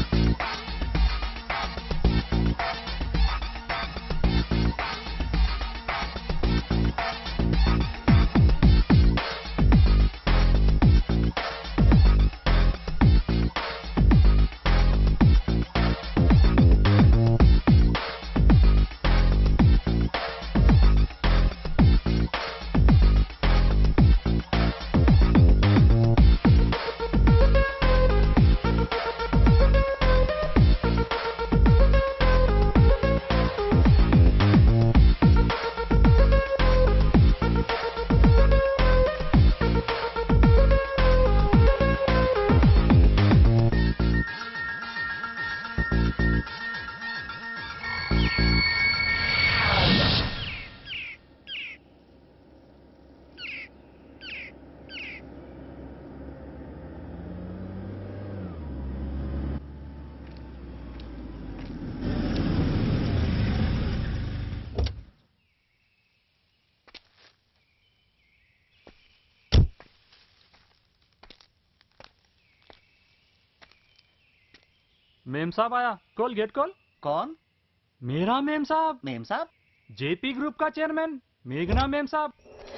Ma'am साहब आया call gate call कौन मेरा ma'am memsahib memsahib JP group का चेयरमैन मेघना मेम साहब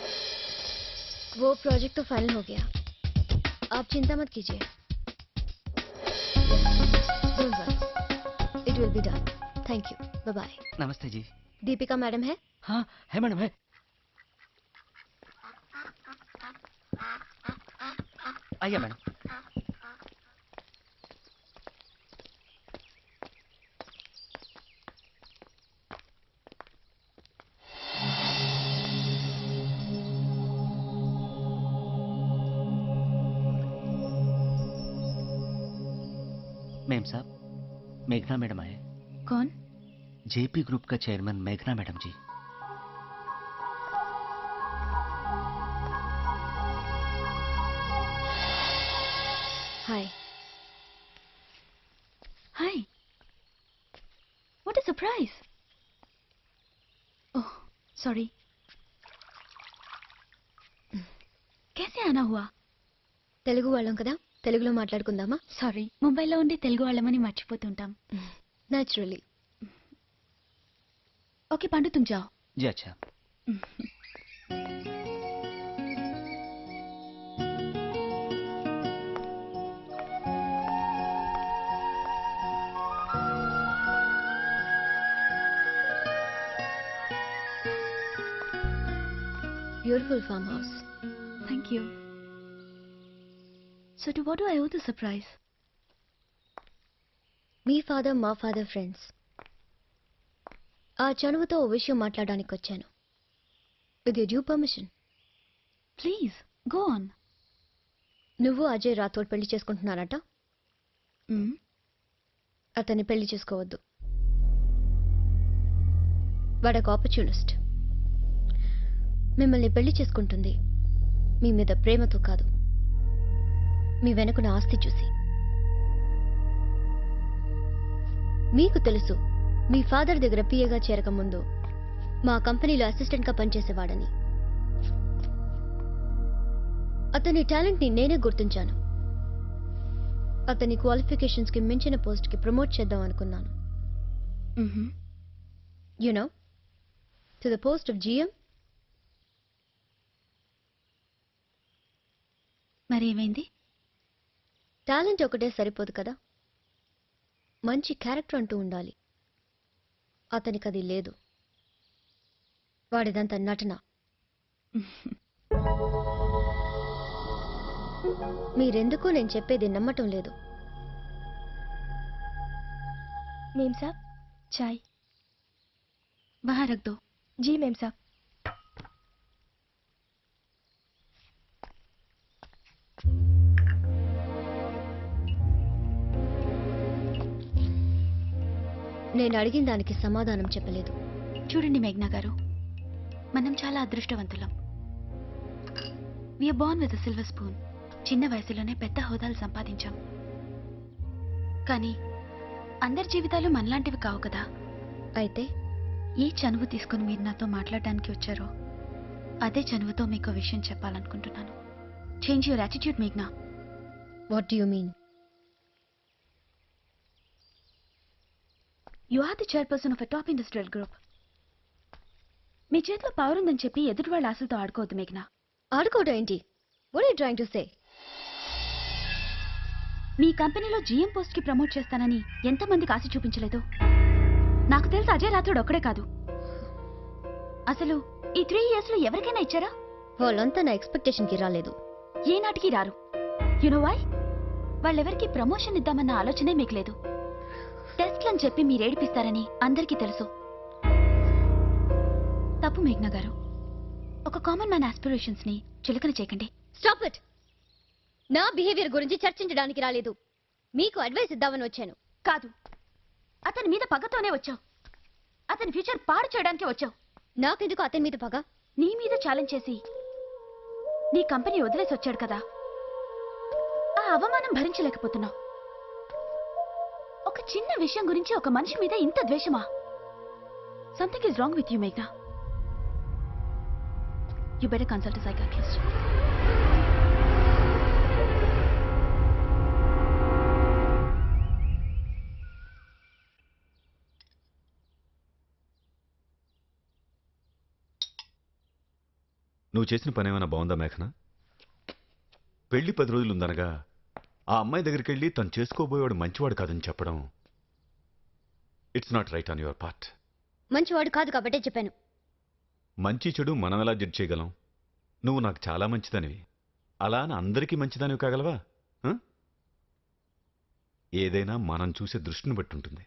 वो प्रोजेक्ट तो फाइनल हो गया आप चिंता मत कीजिए it will be done thank you bye bye namaste ji Deepika madam है हाँ है मैडम है आइए मैडम मेम साहब मेघना मैडम आए कौन जेपी ग्रुप का चेयरमैन मेघना madam ji hi Hi. What a surprise. Oh, sorry. कैसे आना हुआ తెలుగు వాళ్ళం కదా తెలుగులో మాట్లాడుకుందామా సారీ ముంబైలో ఉండి తెలుగు వాళ్ళమని మర్చిపోతుంటాం న్యాచురలీ ఓకే పండు తుమ్ జాओ जी अच्छा beautiful farm house thank you so to what do I owe the surprise మీ ఫాదర్ మా ఫాదర్ ఫ్రెండ్స్ ఆ చనువుతో ఓ విషయం మాట్లాడడానికి వచ్చాను with due permission please go on నువ్వు అజయ్ రాథోడ్ పెళ్లి చేసుకుంటున్నారట అతన్ని పెళ్లి చేసుకోవద్దు వాడొక ఆపర్చునిస్ట్ మిమ్మల్ని పెళ్లి చేసుకుంటుంది మీ మీద ప్రేమతో కాదు మీ వెనుకున్న ఆస్తి చూసి మీకు తెలుసు మీ ఫాదర్ దగ్గర పిఏగా చేరకముందు మా కంపెనీలో అసిస్టెంట్గా పనిచేసేవాడని అతని టాలెంట్ని నేనే గుర్తించాను అతని క్వాలిఫికేషన్స్కి మించిన పోస్ట్కి ప్రమోట్ చేద్దాం అనుకున్నాను you know, to the post of GM. మరి ఏమైంది టాలెంట్ ఒకటే సరిపోదు కదా మంచి క్యారెక్టర్ అంటూ ఉండాలి అతనికి అది లేదు వాడిదంతా నటన మీరెందుకు నేను చెప్పేది నమ్మటం లేదు मेम साहब चाय वहाँ रख दो जी मेम साहब నేను అడిగిన దానికి సమాధానం చెప్పలేదు చూడండి మేఘ్నా గారు మనం చాలా అదృష్టవంతులం we are born with silver spoon చిన్న వయసులోనే పెద్ద హోదాలు సంపాదించాం కానీ అందరి జీవితాలు మనలాంటివి కావు కదా అయితే ఏ చనువు తీసుకుని మీరు నాతో మాట్లాడడానికి వచ్చారో అదే చనువుతో మీకు విషయం చెప్పాలనుకుంటున్నాను చేంజ్ యువర్ యాటిట్యూడ్ మేఘ్నా what you mean you are the chairperson of a top industrial group మీ చేతిలో పవర్ ఉందని చెప్పి ఎదుటి వాళ్ళ ఆశలతో ఆడుకోవద్దు మేఘనా ఆడుకోవడం ఏంటి what you trying to say మీ కంపెనీలో జీఎం పోస్ట్ కి ప్రమోట్ చేస్తానని ఎంతమందికి ఆశ చూపించలేదు నాకు తెలిసి అజయ్ రాత్రుడు ఒక్కడే కాదు అసలు ఈ త్రీ ఇయర్స్ లో ఎవరికైనా ఇచ్చారా వాళ్ళంతా నా ఎక్స్పెక్టేషన్ కి రాలేదు ఏనాటికి రారు యునో వై వాళ్ళెవరికి ప్రమోషన్ ఇద్దామన్న ఆలోచనే మీకు లేదు టెస్ట్లని చెప్పి మీరు ఏడిపిస్తారని అందరికీ తెలుసు తప్పు మేఘ్నా గారు ఒక కామన్ మ్యాన్ ఆస్పిరేషన్స్ ని చులకన చేయకండి స్టాప్ ఇట్ నా బిహేవియర్ గురించి చర్చించడానికి రాలేదు మీకు అడ్వైస్ ఇద్దామని వచ్చాను కాదు అతని మీద పగతోనే వచ్చావు అతని ఫ్యూచర్ పాడు చేయడానికి వచ్చావు నాకెందుకు అతని మీద పగ నీ మీద ఛాలెంజ్ చేసి నీ కంపెనీ వదిలేసి వచ్చాడు కదా ఆ అవమానం భరించలేకపోతున్నావు ఒక చిన్న విషయం గురించి ఒక మనిషి మీద ఇంత ద్వేషమా something is wrong with you మేఘ్నా యు బెటర్ కన్సల్ట్ సైకాట్రిస్ట్ నువ్వు చేసిన పని ఏమైనా బాగుందా మేఘన పెళ్లి పది రోజులు ఉందనగా ఆ అమ్మాయి దగ్గరికి వెళ్ళి తను చేసుకోబోయేవాడు మంచివాడు కాదని చెప్పడం it's not right on your part మంచివాడు కాదు కాబట్టే చెప్పాను మంచి చెడు మనం ఎలా జడ్జ్ చేయగలం నువ్వు నాకు చాలా మంచిదనివి అలా అని అందరికీ మంచిదానివి కాగలవా ఆ? ఏదైనా మనం చూసే దృష్టిని బట్టి ఉంటుంది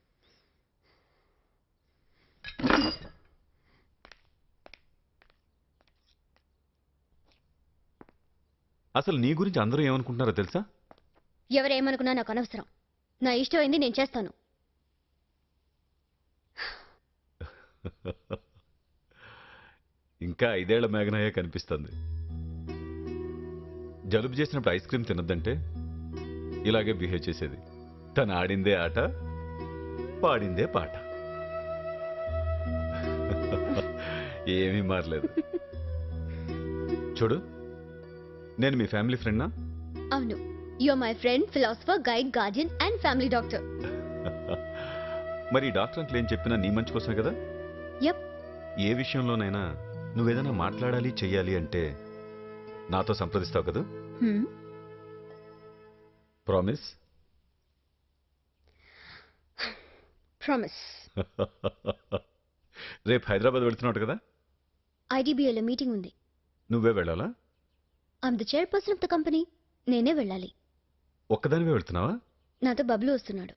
అసలు నీ గురించి అందరూ ఏమనుకుంటున్నారో తెలుసా ఎవరేమనుకున్నా నాకు అనవసరం నా ఇష్టమైంది నేను చేస్తాను ఇంకా ఐదేళ్ల మేఘనాయే కనిపిస్తుంది జలుబు చేసినప్పుడు ఐస్ క్రీమ్ తినద్దంటే ఇలాగే బిహేవ్ చేసేది తను ఆడిందే ఆట పాడిందే పాట ఏమీ మారలేదు చూడు నేను మీ ఫ్యామిలీ ఫ్రెండ్నా అవును you my friend philosopher guide guardian and family doctor మరి ఈ డాక్టర్ అంకులు ఏం చెప్పినా నీ మంచి కోసమే కదా యప్ ఏ విషయంలోనైనా నువ్వేదైనా మాట్లాడాలి చెయ్యాలి అంటే నాతో సంప్రదిస్తావు కదా ప్రామిస్ ప్రామిస్ రేపు హైదరాబాద్ వెళ్తున్నావు కదా ఐడిబిఐలో మీటింగ్ ఉంది నువ్వే వెళ్ళాలా I'm the chairperson of the company నేనే వెళ్ళాలి ఒక్కదానివే వెళ్తున్నావా నాతో బబ్లు వస్తున్నాడు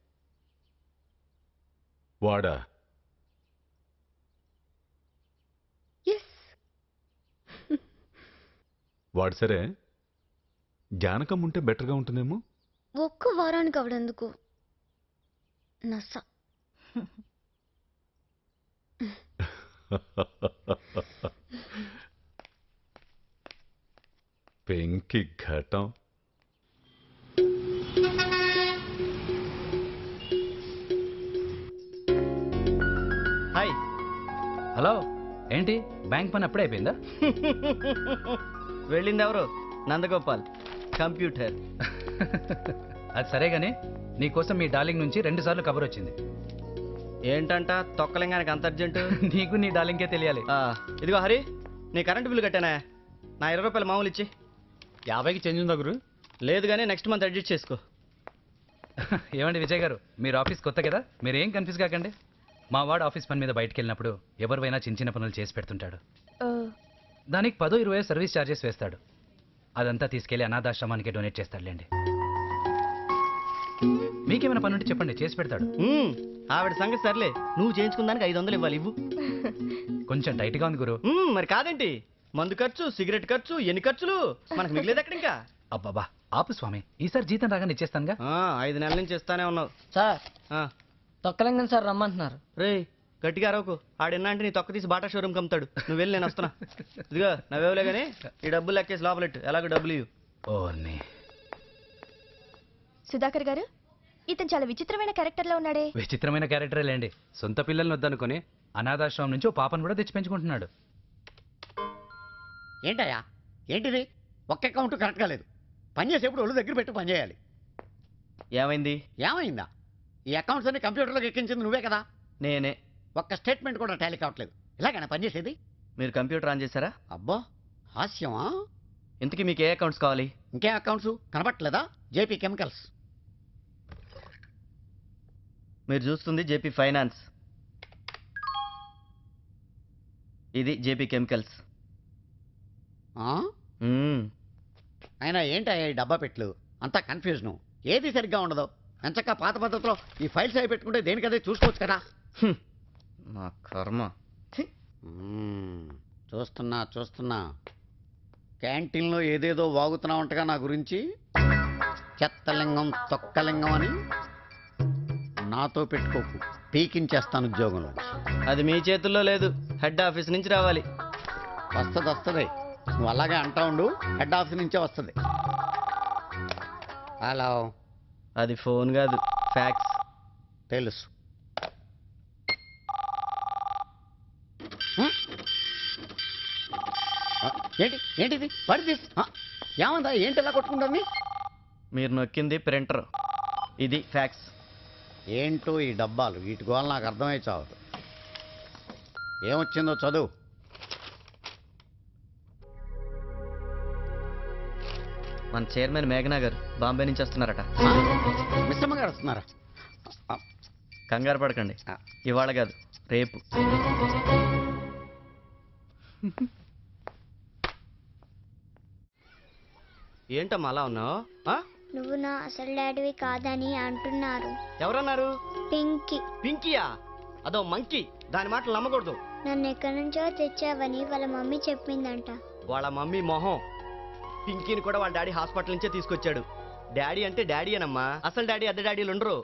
వాడా ఎస్ వాడు సరే జానకం ఉంటే బెటర్గా ఉంటుందేమో ఒక్క వారానికి అవడందుకు నస పెంకి ఘటం హాయ్ హలో ఏంటి బ్యాంక్ పని అప్పుడే అయిపోయిందా వెళ్ళింది ఎవరు నందగోపాల్ కంప్యూటర్ అది సరే గానీ నీకోసం మీ డార్లింగ్ నుంచి రెండు సార్లు కబర్ వచ్చింది ఏంటంట తొక్కలింగానికి అంత అర్జెంటు నీకు నీ డార్లింగ్కే తెలియాలి ఆ, ఇదిగో హరి నీ కరెంటు బిల్లు కట్టానా నా ఇరవై రూపాయలు మామూలు ఇచ్చి యాభైకి చేంజ్ ఉందా గురు లేదు కానీ నెక్స్ట్ మంత్ అడ్జస్ట్ చేసుకో ఏమండి విజయ్ గారు మీరు ఆఫీస్ కొత్త కదా మీరు ఏం కన్ఫ్యూజ్ కాకండి మా వాడు ఆఫీస్ పని మీద బయటకు వెళ్ళినప్పుడు ఎవరివైనా చిన్న చిన్న పనులు చేసి పెడుతుంటాడు దానికి పదో ఇరవై సర్వీస్ ఛార్జెస్ వేస్తాడు అదంతా తీసుకెళ్లి అనాథాశ్రమానికి డొనేట్ చేస్తాడులేండి మీకేమైనా పని ఉంటే చెప్పండి చేసి పెడతాడు మ్మ్, ఆవిడ సంగతి సర్లే నువ్వు చేయించుకుందానికి ఐదు వందలు ఇవ్వాలి ఇవ్వు కొంచెం టైట్గా ఉంది గురు మ్మ్, మరి కాదేంటి మందు ఖర్చు సిగరెట్ ఖర్చు ఎన్ని ఖర్చులు మనకు మిగిలేదు ఎక్కడ ఇంకా అబ్బాబా ఆపు స్వామి ఈసారి జీతం రాగానే ఇచ్చేస్తానుగా ఆ, ఐదు నెలల నుంచి ఇస్తానే ఉన్నావు సార్ ఆ, తొక్కలింగం సార్ రమ్మంటున్నారు రేయ్ గట్టిగా అరవకు ఆడిన్నా అంటే నీ తొక్క తీసి బాటా షోరూమ్ కమ్ముతాడు నువ్వు వెళ్ళి నేను వస్తున్నా ఇదిగో నవ్వేవులే కానీ ఈ డబ్బులు లెక్కేసి లోపలెట్టు ఎలాగో డబ్బులు ఇవ్వు ఓర్ని సుధాకర్ గారు ఇతను చాలా విచిత్రమైన క్యారెక్టర్ లో ఉన్నాడే విచిత్రమైన క్యారెక్టరే లేండి సొంత పిల్లల్ని వద్దనుకొని అనాథాశ్రమం నుంచి ఓ పాపను కూడా తెచ్చి పెంచుకుంటున్నాడు ఏంటయ్యా ఏంటిది ఒక్క అకౌంట్ కరెక్ట్గా లేదు పని చేసేప్పుడు ఒళ్ళు దగ్గర పెట్టి పని చేయాలి ఏమైంది ఏమైందా ఈ అకౌంట్స్ అన్ని కంప్యూటర్లోకి ఎక్కించింది నువ్వే కదా నేనే ఒక్క స్టేట్మెంట్ కూడా టాలీ కావట్లేదు ఇలాగైనా పనిచేసేది మీరు కంప్యూటర్ ఆన్ చేశారా అబ్బో హాస్యమా ఇంతకీ మీకు ఏ అకౌంట్స్ కావాలి ఇంకేం అకౌంట్స్ కనపట్లేదా జేపీ కెమికల్స్ మీరు చూస్తుంది జేపీ ఫైనాన్స్ ఇది జేపీ కెమికల్స్ ఆ? అయినా ఏంటయ్యా ఈ డబ్బా పెట్లు అంతా కన్ఫ్యూజను ఏది సరిగ్గా ఉండదు ఎంచక్క పాత పద్ధతిలో ఈ ఫైల్స్ అవి పెట్టుకుంటే దేనికదే చూసుకోవచ్చు కదా నా కర్మ మ్మ్. చూస్తున్నా చూస్తున్నా క్యాంటీన్లో ఏదేదో వాగుతున్నా ఉంటగా నా గురించి చెత్తలింగం తొక్కలింగం అని నాతో పెట్టుకోకు పీకించేస్తాను ఉద్యోగంలో అది మీ చేతుల్లో లేదు హెడ్ ఆఫీస్ నుంచి రావాలి వస్తుంది వస్తుంది నువ్వు అలాగే అంటా ఉండు హెడ్ ఆఫీస్ నుంచే వస్తుంది హలో అది ఫోన్ కాదు ఫ్యాక్స్ తెలుసు హ్మ్? ఆ, ఏంటి ఏంటిది వాడి దిస్ ఏమందా ఏంటి ఎలా కొట్టుకుంటుంది మీరు నొక్కింది ప్రింటర్ ఇది ఫ్యాక్స్ ఏంటో ఈ డబ్బాలు వీటి గోల నాకు అర్థమై చావదు ఏమొచ్చిందో చదువు మన చైర్మన్ మేఘనా గారు బాంబే నుంచి వస్తున్నారట ఆ, మిస్సమ్మ గారు వస్తున్నారా ఆ, కంగారు పడకండి ఆ. ఇవాళ కాదు రేపు ఏంటమ్మా అలా ఉన్నావు నువ్వు నా అసలు డాడీవి కాదని అంటున్నారు ఎవరన్నారు పింకీ పింకీయా అదో మంకీ దాని మాటలు నమ్మకూడదు నన్ను ఎక్కడి నుంచో తెచ్చావని వాళ్ళ మమ్మీ చెప్పిందంట వాళ్ళ మమ్మీ మొహం పింకీని కూడా వాళ్ళ డాడీ హాస్పిటల్ నుంచే తీసుకొచ్చాడు డాడీ అంటే డాడీ అనమ్మా అసలు డాడీ అద్దె డాడీలు ఉండరు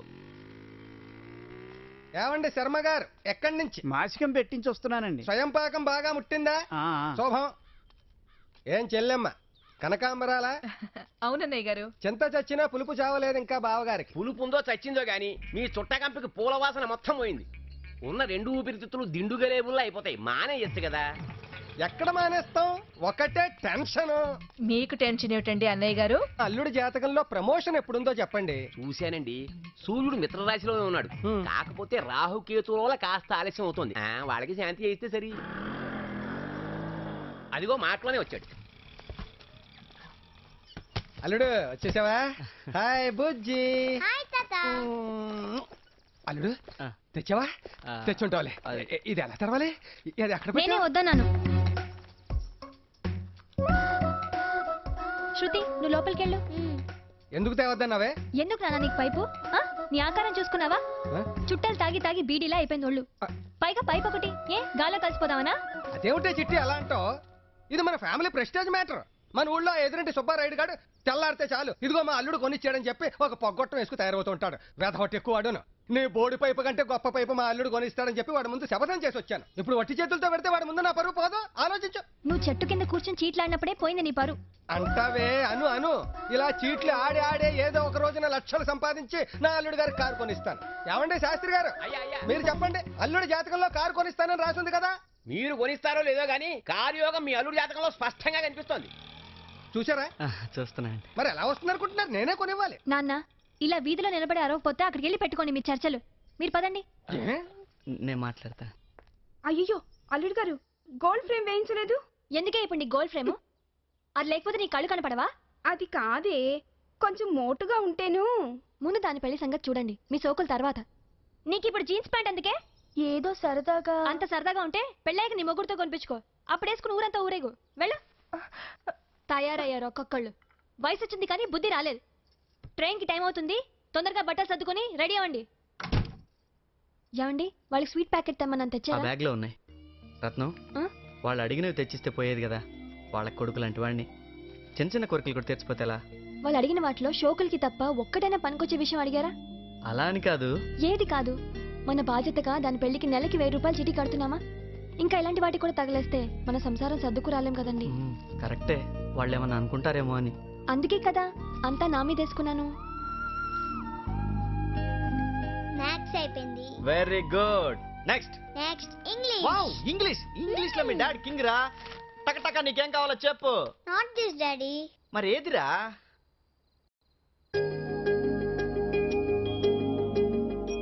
ఏమండి శర్మ గారు ఎక్కడి నుంచి మాసికం పెట్టించి వస్తున్నానండి స్వయం పాకం బాగా ముట్టిందా ఆ, ఆ. శోభం ఏం చెల్లెమ్మ కనకాంబరాలా అవునన్నయ్య గారు చింత చచ్చినా పులుపు చావలేదు ఇంకా బావగారికి పులుపు ఉందో చచ్చిందో గాని మీ చుట్టకంపికి పూల వాసన మొత్తం పోయింది ఉన్న రెండు ఊపిరితిత్తులు దిండుగలేబుల్లా అయిపోతాయి మానేయచ్చు కదా ఎక్కడ మానేస్తాం ఒకటే టెన్షన్ మీకు టెన్షన్ ఏమిటండి అన్నయ్య గారు అల్లుడి జాతకంలో ప్రమోషన్ ఎప్పుడుందో చెప్పండి చూశానండి సూర్యుడు మిత్రరాశిలోనే ఉన్నాడు కాకపోతే రాహుకేతుల వల్ల కాస్త ఆలస్యం అవుతుంది ఆ, వాళ్ళకి శాంతి చేస్తే సరి అదిగో మాటలోనే వచ్చాడు అల్లుడు వచ్చేసావా హాయ్ బుజ్జి హాయ్ తాత ఉమ్, అల్లుడు ఆ. తెచ్చావా ఆ. తెచ్చుంటావులే అది. ఇ- ఇది ఎలా తెరవాలి ఇది ఎక్కడ నేనే పెట్టావు? వద్దన్నాను శృతి నువ్వు లోపలికెళ్ళు ఎందుకు తేవద్దన్నావే ఎందుకు నాన్న నీకు పైపు ఆ? నీ ఆకారం చూసుకున్నావా ఆ? చుట్టాలు తాగి తాగి బీడీలా అయిపోయింది ఒళ్ళు పైగా పైపు ఒకటి ఏ గాల్లో కలిసిపోదావనా అదేమిటే చిట్టి అలా అంటావు ఇది మన ఫ్యామిలీ ప్రెస్టేజ్ మ్యాటర్ మన ఊళ్ళో ఎదురింటి సుబ్బారాయుడు గారు తెల్లారితే చాలు ఇదిగో మా అల్లుడు కొనిచ్చాడని చెప్పి ఒక పొగ్గొట్టం వేసుకు తయారవుతుంటాడు వేధవట్టి ఎక్కువ వాడును నీ బోడి పైపు కంటే గొప్ప పైపు మా అల్లుడు కొనిస్తాడని చెప్పి వాడి ముందు శపథం చేసి వచ్చాను ఇప్పుడు వట్టి చేతులతో పెడితే వాడి ముందు నా పరువు పోదు ఆలోచించు నువ్వు చెట్టు కింద కూర్చొని చీట్లాడినప్పుడే పోయింది నీ పరు అంటావే అను అను ఇలా చీట్లు ఆడి ఆడే ఏదో ఒక రోజున లక్షలు సంపాదించి నా అల్లుడు గారికి కారు కొనిస్తాను ఏమండి శాస్త్రి గారు అయ్యా అయ్యా మీరు చెప్పండి అల్లుడి జాతకంలో కారు కొనిస్తానని రాసింది కదా మీరు కొనిస్తారో లేదో గానీ కార్యోగం మీ అల్లుడి జాతకంలో స్పష్టంగా కనిపిస్తోంది చూసారా చూస్తున్నానండి మరి ఎలా వస్తుంది అనుకుంటున్నారు నేనే కొనివ్వాలి నాన్న ఇలా వీధిలో నిలబడి అరవకపోతే అక్కడికి వెళ్ళి పెట్టుకోండి మీ చర్చలు మీరు పదండి ఏ? నేను మాట్లాడతా అయ్యో అల్లుడు గారు గోల్డ్ ఫ్రేమ్ వేయించలేదు ఎందుకే ఇప్పుడు నీ గోల్డ్ ఫ్రేమ్ అది లేకపోతే నీ కళ్ళు కనపడవా అది కాదే కొంచెం మోటుగా ఉంటేను ముందు దాని పెళ్లి సంగతి చూడండి మీ సోకుల తర్వాత నీకు ఇప్పుడు జీన్స్ ప్యాంట్ ఎందుకే ఏదో సరదాగా అంత సరదాగా ఉంటే పెళ్ళాక నీ మొగుడుతో కొనిపించుకో అప్పుడు వేసుకుని ఊరంతా ఊరేగు వెళ్ళు తయారయ్యారు ఒక్కొక్కళ్ళు వయసు వచ్చింది కానీ బుద్ధి రాలేదు ట్రైన్కి టైం అవుతుంది తొందరగా బట్టలు సర్దుకొని రెడీ అవ్వండి ఏమండి వాళ్ళకి స్వీట్ ప్యాకెట్ తెమ్మని ఆ తెచ్చారా బ్యాగ్ లో ఉన్నాయి రత్నం ఆ? వాళ్ళు అడిగినవి తెచ్చిస్తే పోయేది కదా వాళ్ళ కొడుకు లాంటి వాడిని చిన్న చిన్న కోరికలు కూడా తెచ్చిపోతే ఎలా వాళ్ళు అడిగిన వాటిలో షోకులకి తప్ప ఒక్కటైనా పనికొచ్చే విషయం అడిగారా అలా అని కాదు ఏది కాదు మన బాధ్యతగా దాని పెళ్లికి నెలకి వెయ్యి రూపాయలు చిటి కడుతున్నామా ఇంకా ఇలాంటి వాటికి కూడా తగలేస్తే మన సంసారం సర్దుకు రాలేం కదండి మ్మ్, కరెక్టే వాళ్ళు ఏమన్నా అనుకుంటారేమో అని అందుకే కదా అంతా నా మీద వేసుకున్నాను మ్యాథ్స్ అయిపోయింది very good next next English wow English English లో మీ డాడీ కింగ్ రా టక టక నీకేం కావాలో చెప్పు నాట్ దిస్ డాడీ మరి ఏదిరా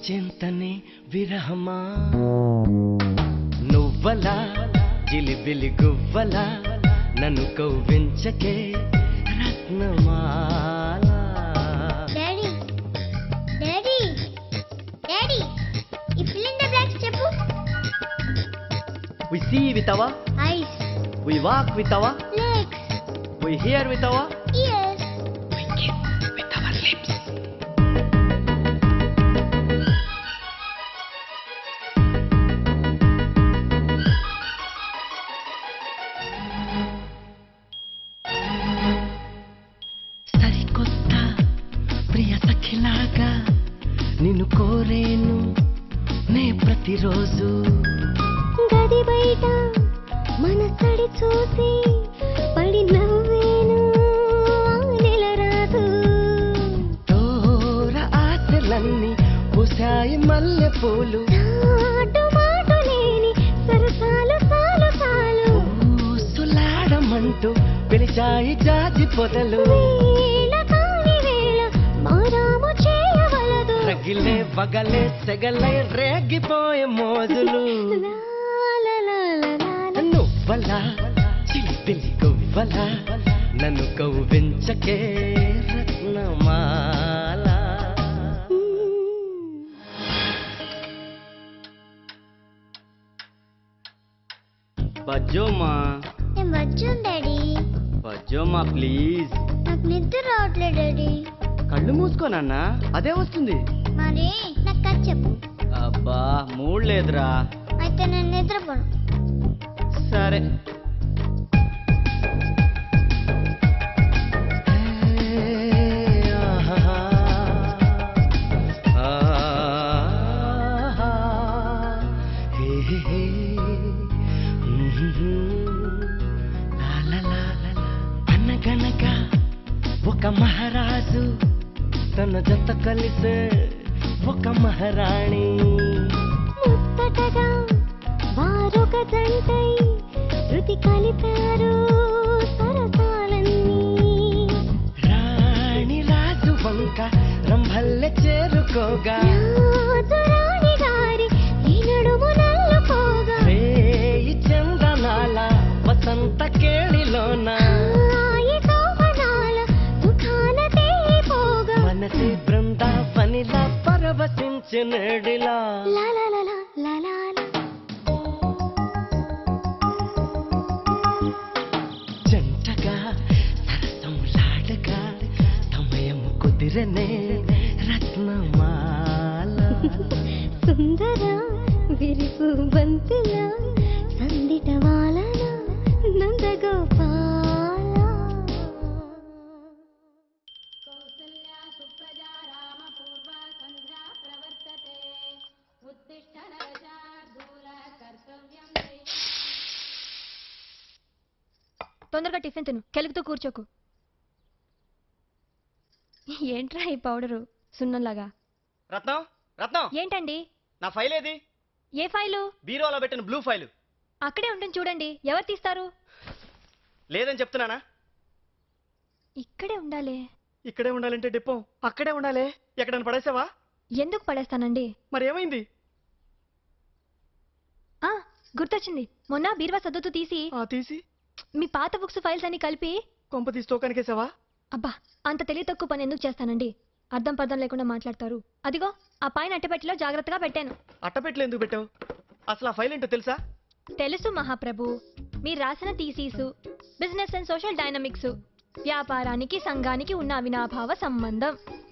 చింతని విరహమా నువ్వలా జిలిబిలి గువ్వలా నన్ను కవ్వించకే రత్నమాల డాడీ డాడీ డాడీ ఈ ఫిలిండర్ బ్లాక్స్ చెప్పు we see with our eyes we walk with our legs we hear with our ears సరికొత్త ప్రియ సఖిలాగా నిన్ను కోరేను నే ప్రతిరోజు గది బయట మనసడి చూసి పడి నవ్వేను నెలరాదు దూర ఆశలన్నీ పూసాయి మల్లె పూలు చాటు మాటు లేని సరసాలు సాలు సాలు ఊసులాడమంటూ పిలిచాయి జాజి పొదలు వేళ కాని వేళ మారాము చేయవలదు రగిలే వగలే సెగలై రేగిపోయే మోజులు లా లా లా లా లా. నువ్వలా చిలిపిలి గువ్వలా నన్ను కవ్వించకే రత్నమాల బజ్జోమా నేను వచ్చాను డాడీ బజ్జోమా ప్లీజ్ నాకు నిద్ర రావట్లేదు డాడీ కళ్ళు మూసుకోనన్నా అదే వస్తుంది మరి నాకు కథ చెప్పు అబ్బా మూడ్ లేదురా అయితే నేను నిద్రపోను సరే అనగనగా ఒక మహారాజు తన జత కలిసే ఒక మహారాణి ముచ్చటగా వారొక జంటై శృతి కలిపారు సరసాలన్నీ రాణి రాజు వంక రంభల్లె చేరుకోగా రాజు రాణి గారి ఈ నడుము నల్లుకోగా రేయి చందనాల వసంత కేళిలోన హాయి సోమనాల సుఖాల తేలిపోగా మనసే బృందావనిలా పరవశించినడిలా లా లా లా లా లా లా లా. జంటగా సరసములాడగా సమయము కుదిరనే రత్నమాల సుందర విరిపు బంతిలా సందిట వాలన నందగోపాల తొందరగా టిఫిన్ తిను కెలుగుతూ కూర్చోకు ఏంట్రా ఈ పౌడరు సున్నంలాగా రత్నం రత్నం ఏంటండి నా ఫైల్ ఏది ఏ ఫైలు బీరోలో పెట్టిన బ్లూ ఫైల్ అక్కడే ఉంటుంది చూడండి ఎవరు తీస్తారు లేదని చెప్తున్నానా ఇక్కడే ఉండాలి ఇక్కడే ఉండాలంటే డిప్పో అక్కడే ఉండాలి ఎక్కడైనా పడేసావా ఎందుకు పడేస్తానండి మరి ఏమైంది ఆ గుర్తొచ్చింది మొన్న బీరువా సర్దుతూ తీసి తీసి మీ పాత బుక్స్ ఫైల్స్ అన్ని కలిపి కొంప తీసి తోకనికేసావా అబ్బా అంత తెలివి తక్కువ పని ఎందుకు చేస్తానండి అర్థం పర్థం లేకుండా మాట్లాడతారు అదిగో ఆ పైన అట్టపెట్టిలో జాగ్రత్తగా పెట్టాను అట్టపెట్లు ఎందుకు పెట్టావు అసలు ఆ ఫైల్ ఏంటో తెలుసా తెలుసు మహాప్రభు మీరు రాసిన thesis business and social dynamics వ్యాపారానికి సంఘానికి ఉన్న అవినాభావ సంబంధం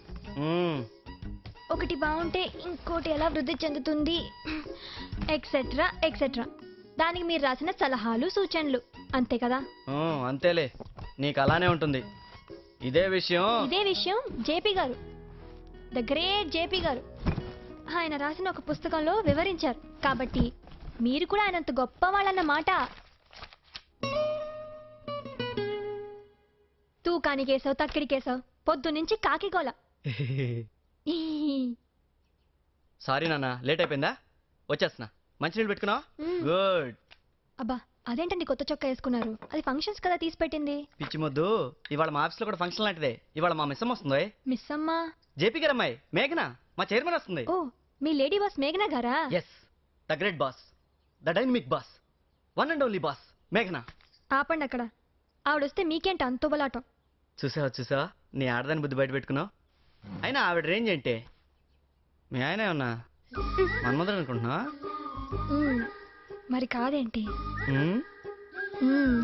ఒకటి బాగుంటే ఇంకోటి ఎలా వృద్ధి చెందుతుంది ఎక్సెట్రా ఎక్సెట్రా దానికి మీరు రాసిన సలహాలు సూచనలు అంతే కదా ఆ, అంతేలే నీకు అలానే ఉంటుంది ఇదే విషయం ఇదే విషయం జేపీ గారు ద గ్రేట్ జేపీ గారు ఆయన రాసిన ఒక పుస్తకంలో వివరించారు కాబట్టి మీరు కూడా ఆయనంత గొప్ప వాళ్ళన్నమాట తూకానికేసావు తక్కిడికేసావు పొద్దు నుంచి కాకిగోల సారీ నాన్న లేట్ అయిపోయిందా వచ్చేస్తున్నా మంచినీళ్ళు పెట్టుకున్నావా మ్మ్. గుడ్ అబ్బా అదేంటండి కొత్త చొక్కా వేసుకున్నారు అది ఫంక్షన్స్ కదా తీసి పెట్టింది పిచ్చి మొద్దు ఇవాళ మా ఆఫీస్లో కూడా ఫంక్షన్ లాంటిదే ఇవాళ మా మిస్సం వస్తుంది మిస్ అమ్మా జేపీ గారు అమ్మాయి మేఘన మా చైర్మన్ వస్తుంది ఓ మీ లేడీ బాస్ మేఘనా గారా yes the great boss the dynamic boss one and only boss మేఘనా ఆపండి అక్కడ ఆవిడొస్తే మీకేంటి అంత బలాటం చూసావా చూసావా నీ ఆడదాని బుద్ధి బయట పెట్టుకున్నావు అయినా ఆవిడ రేంజ్ ఏంటే మీ ఆయన ఏమన్నా మన్మధుడు అనుకుంటున్నావా మ్మ్. మరి కాదేంటి ఉమ్? మ్మ్.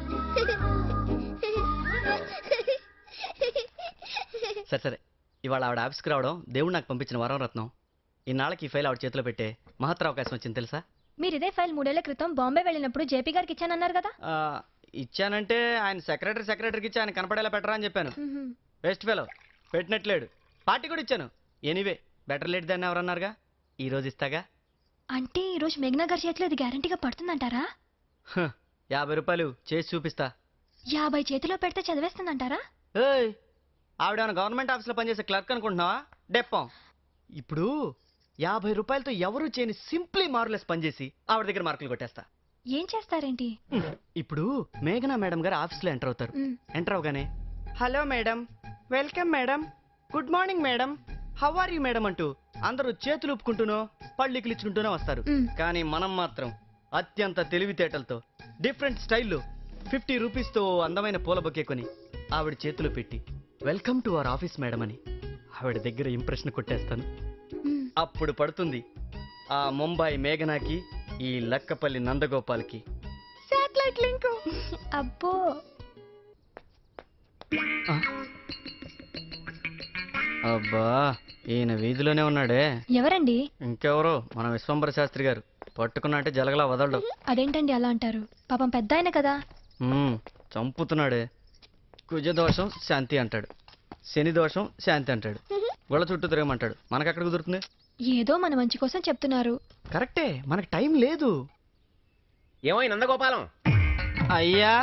సరే సరే ఇవాళ ఆవిడ ఆఫీస్కి రావడం దేవుడు నాకు పంపించిన వరం రత్నం ఇన్నాళ్ళకి ఈ ఫైల్ ఆవిడ చేతిలో పెట్టే మహత్తర అవకాశం వచ్చింది తెలుసా మీరు ఇదే ఫైల్ మూడేళ్ల క్రితం బాంబే వెళ్ళినప్పుడు జేపీ గారికి ఇచ్చానన్నారు కదా ఆ, ఇచ్చానంటే ఆయన సెక్రటరీ సెక్రటరీకి ఇచ్చి ఆయన కనపడేలా పెట్టరా అని చెప్పాను మ్మ్. వేస్ట్ ఫెలో పెట్టినట్లేడు పార్టీ కూడా ఇచ్చాను ఎనీవే బెటర్ లేట్ దాన్ని ఎవరన్నారుగా ఈ రోజు ఇస్తాగా అంటే ఈరోజు మేఘనా గారి చేతిలో ఇది గ్యారంటీగా పడుతుందంటారా హ, యాభై రూపాయలు చేసి చూపిస్తా యాభై చేతిలో పెడితే చదివేస్తుందంటారా ఏయ్ ఆవిడ గవర్నమెంట్ ఆఫీస్లో పనిచేసే క్లర్క్ అనుకుంటున్నావా డెప్పం ఇప్పుడు యాభై రూపాయలతో ఎవరు చేయని సింప్లీ మార్లెస్ పనిచేసి ఆవిడ దగ్గర మార్కులు కొట్టేస్తా ఏం చేస్తారేంటి ఇప్పుడు మేఘనా మేడం గారు ఆఫీస్లో ఎంటర్ అవుతారు మ్మ్. ఎంటర్ అవగానే hello madam welcome madam good morning madam how are you madam అంటూ అందరూ చేతులు ఊపుకుంటూనో పళ్ళికిలు ఇచ్చుకుంటూనో వస్తారు మ్మ్. కానీ మనం మాత్రం అత్యంత తెలివితేటలతో డిఫరెంట్ స్టైల్లో ఫిఫ్టీ రూపీస్తో అందమైన పూల బొకే కొని ఆవిడ చేతిలో పెట్టి welcome to our office madam అని ఆవిడ దగ్గర ఇంప్రెషన్ కొట్టేస్తాను మ్మ్. అప్పుడు పడుతుంది ఆ ముంబై మేఘనాకి ఈ లక్కపల్లి నందగోపాల్కి శాటిలైట్ లింక్ అబ్బో అబ్బా ఈయన వీధిలోనే ఉన్నాడే ఎవరండి ఇంకెవరో మన విశ్వంబర శాస్త్రి గారు పట్టుకున్నా అంటే జలగలా వదలడు అదేంటండి అలా అంటారు పాపం పెద్ద ఆయన కదా మ్మ్, చంపుతున్నాడే కుజదోషం శాంతి అంటాడు శని దోషం శాంతి అంటాడు గొళ్ళ చుట్టూ తిరగమంటాడు మనకు ఎక్కడ కుదురుతుంది ఏదో మన మంచి కోసం చెప్తున్నారు కరెక్టే మనకు టైం లేదు ఏమో నందగోపాలం అయ్యా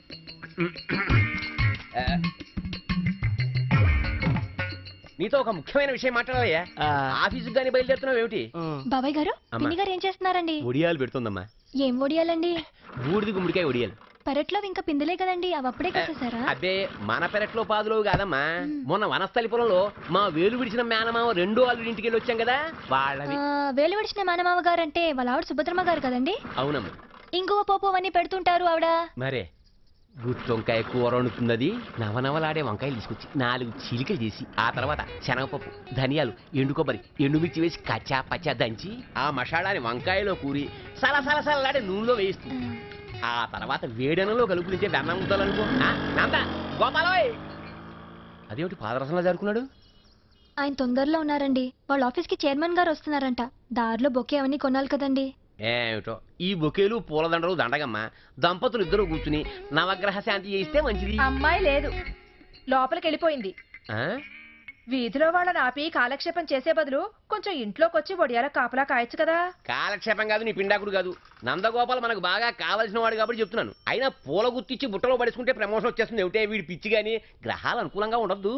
నీతో ఒక ముఖ్యమైన విషయం మాట్లాడాలయ్యా ఆ, ఆఫీసుకు కానీ బయలుదేరుతున్నావు ఏమిటి ఆ, బాబాయ్ గారు అమ్మా. పిన్ని గారు ఏం చేస్తున్నారండి ఒడియాలు పెడుతుందమ్మా ఏం ఒడియాలండి బూడిది గుమ్మడికాయ ఒడియాలు పెరట్లో ఇంకా పిందెలే కదండి అవి అప్పుడే కసేసారా అబ్బే మన పెరట్లో పాదులో కాదమ్మా మొన్న వనస్థలి పొలంలో మా వేలు విడిచిన మేనమామ రెండో అల్లుడి ఇంటికి వెళ్ళి వచ్చాం కదా వాళ్ళవి ఆ, వేలు విడిచిన మానమావ గారు అంటే వాళ్ళ ఆవిడ సుభద్రమ్మ గారు కదండి అవునమ్మా ఇంగువ పోపు అవన్నీ పెడుతుంటారు ఆవిడ మరే గుత్తి వంకాయ కూర వండుతున్నది నవనవలాడే వంకాయలు తీసుకొచ్చి నాలుగు చీలికలు చేసి ఆ తర్వాత శనగపప్పు ధనియాలు ఎండు కొబ్బరి ఎండుమిర్చి వేసి కచ్చా పచ్చా దంచి ఆ మసాలాని వంకాయలో కూరి సల సల సలలాడే నూనెలో వేయిస్తుంది ఆ తర్వాత వేడనంలో కలుపు తింటే వెన్న ముద్దలనుకో ఆ, నంద గోపాలోయ్ అదేమిటి పాదరసంలో జరుకున్నాడు ఆయన తొందరలో ఉన్నారండి వాళ్ళ ఆఫీస్ కి చైర్మన్ గారు వస్తున్నారంట దారిలో బొకే అవన్నీ కొనాలి కదండి ఏమిటో ఈ బొకేలు పూలదండలు దండగమ్మ దంపతులు ఇద్దరు కూర్చుని నవగ్రహ శాంతి చేయిస్తే మంచిది అమ్మాయి లేదు లోపలికి వెళ్ళిపోయింది ఆ? వీధిలో వాళ్ళని ఆపి కాలక్షేపం చేసే బదులు కొంచెం ఇంట్లోకి వచ్చి ఒడియాల కాపలా కాయచ్చు కదా కాలక్షేపం కాదు నీ పిండాకుడు కాదు నందగోపాల్ మనకు బాగా కావలసిన వాడు కాబట్టి చెప్తున్నాను అయినా పూల గుర్తిచ్చి బుట్టలో పడేసుకుంటే ప్రమోషన్ వచ్చేస్తుంది ఏమిటే వీడి పిచ్చి కానీ గ్రహాలు అనుకూలంగా ఉండొద్దు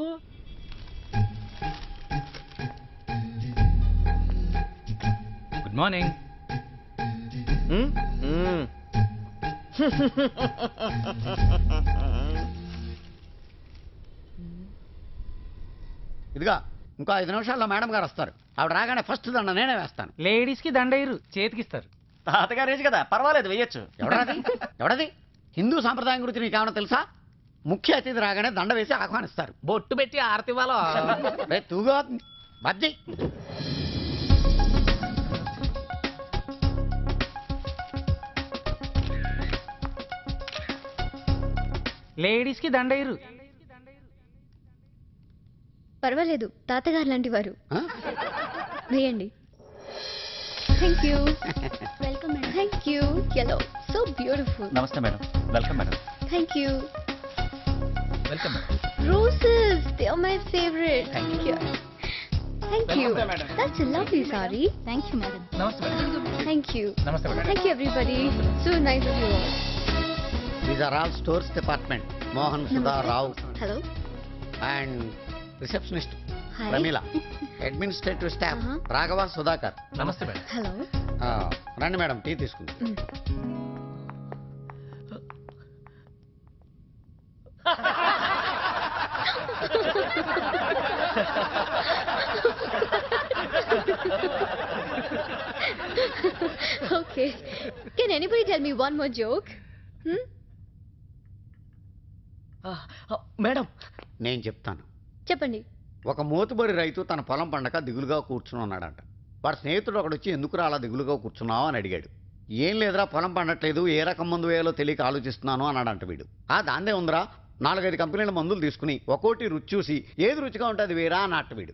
గుడ్ మార్నింగ్ మ్మ్? మ్మ్. ఇదిగా ఇంకో ఐదు నిమిషాల్లో మేడం గారు వస్తారు ఆవిడ రాగానే ఫస్ట్ దండ నేనే వేస్తాను లేడీస్ కి దండయ్యరు చేతికిస్తారు తాతగారు ఏజ్ కదా పర్వాలేదు వెయ్యొచ్చు ఎవడది ఎవడది హిందూ సాంప్రదాయం గురించి నీకు ఏమైనా తెలుసా ముఖ్య అతిథి రాగానే దండ వేసి ఆహ్వానిస్తారు బొట్టు పెట్టి ఆరతి ఇవ్వాలో రే తూగా బజ్జి లేడీస్ కి దండయ్యరు పర్వాలేదు తాతగారు లాంటి వారు ఆ? వేయండి thank you welcome thank you yellow so beautiful namaste madam welcome madam thank you welcome Roses, they are my favorite. Thank you. Thank you. Welcome, madam. That's a lovely sari. Thank you, madam. Namaste madam Thank you. Namaste madam Thank you, everybody. So nice of you all. These are all stores department Mohan Sudha Rao Hello. And receptionist Hi. Pramila administrative staff Uh-huh. Raghava Sudhakar namaste madam Hello. ఆ, రండి madam tea తీసుకుంది Mm. Okay. Can anybody tell me one more joke? Hmm? Madam నేను చెప్తాను చెప్పండి ఒక మోతుబరి రైతు తన పొలం పండక దిగులుగా కూర్చుని ఉన్నాడంట వాడు స్నేహితుడు ఒకడు వచ్చి ఎందుకు అలా దిగులుగా కూర్చున్నావు అని అడిగాడు ఏం లేదురా పొలం పండట్లేదు ఏ రకం మందు వేయాలో తెలియక ఆలోచిస్తున్నాను అన్నాడంట వీడు ఆ దాందే ఉందిరా నాలుగైదు కంపెనీల మందులు తీసుకుని ఒక్కోటి రుచి చూసి ఏది రుచిగా ఉంటుంది వేరా అన్నట్టు వీడు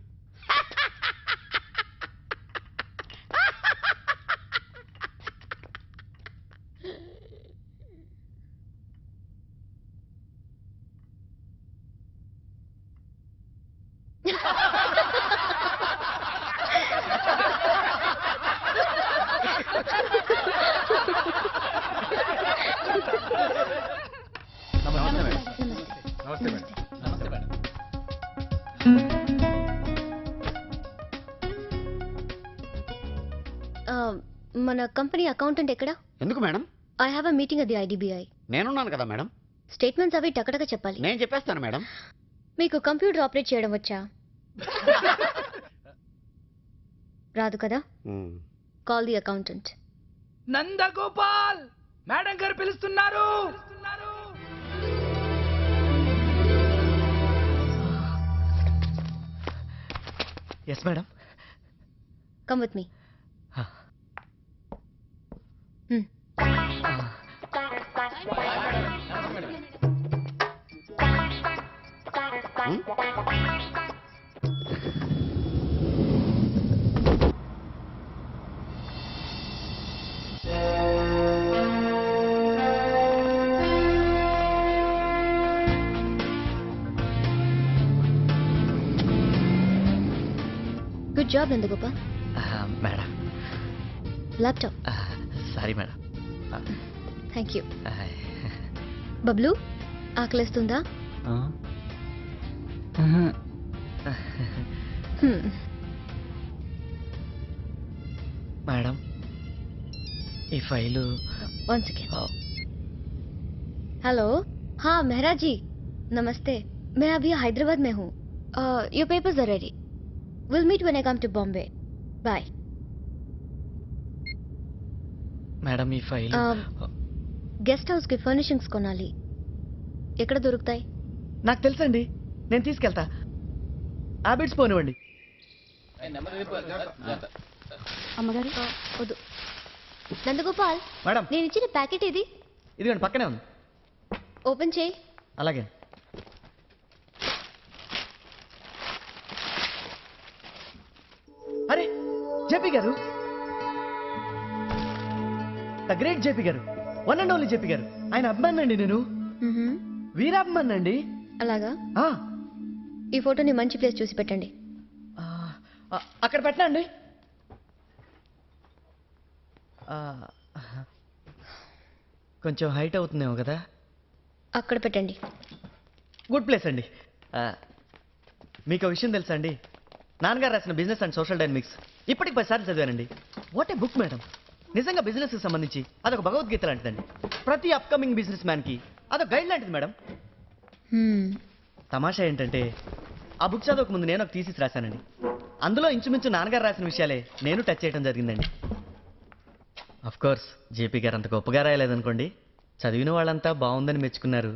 నమస్తే మేడం మన కంపెనీ అకౌంటెంట్ ఎక్కడ ఎందుకు madam I have a meeting అది ఐడిబిఐ నేనున్నాను కదా మేడం స్టేట్మెంట్స్ అవి టకటక చెప్పాలి నేను చెప్పేస్తాను మేడం మీకు కంప్యూటర్ ఆపరేట్ చేయడం వచ్చా రాదు కదా call the accountant Nandagopal madam గారు పిలుస్తున్నారు yes madam come with me good job Nandagopal madam laptop sorry madam thank you Bablu ఆకలిస్తుందా Hmm. మేడం ఈ ఫైలు One second. हेलो हाँ मेहरा जी नमस्ते मैं अभी हैदराबाद में हूँ your papers are ready will meet when I come to Bombay bye madam ఈ file guest house కి furnishings కొనాలి ఎక్కడ దొరుకుతాయి నాకు తెలుసండి నేను తీసుకెళ్తా హ్యాబిట్స్ పోనివ్వండి అమ్మగారు వద్దు నందగోపాల్ మేడం నేను ఇచ్చిన ప్యాకెట్ ఇది ఇదిగోండి పక్కనే ఉంది ఓపెన్ చేయి అలాగే అరే జేపీ గారు ద గ్రేట్ జేపీ గారు వన్ అండ్ ఓన్లీ జేపీ గారు ఆయన అభిమాని అండి నేను వీరాభిమాని అండి అలాగా ఆ, ఈ ఫోటోని మంచి ప్లేస్ చూసి పెట్టండి ఆ, అక్కడ పెట్టనా అండి ఆ, కొంచెం హైట్ అవుతుందేమో కదా అక్కడ పెట్టండి గుడ్ ప్లేస్ అండి ఆ, మీకు ఒక విషయం తెలుసా అండి నాన్నగారు రాసిన బిజినెస్ అండ్ సోషల్ డైనమిక్స్ ఇప్పటికి పదిసార్లు చదివానండి వాట్ ఏ బుక్ మేడం నిజంగా బిజినెస్కి సంబంధించి అదొక భగవద్గీత లాంటిదండి ప్రతి అప్కమింగ్ బిజినెస్ మ్యాన్కి అదొక గైడ్ లాంటిది మేడం తమాషా ఏంటంటే ఆ బుక్ చదవక ముందు నేను ఒక థీసిస్ రాశానండి అందులో ఇంచుమించు నాన్నగారు రాసిన విషయాలే నేను టచ్ చేయడం జరిగిందండి అఫ్ కోర్స్ జేపీ గారు అంత గొప్పగా రాయలేదనుకోండి చదివిన వాళ్ళంతా బాగుందని మెచ్చుకున్నారు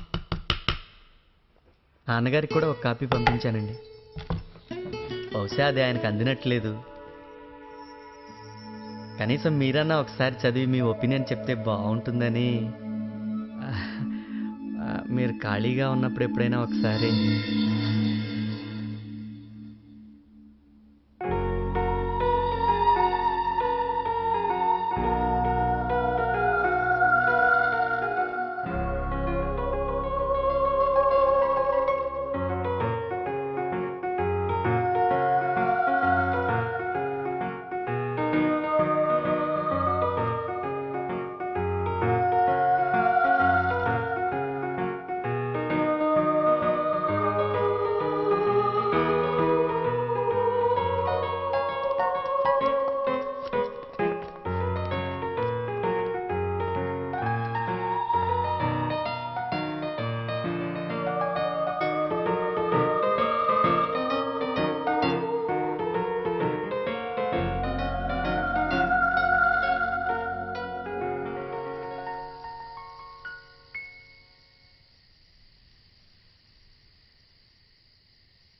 నాన్నగారికి కూడా ఒక కాపీ పంపించానండి బహుశా అది ఆయనకు అందినట్లేదు కనీసం మీరన్నా ఒకసారి చదివి మీ ఒపీనియన్ చెప్తే బాగుంటుందని ఆ, ఆ, మీరు ఖాళీగా ఉన్నప్పుడు ఎప్పుడైనా ఒకసారి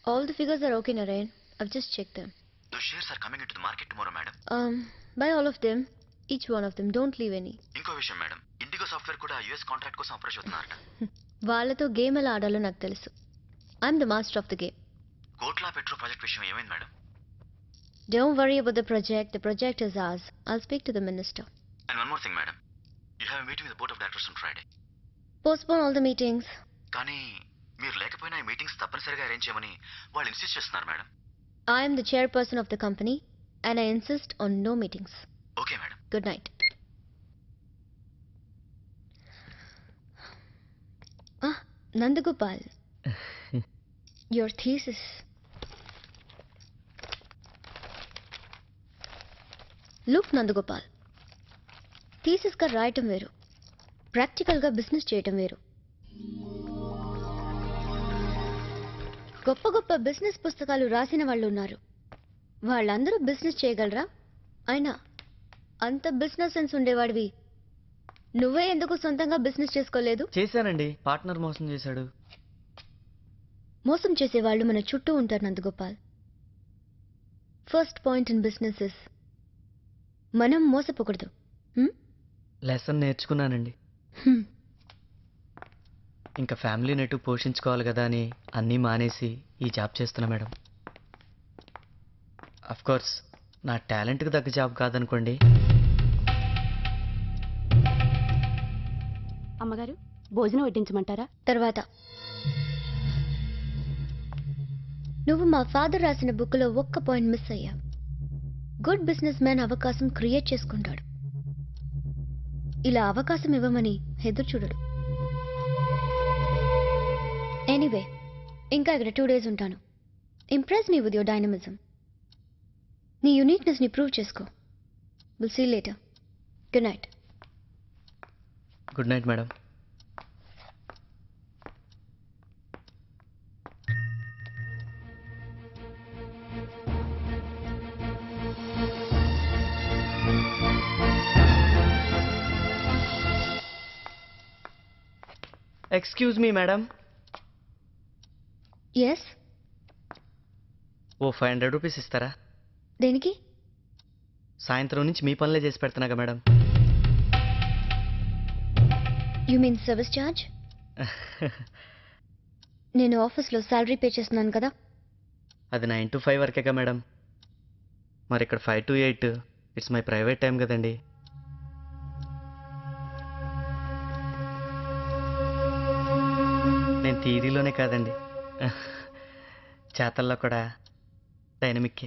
All the figures are okay, Narayan. I've just checked them. Those shares are coming into the market tomorrow, madam. Um, buy all of them. Each one of them. Don't leave any. ఇంకో విషయం madam Indigo software కూడా US contract కోసం approach అవుతున్నారట వాళ్ళతో game ఎలా ఆడాలో నాకు తెలుసు I'm the master of the game Kotla petro project విషయం ఏమైంది madam don't worry about the project the project is ours I'll speak to the minister and one more thing madam you have meeting with board of directors on Friday postpone all the meetings కానీ మీరు లేకపోయినా ఈ meetings తప్పనిసరిగా arrange చేయమని వాళ్ళు insist చేస్తున్నారు madam I'm the chairperson of the company and I insist on no meetings okay madam good night Nandagopal your thesis look Nandagopal థీసిస్గా రాయటం వేరు ప్రాక్టికల్గా బిజినెస్ చేయటం వేరు గొప్ప గొప్ప బిజినెస్ పుస్తకాలు రాసిన వాళ్ళు ఉన్నారు వాళ్ళందరూ బిజినెస్ చేయగలరా అయినా అంత బిజినెస్ సెన్స్ ఉండేవాడివి నువ్వే ఎందుకు సొంతంగా బిజినెస్ చేసుకోలేదు చేశానండి పార్ట్నర్ మోసం చేశాడు మోసం చేసేవాళ్ళు మన చుట్టూ ఉంటారు Nandagopal first point in businesses మనం మోసపోకూడదు లెసన్ నేర్చుకున్నానండి హ్మ్. ఇంకా ఫ్యామిలీ నెట్టు పోషించుకోవాలి కదా అని అన్నీ మానేసి ఈ జాబ్ చేస్తున్నా మేడం అఫ్ కోర్స్ నా టాలెంట్కి తగ్గ జాబ్ కాదనుకోండి అమ్మగారు భోజనం వడ్డించమంటారా తర్వాత నువ్వు మా ఫాదర్ రాసిన బుక్లో ఒక్క పాయింట్ మిస్ అయ్యా గుడ్ బిజినెస్ మ్యాన్ అవకాశం క్రియేట్ చేసుకుంటాడు ఇలా అవకాశం ఇవ్వమని ఎదురు చూడడు ఎనీవే ఇంకా ఇక్కడ టూ డేస్ ఉంటాను impress me with your dynamism నీ యూనిక్నెస్ని ప్రూవ్ చేసుకో will see later good night good night madam excuse me madam yes ఓ ఫైవ్ హండ్రెడ్ రూపీస్ ఇస్తారా దేనికి సాయంత్రం నుంచి మీ పనులే చేసి పెడుతున్నాగా madam you mean service charge నేను ఆఫీస్లో శాలరీ పే చేస్తున్నాను కదా అది నైన్ టు ఫైవ్ వరకేగా మేడం మరి ఇక్కడ five to eight it's my private time కదండి నేను థీరీలోనే కాదండి చేతల్లో కూడా డైనమిక్కే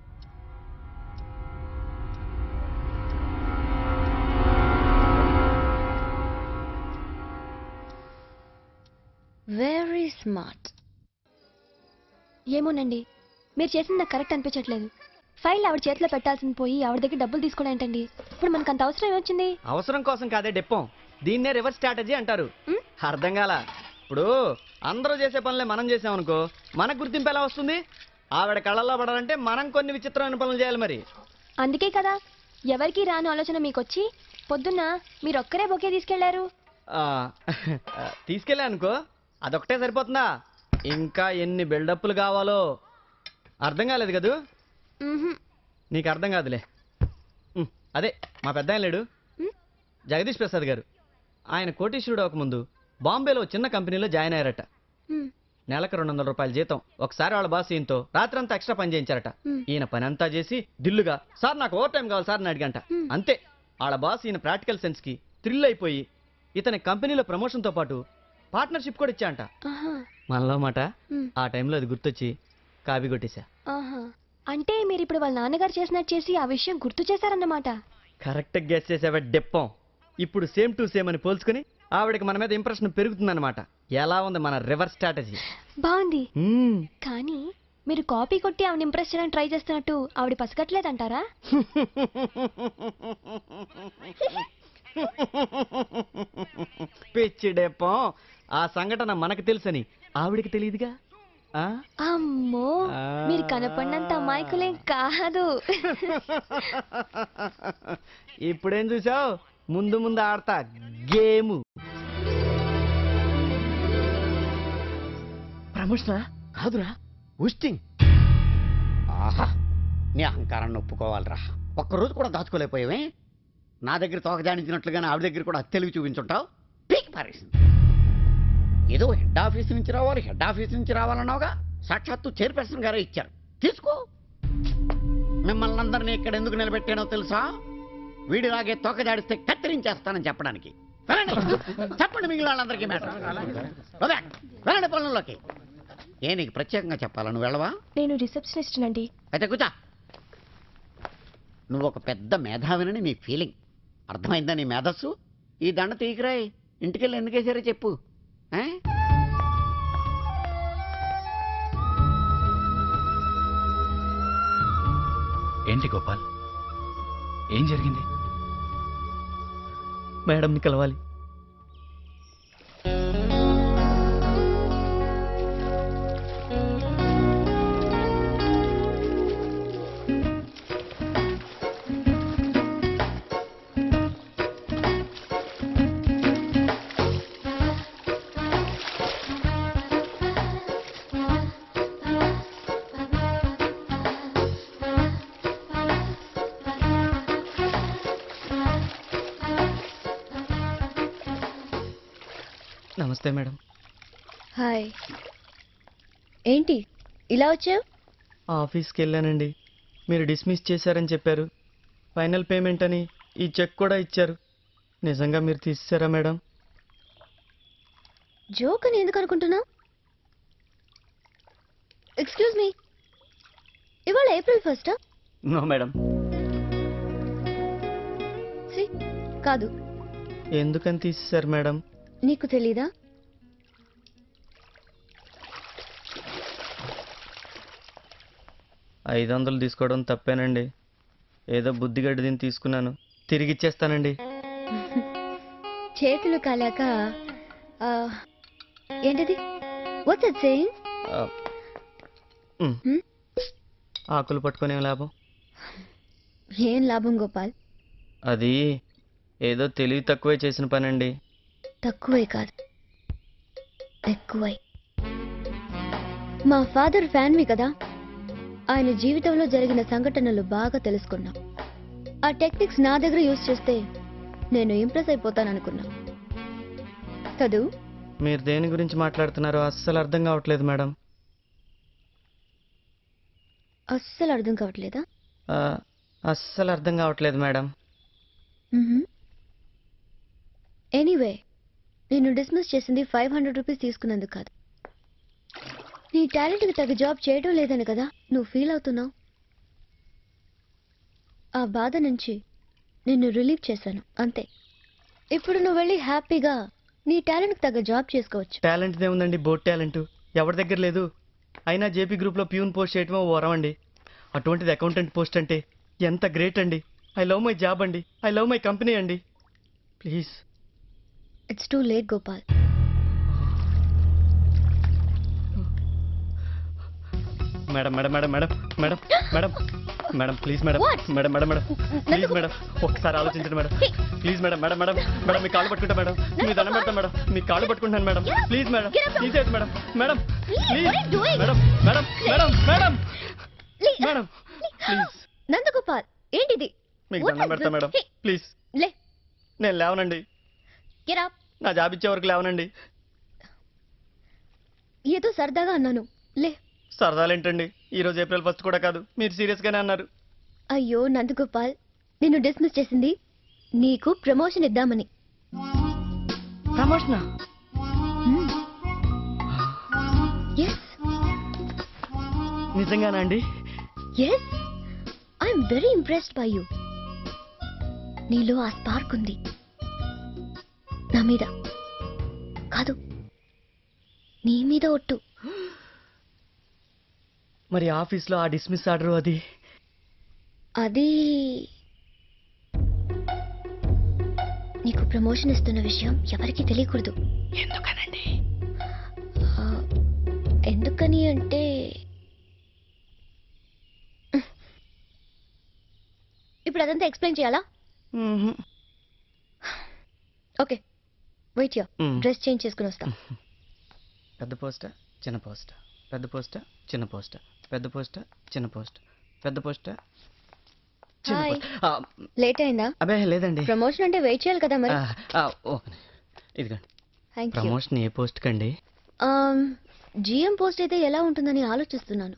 వెరీ స్మార్ట్ ఏమోనండి మీరు చేసింది నాకు కరెక్ట్ అనిపించట్లేదు ఫైల్ ఆవిడ చేతిలో పెట్టాల్సింది పోయి ఆవిడ దగ్గర డబ్బులు తీసుకోవడం ఏంటండి ఇప్పుడు మనకు అంత అవసరం ఏమొచ్చింది అవసరం కోసం కాదే డెప్పం దీన్నే రివర్స్ స్ట్రాటజీ అంటారు అర్థం కాల ఇప్పుడు అందరూ చేసే పనులే మనం చేసామనుకో మనకు గుర్తింపు ఎలా వస్తుంది ఆవిడ కళ్ళల్లో పడాలంటే మనం కొన్ని విచిత్రమైన పనులు చేయాలి మరి అందుకే కదా ఎవరికి రాను ఆలోచన మీకు వచ్చి పొద్దున్న మీరు ఒక్కరే బొకే తీసుకెళ్లారు ఆ, తీసుకెళ్ళా అనుకో అదొకటే సరిపోతుందా ఇంకా ఎన్ని బిల్డప్లు కావాలో అర్థం కాలేదు కదూ నీకు అర్థం కాదులే ఉమ్, అదే మా పెద్ద ఆయన లేడు జగదీష్ ప్రసాద్ గారు ఆయన కోటీశ్వరుడు అవ్వకముందు బాంబేలో చిన్న కంపెనీలో జాయిన్ అయ్యారట నెలకు రెండు వందల రూపాయల జీతం ఒకసారి వాళ్ళ బాస్ ఈయనతో రాత్రంతా ఎక్స్ట్రా పని చేయించారట ఈయన పని అంతా చేసి దిల్లుగా సార్ నాకు ఓవర్ టైం కావాలి సార్ అని అడిగంట అంతే వాళ్ళ బాస్ ఈయన ప్రాక్టికల్ సెన్స్ కి థ్రిల్ అయిపోయి ఇతని కంపెనీలో ప్రమోషన్ తో పాటు పార్ట్నర్షిప్ కూడా ఇచ్చాంట మనలో మాట ఆ టైంలో అది గుర్తొచ్చి కాపీ కొట్టేశా ఆహా అంటే మీరు ఇప్పుడు వాళ్ళ నాన్నగారు చేసినట్టు చేసి ఆ విషయం గుర్తు చేశారన్నమాట కరెక్ట్ గెస్ చేసావా డెప్పం ఇప్పుడు సేమ్ టు సేమ్ అని పోల్చుకుని ఆవిడకి మన మీద ఇంప్రెషన్ పెరుగుతుందన్నమాట ఎలా ఉంది మన రివర్స్ స్ట్రాటజీ బాగుంది కానీ మీరు కాపీ కొట్టి ఆవిడ ఇంప్రెస్ చేయడానికి ట్రై చేస్తున్నట్టు ఆవిడ పసగట్లేదంటారా పిచ్చి డెప్పం ఆ సంఘటన మనకు తెలుసని ఆవిడకి తెలియదుగా ఆ? అమ్మో ఆ. మీరు కనపడినంత అమాయకులేం కాదు ఇప్పుడేం చూసావు ముందు ముందు ఆడతా గేము ప్రమోషనా కాదురా ఉస్టింగ్ ఆహా నీ అహంకారాన్ని ఒప్పుకోవాలిరా ఒక్కరోజు కూడా దాచుకోలేకపోయావే నా దగ్గర తోక జాడించినట్లుగానే ఆవిడ దగ్గర కూడా తెలివి చూపించుంటావు పీక్ పారేసింది ఏదో హెడ్ ఆఫీస్ నుంచి రావాలి హెడ్ ఆఫీస్ నుంచి రావాలన్నావుగా సాక్షాత్తు చైర్పర్సన్ గారే ఇచ్చారు తీసుకో మిమ్మల్ని అందరినీ ఇక్కడ ఎందుకు నిలబెట్టానో తెలుసా వీడిలాగే తోక జాడిస్తే కత్తిరించేస్తానని చెప్పడానికి వెళ్ళండి. చెప్పండి మిగిలిన వాళ్ళందరికీ మ్యాటర్ వెళ్ళండి పొలంలోకి ఏ నీకు ప్రత్యేకంగా చెప్పాలా నువ్వు వెళ్ళవా నేను రిసెప్షనిస్ట్ అండి అయితే కూర్చో నువ్వు ఒక పెద్ద మేధావినని నీ ఫీలింగ్ అర్థమైందా నీ మేధస్సు ఈ దండ తీయకురాయి ఇంటికెళ్ళి ఎందుకేసారో చెప్పు ఆ? ఏంటి గోపాల్ ఏం జరిగింది మేడంని కలవాలి నమస్తే మేడం హాయ్ ఏంటి ఇలా వచ్చావు ఆఫీస్కి వెళ్ళానండి మీరు డిస్మిస్ చేశారని చెప్పారు ఫైనల్ పేమెంట్ అని ఈ చెక్ కూడా ఇచ్చారు నిజంగా మీరు తీసేశారా మేడం జోక్ అని ఎందుకు అనుకుంటున్నావు ఎక్స్క్యూజ్ మీ ఇవాళ ఏప్రిల్ ఫస్టా నో మేడం సి కాదు ఎందుకని తీసేశారు మేడం నీకు తెలీదా ఐదు వందలు తీసుకోవడం తప్పేనండి ఏదో బుద్ధిగడ్డి దీన్ని తీసుకున్నాను తిరిగి ఇచ్చేస్తానండి చేతులు కాలాక ఆ, ఏంటిది వాట్స్ ఇట్ సేయింగ్ ఆ, మ్. ఆకులు పట్టుకొని ఏం లాభం ఏం లాభం గోపాల్ అది ఏదో తెలివి తక్కువే చేసిన పనండి తక్కువే కాదు ఎక్కువై మా ఫాదర్ ఫ్యాన్వి కదా ఆయన జీవితంలో జరిగిన సంఘటనలు బాగా తెలుసుకున్నా ఆ టెక్నిక్స్ నా దగ్గర యూజ్ చేస్తే నేను ఇంప్రెస్ అయిపోతాననుకున్నా కదూ మీరు దేని గురించి మాట్లాడుతున్నారో అస్సలు అర్థం కావట్లేదు మేడం అస్సలు అర్థం కావట్లేదా ఆ, అస్సలు అర్థం కావట్లేదు మేడం ఎనీవే నేను డిస్మిస్ చేసింది ఫైవ్ హండ్రెడ్ రూపీస్ తీసుకున్నందుకు కాదు నీ టాలెంట్కి తగ్గ జాబ్ చేయడం లేదని కదా నువ్వు ఫీల్ అవుతున్నావు ఆ బాధ నుంచి నిన్ను రిలీవ్ చేశాను అంతే ఇప్పుడు నువ్వు వెళ్ళి హ్యాపీగా నీ టాలెంట్కి తగ్గ జాబ్ చేసుకోవచ్చు టాలెంట్ ఏముందండి బోట్ టాలెంట్ ఎవరి దగ్గర లేదు అయినా జేపీ గ్రూప్లో ప్యూన్ పోస్ట్ చేయటమో ఓ వరం అండి అటువంటిది అకౌంటెంట్ పోస్ట్ అంటే ఎంత గ్రేట్ అండి ఐ లవ్ మై జాబ్ అండి ఐ లవ్ మై కంపెనీ అండి please it's too late Gopal madam madam madam madam madam madam madam please madam What? Madam madam madam please madam ఒక్కసారి ఆలోచించండి madam please madam madam madam madam మీ కాళ్ళు పట్టుకుంటా madam మీ దండం పెడతా madam మీ కాళ్ళు పట్టుకుంటాను మేడం ప్లీజ్ మేడం ప్లీజ్ అయితే madam madam please madam madam madam madam madam please Nandagopal ఏంటిది మీకు What దండం is పెడతా this? మేడం Hey, ప్లీజ్ లే నేను లేవనండి get up. నా జాబ్ ఇచ్చే వరకు లేవనండి ఏదో సరదాగా అన్నాను లే సరదాలేంటండి ఈ రోజు ఏప్రిల్ ఫస్ట్ కూడా కాదు మీరు సీరియస్గానే అన్నారు అయ్యో నందగోపాల్ నిన్ను డిస్మిస్ చేసింది నీకు ప్రమోషన్ ఇద్దామని ప్రమోషనా ఎస్ నిజంగానా అండి yes I'm very impressed by you నీలో ఆ స్పార్క్ ఉంది నా మీద కాదు నీ మీద ఒట్టు మరి ఆఫీస్లో ఆ డిస్మిస్ ఆర్డర్ అది అది నీకు ప్రమోషన్ ఇస్తున్న విషయం ఎవరికీ తెలియకూడదు ఎందుకనండి ఆ, ఎందుకని అంటే ఇప్పుడు అదంతా ఎక్స్ప్లెయిన్ చేయాలా ఓకే వెయిట్ యా మ్మ్. డ్రెస్ చేంజ్ చేసుకుని వస్తా పెద్ద పోస్టా చిన్న పోస్టా పెద్ద పోస్టా చిన్న పోస్టా పెద్ద పోస్టా చిన్న పోస్ట్ పెద్ద పోస్టా చిన్న హాయ్ పోస్ట్ ఆ, లేట్ అయిందా అబే లేదండి ప్రమోషన్ అంటే వెయిట్ చేయాలి కదా మరి ఆ, ఆ, ఓ ఇదిగోండి థ్యాంక్ యూ ప్రమోషన్ ఏ పోస్ట్ కండి జిఎం పోస్ట్ అయితే ఎలా ఉంటుందని ఆలోచిస్తున్నాను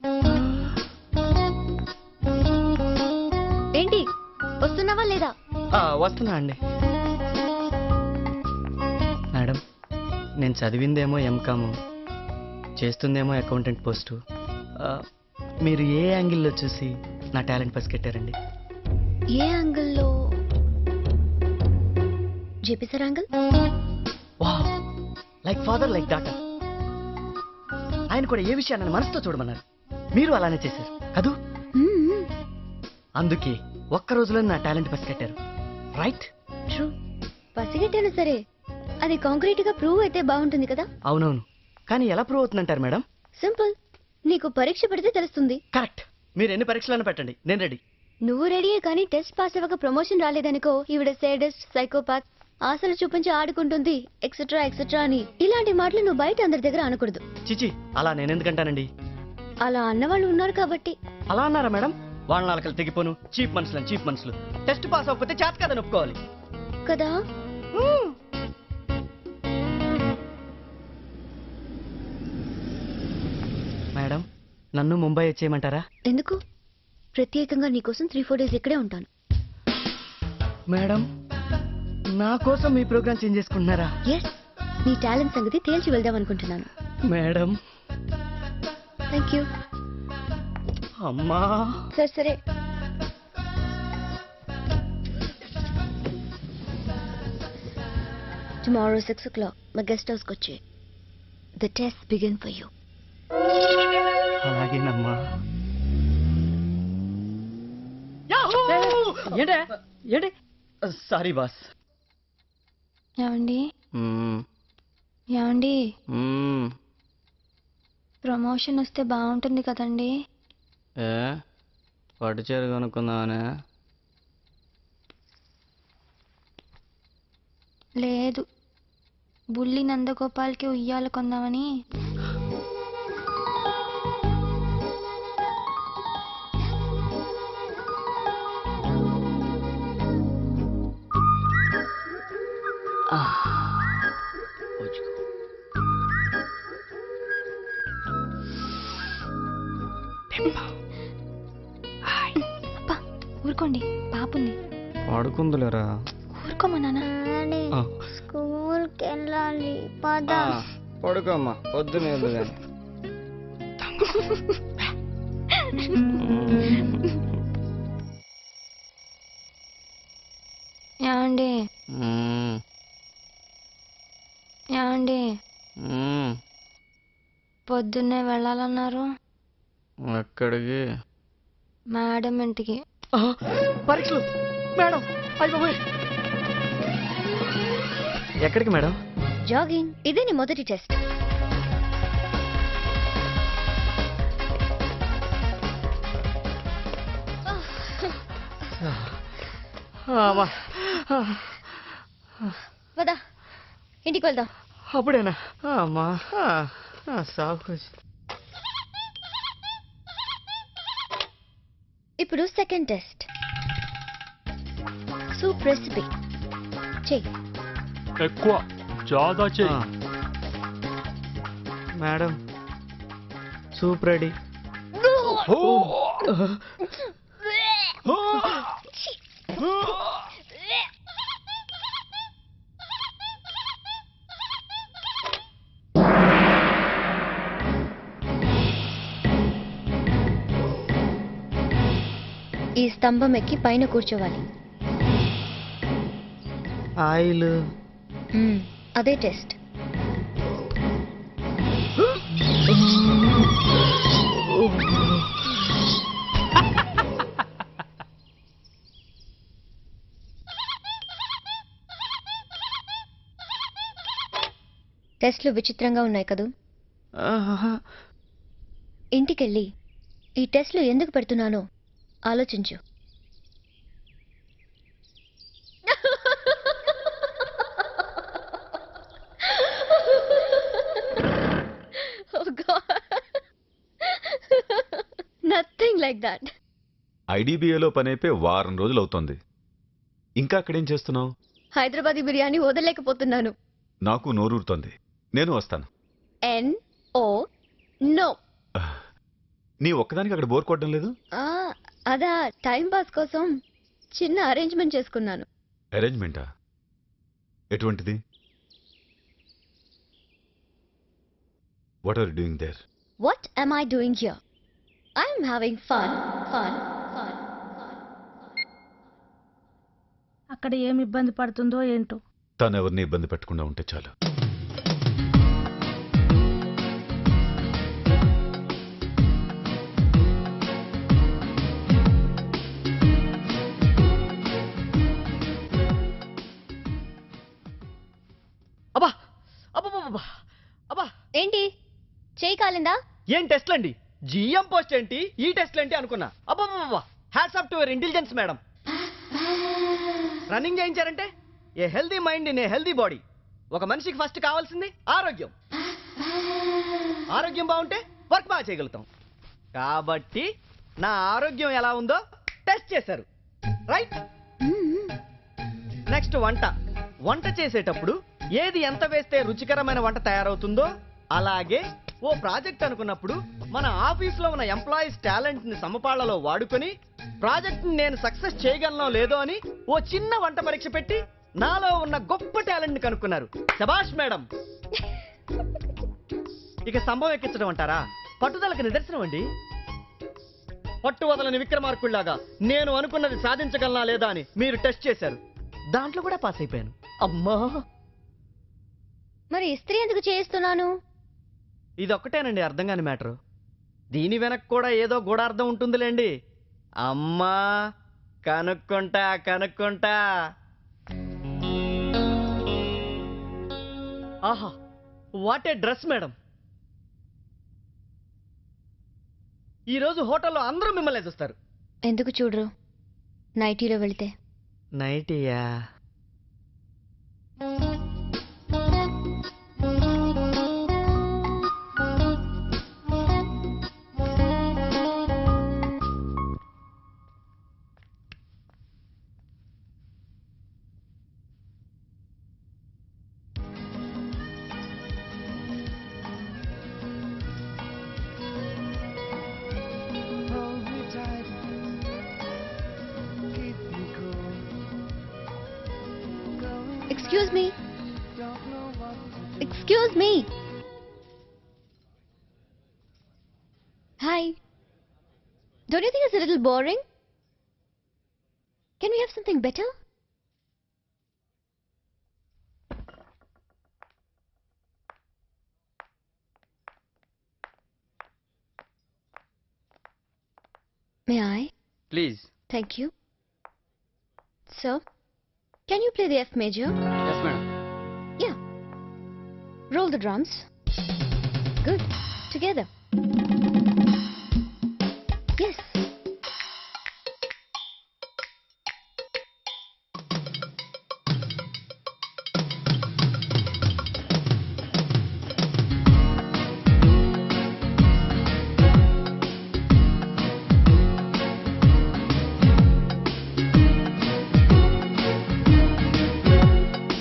ఏంటి వస్తున్నావా లేదా ఆ, వస్తున్నా అండి మేడం నేను చదివిందేమో ఎంకాము చేస్తుందేమో అకౌంటెంట్ పోస్టు ఆ, మీరు ఏ యాంగిల్లో చూసి నా టాలెంట్ పసిగట్టారండి ఏ యాంగిల్లో JP sir angle like father like daughter ఆయన కూడా ఏ విషయాన్ని మనసుతో చూడమన్నారు మీరు అలానే చేశారు కదూ అందుకే ఒక్క రోజులో నా టాలెంట్ పసిగట్టారు రైట్ ట్రూ పసిగట్టాను సరే అది కాంక్రీట్ గా ప్రూవ్ అయితే బాగుంటుంది కదా అవునవును కానీ ఎలా ప్రూవ్ అవుతుందంటారు మేడం సింపుల్ నీకు పరీక్ష పెడితే తెలుస్తుంది కరెక్ట్ మీరు ఎన్ని పరీక్షలను పెట్టండి నేను రెడీ నువ్వు రెడీయే కానీ టెస్ట్ పాస్ అవ్వక ప్రమోషన్ రాలేదనుకో ఈవిడ సేడస్ట్ సైకోపాత్ ఆశలు చూపించి ఆడుకుంటుంది ఎక్సెట్రా ఎక్సెట్రా అని ఇలాంటి మాటలు నువ్వు బయట అందరి దగ్గర అనకూడదు చిచి అలా నేను ఎందుకంటానండి అలా అన్నవాళ్ళు ఉన్నారు కాబట్టి అలా అన్నారా మేడం వాళ్ళ నాలుకలు తెగిపోను చీప్ మనుషులు చీప్ మనుషులు టెస్ట్ పాస్ అవ్వకపోతే చేత కదని ఒప్పుకోవాలి కదా మేడం నన్ను ముంబై వచ్చేయమంటారా ఎందుకు ప్రత్యేకంగా నీకోసం త్రీ ఫోర్ డేస్ ఇక్కడే ఉంటాను మేడం నా కోసం మీ ప్రోగ్రామ్ చేంజ్ చేసుకుంటున్నారా ఎస్ నీ టాలెంట్ సంగతి తేల్చి వెళ్దాం అనుకుంటున్నాను మేడం థ్యాంక్ యూ అమ్మా సరే సరే టుమారో సిక్స్ ఓ క్లాక్ మా గెస్ట్ హౌస్కి వచ్చి the test begin for you అలాగేనమ్మా ఏంటే ఏంటి సారీ బాస్ ఏమండి ఏమండి ప్రమోషన్ వస్తే బాగుంటుంది కదండి ఏ పట్టు చీర కొనుక్కుందామనే లేదు బుల్లి నందగోపాల్కి ఉయ్యాల కొందామని అబ్బా ఊరుకోండి పాపుంది పడుకుందులేరా ఊరుకోమా నాన్న స్కూల్కి వెళ్ళాలి పద పడుకోమ్మా పొద్దునే కానీ ఏమండి ఏమండి పొద్దున్నే వెళ్ళాలన్నారు ఎక్కడికి మేడం ఇంటికి పరీక్షలు మేడం అయిపోయి ఎక్కడికి మేడం జాగింగ్ ఇదే నీ మొదటి టెస్ట్ పద ఇంటికి వెళ్దాం అప్పుడేనా అమ్మా సాగు ఇప్పుడు సెకండ్ టెస్ట్ సూప్ రెసిపీ చెయ్యి ఎక్కువ జాదా చెయ్యి మేడం సూప్ రెడీ ఈ స్తంభం ఎక్కి పైన కూర్చోవాలి ఆయిల్ మ్మ్, అదే టెస్ట్ టెస్ట్లు విచిత్రంగా ఉన్నాయి కదూ ఇంటికెళ్ళి ఈ టెస్ట్లు ఎందుకు పెడుతున్నానో ఆలోచించు లైక్ దాట్ ఐడిబిఏలో పని అయిపోయి వారం రోజులు అవుతోంది ఇంకా అక్కడేం చేస్తున్నావు హైదరాబాదీ బిర్యానీ వదలలేకపోతున్నాను నాకు నోరూరుతోంది నేను వస్తాను ఎన్ ఓ నో నీ ఒక్కదానికి అక్కడ బోర్ కొట్టడం లేదు అదా టైం పాస్ కోసం చిన్న అరేంజ్మెంట్ చేసుకున్నాను అరేంజ్మెంటా ఎటువంటిది what are doing there what am I doing here I'm having fun fun fun అక్కడ ఏం ఇబ్బంది పడుతుందో ఏంటో తను ఎవరిని ఇబ్బంది పెట్టకుండా ఉంటే చాలు అబ్బా అబ్బా అబ్బా ఏంటి చేయి కాలిందా ఏం టెస్ట్లు అండి జిఎం పోస్ట్ ఏంటి ఈ టెస్ట్లు ఏంటి అనుకున్నా అబ్బా hats up to your intelligence madam running చేయించారంటే a healthy mind in a healthy body ఒక మనిషికి ఫస్ట్ కావాల్సింది ఆరోగ్యం ఆరోగ్యం బాగుంటే వర్క్ బాగా చేయగలుగుతాం కాబట్టి నా ఆరోగ్యం ఎలా ఉందో టెస్ట్ చేశారు రైట్ నెక్స్ట్ వంట వంట చేసేటప్పుడు ఏది ఎంత వేస్తే రుచికరమైన వంట తయారవుతుందో అలాగే ఓ ప్రాజెక్ట్ అనుకున్నప్పుడు మన ఆఫీస్లో ఉన్న ఎంప్లాయీస్ టాలెంట్ ని సమపాళ్లలో వాడుకొని ప్రాజెక్ట్ ని నేను సక్సెస్ చేయగలనో లేదో అని ఓ చిన్న వంట పరీక్ష పెట్టి నాలో ఉన్న గొప్ప టాలెంట్ ని కనుక్కున్నారు శబాష్ మేడం ఇక స్తంభం ఎక్కించడం అంటారా పట్టుదలకు నిదర్శనం అండి పట్టు వదలని విక్రమార్కుల్లాగా నేను అనుకున్నది సాధించగలనా లేదా అని మీరు టెస్ట్ చేశారు దాంట్లో కూడా పాస్ అయిపోయాను అమ్మా మరి ఇస్త్రీ ఎందుకు చేయిస్తున్నాను ఇదొక్కటేనండి అర్థం కాని మ్యాటరు దీని వెనక కూడా ఏదో గూఢార్థం ఉంటుందిలేండి అమ్మా కనుక్కుంటా కనుక్కుంటా ఆహా వాట్ ఏ డ్రెస్ మేడం ఈరోజు హోటల్లో అందరూ మిమ్మల్ని చూస్తారు ఎందుకు చూడరు నైటీలో వెళితే నైటీయా excuse me excuse me hi don't you think it's little boring can we have something better May I? Please Thank you. Sir, can you play the F major? Yes madam Yeah. Roll the drums. Good. Together. Yes.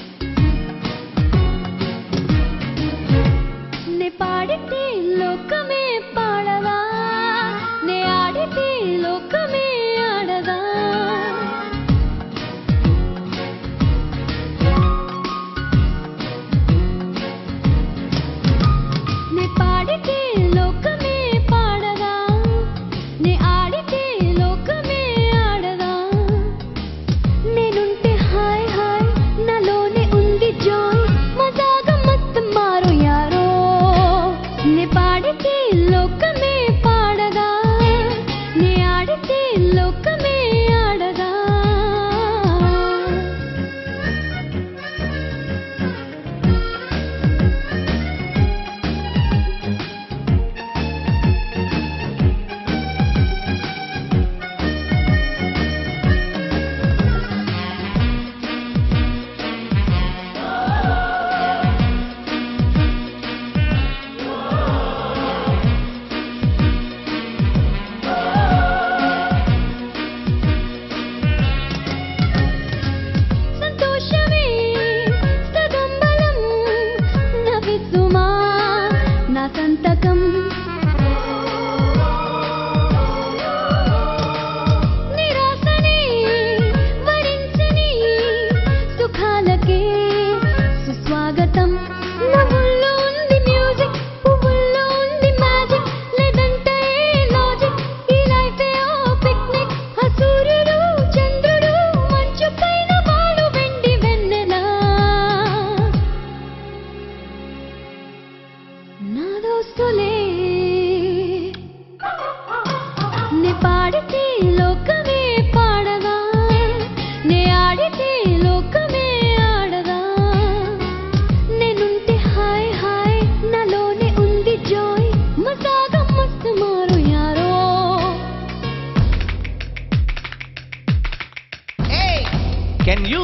నే పాడితే లోకమే can you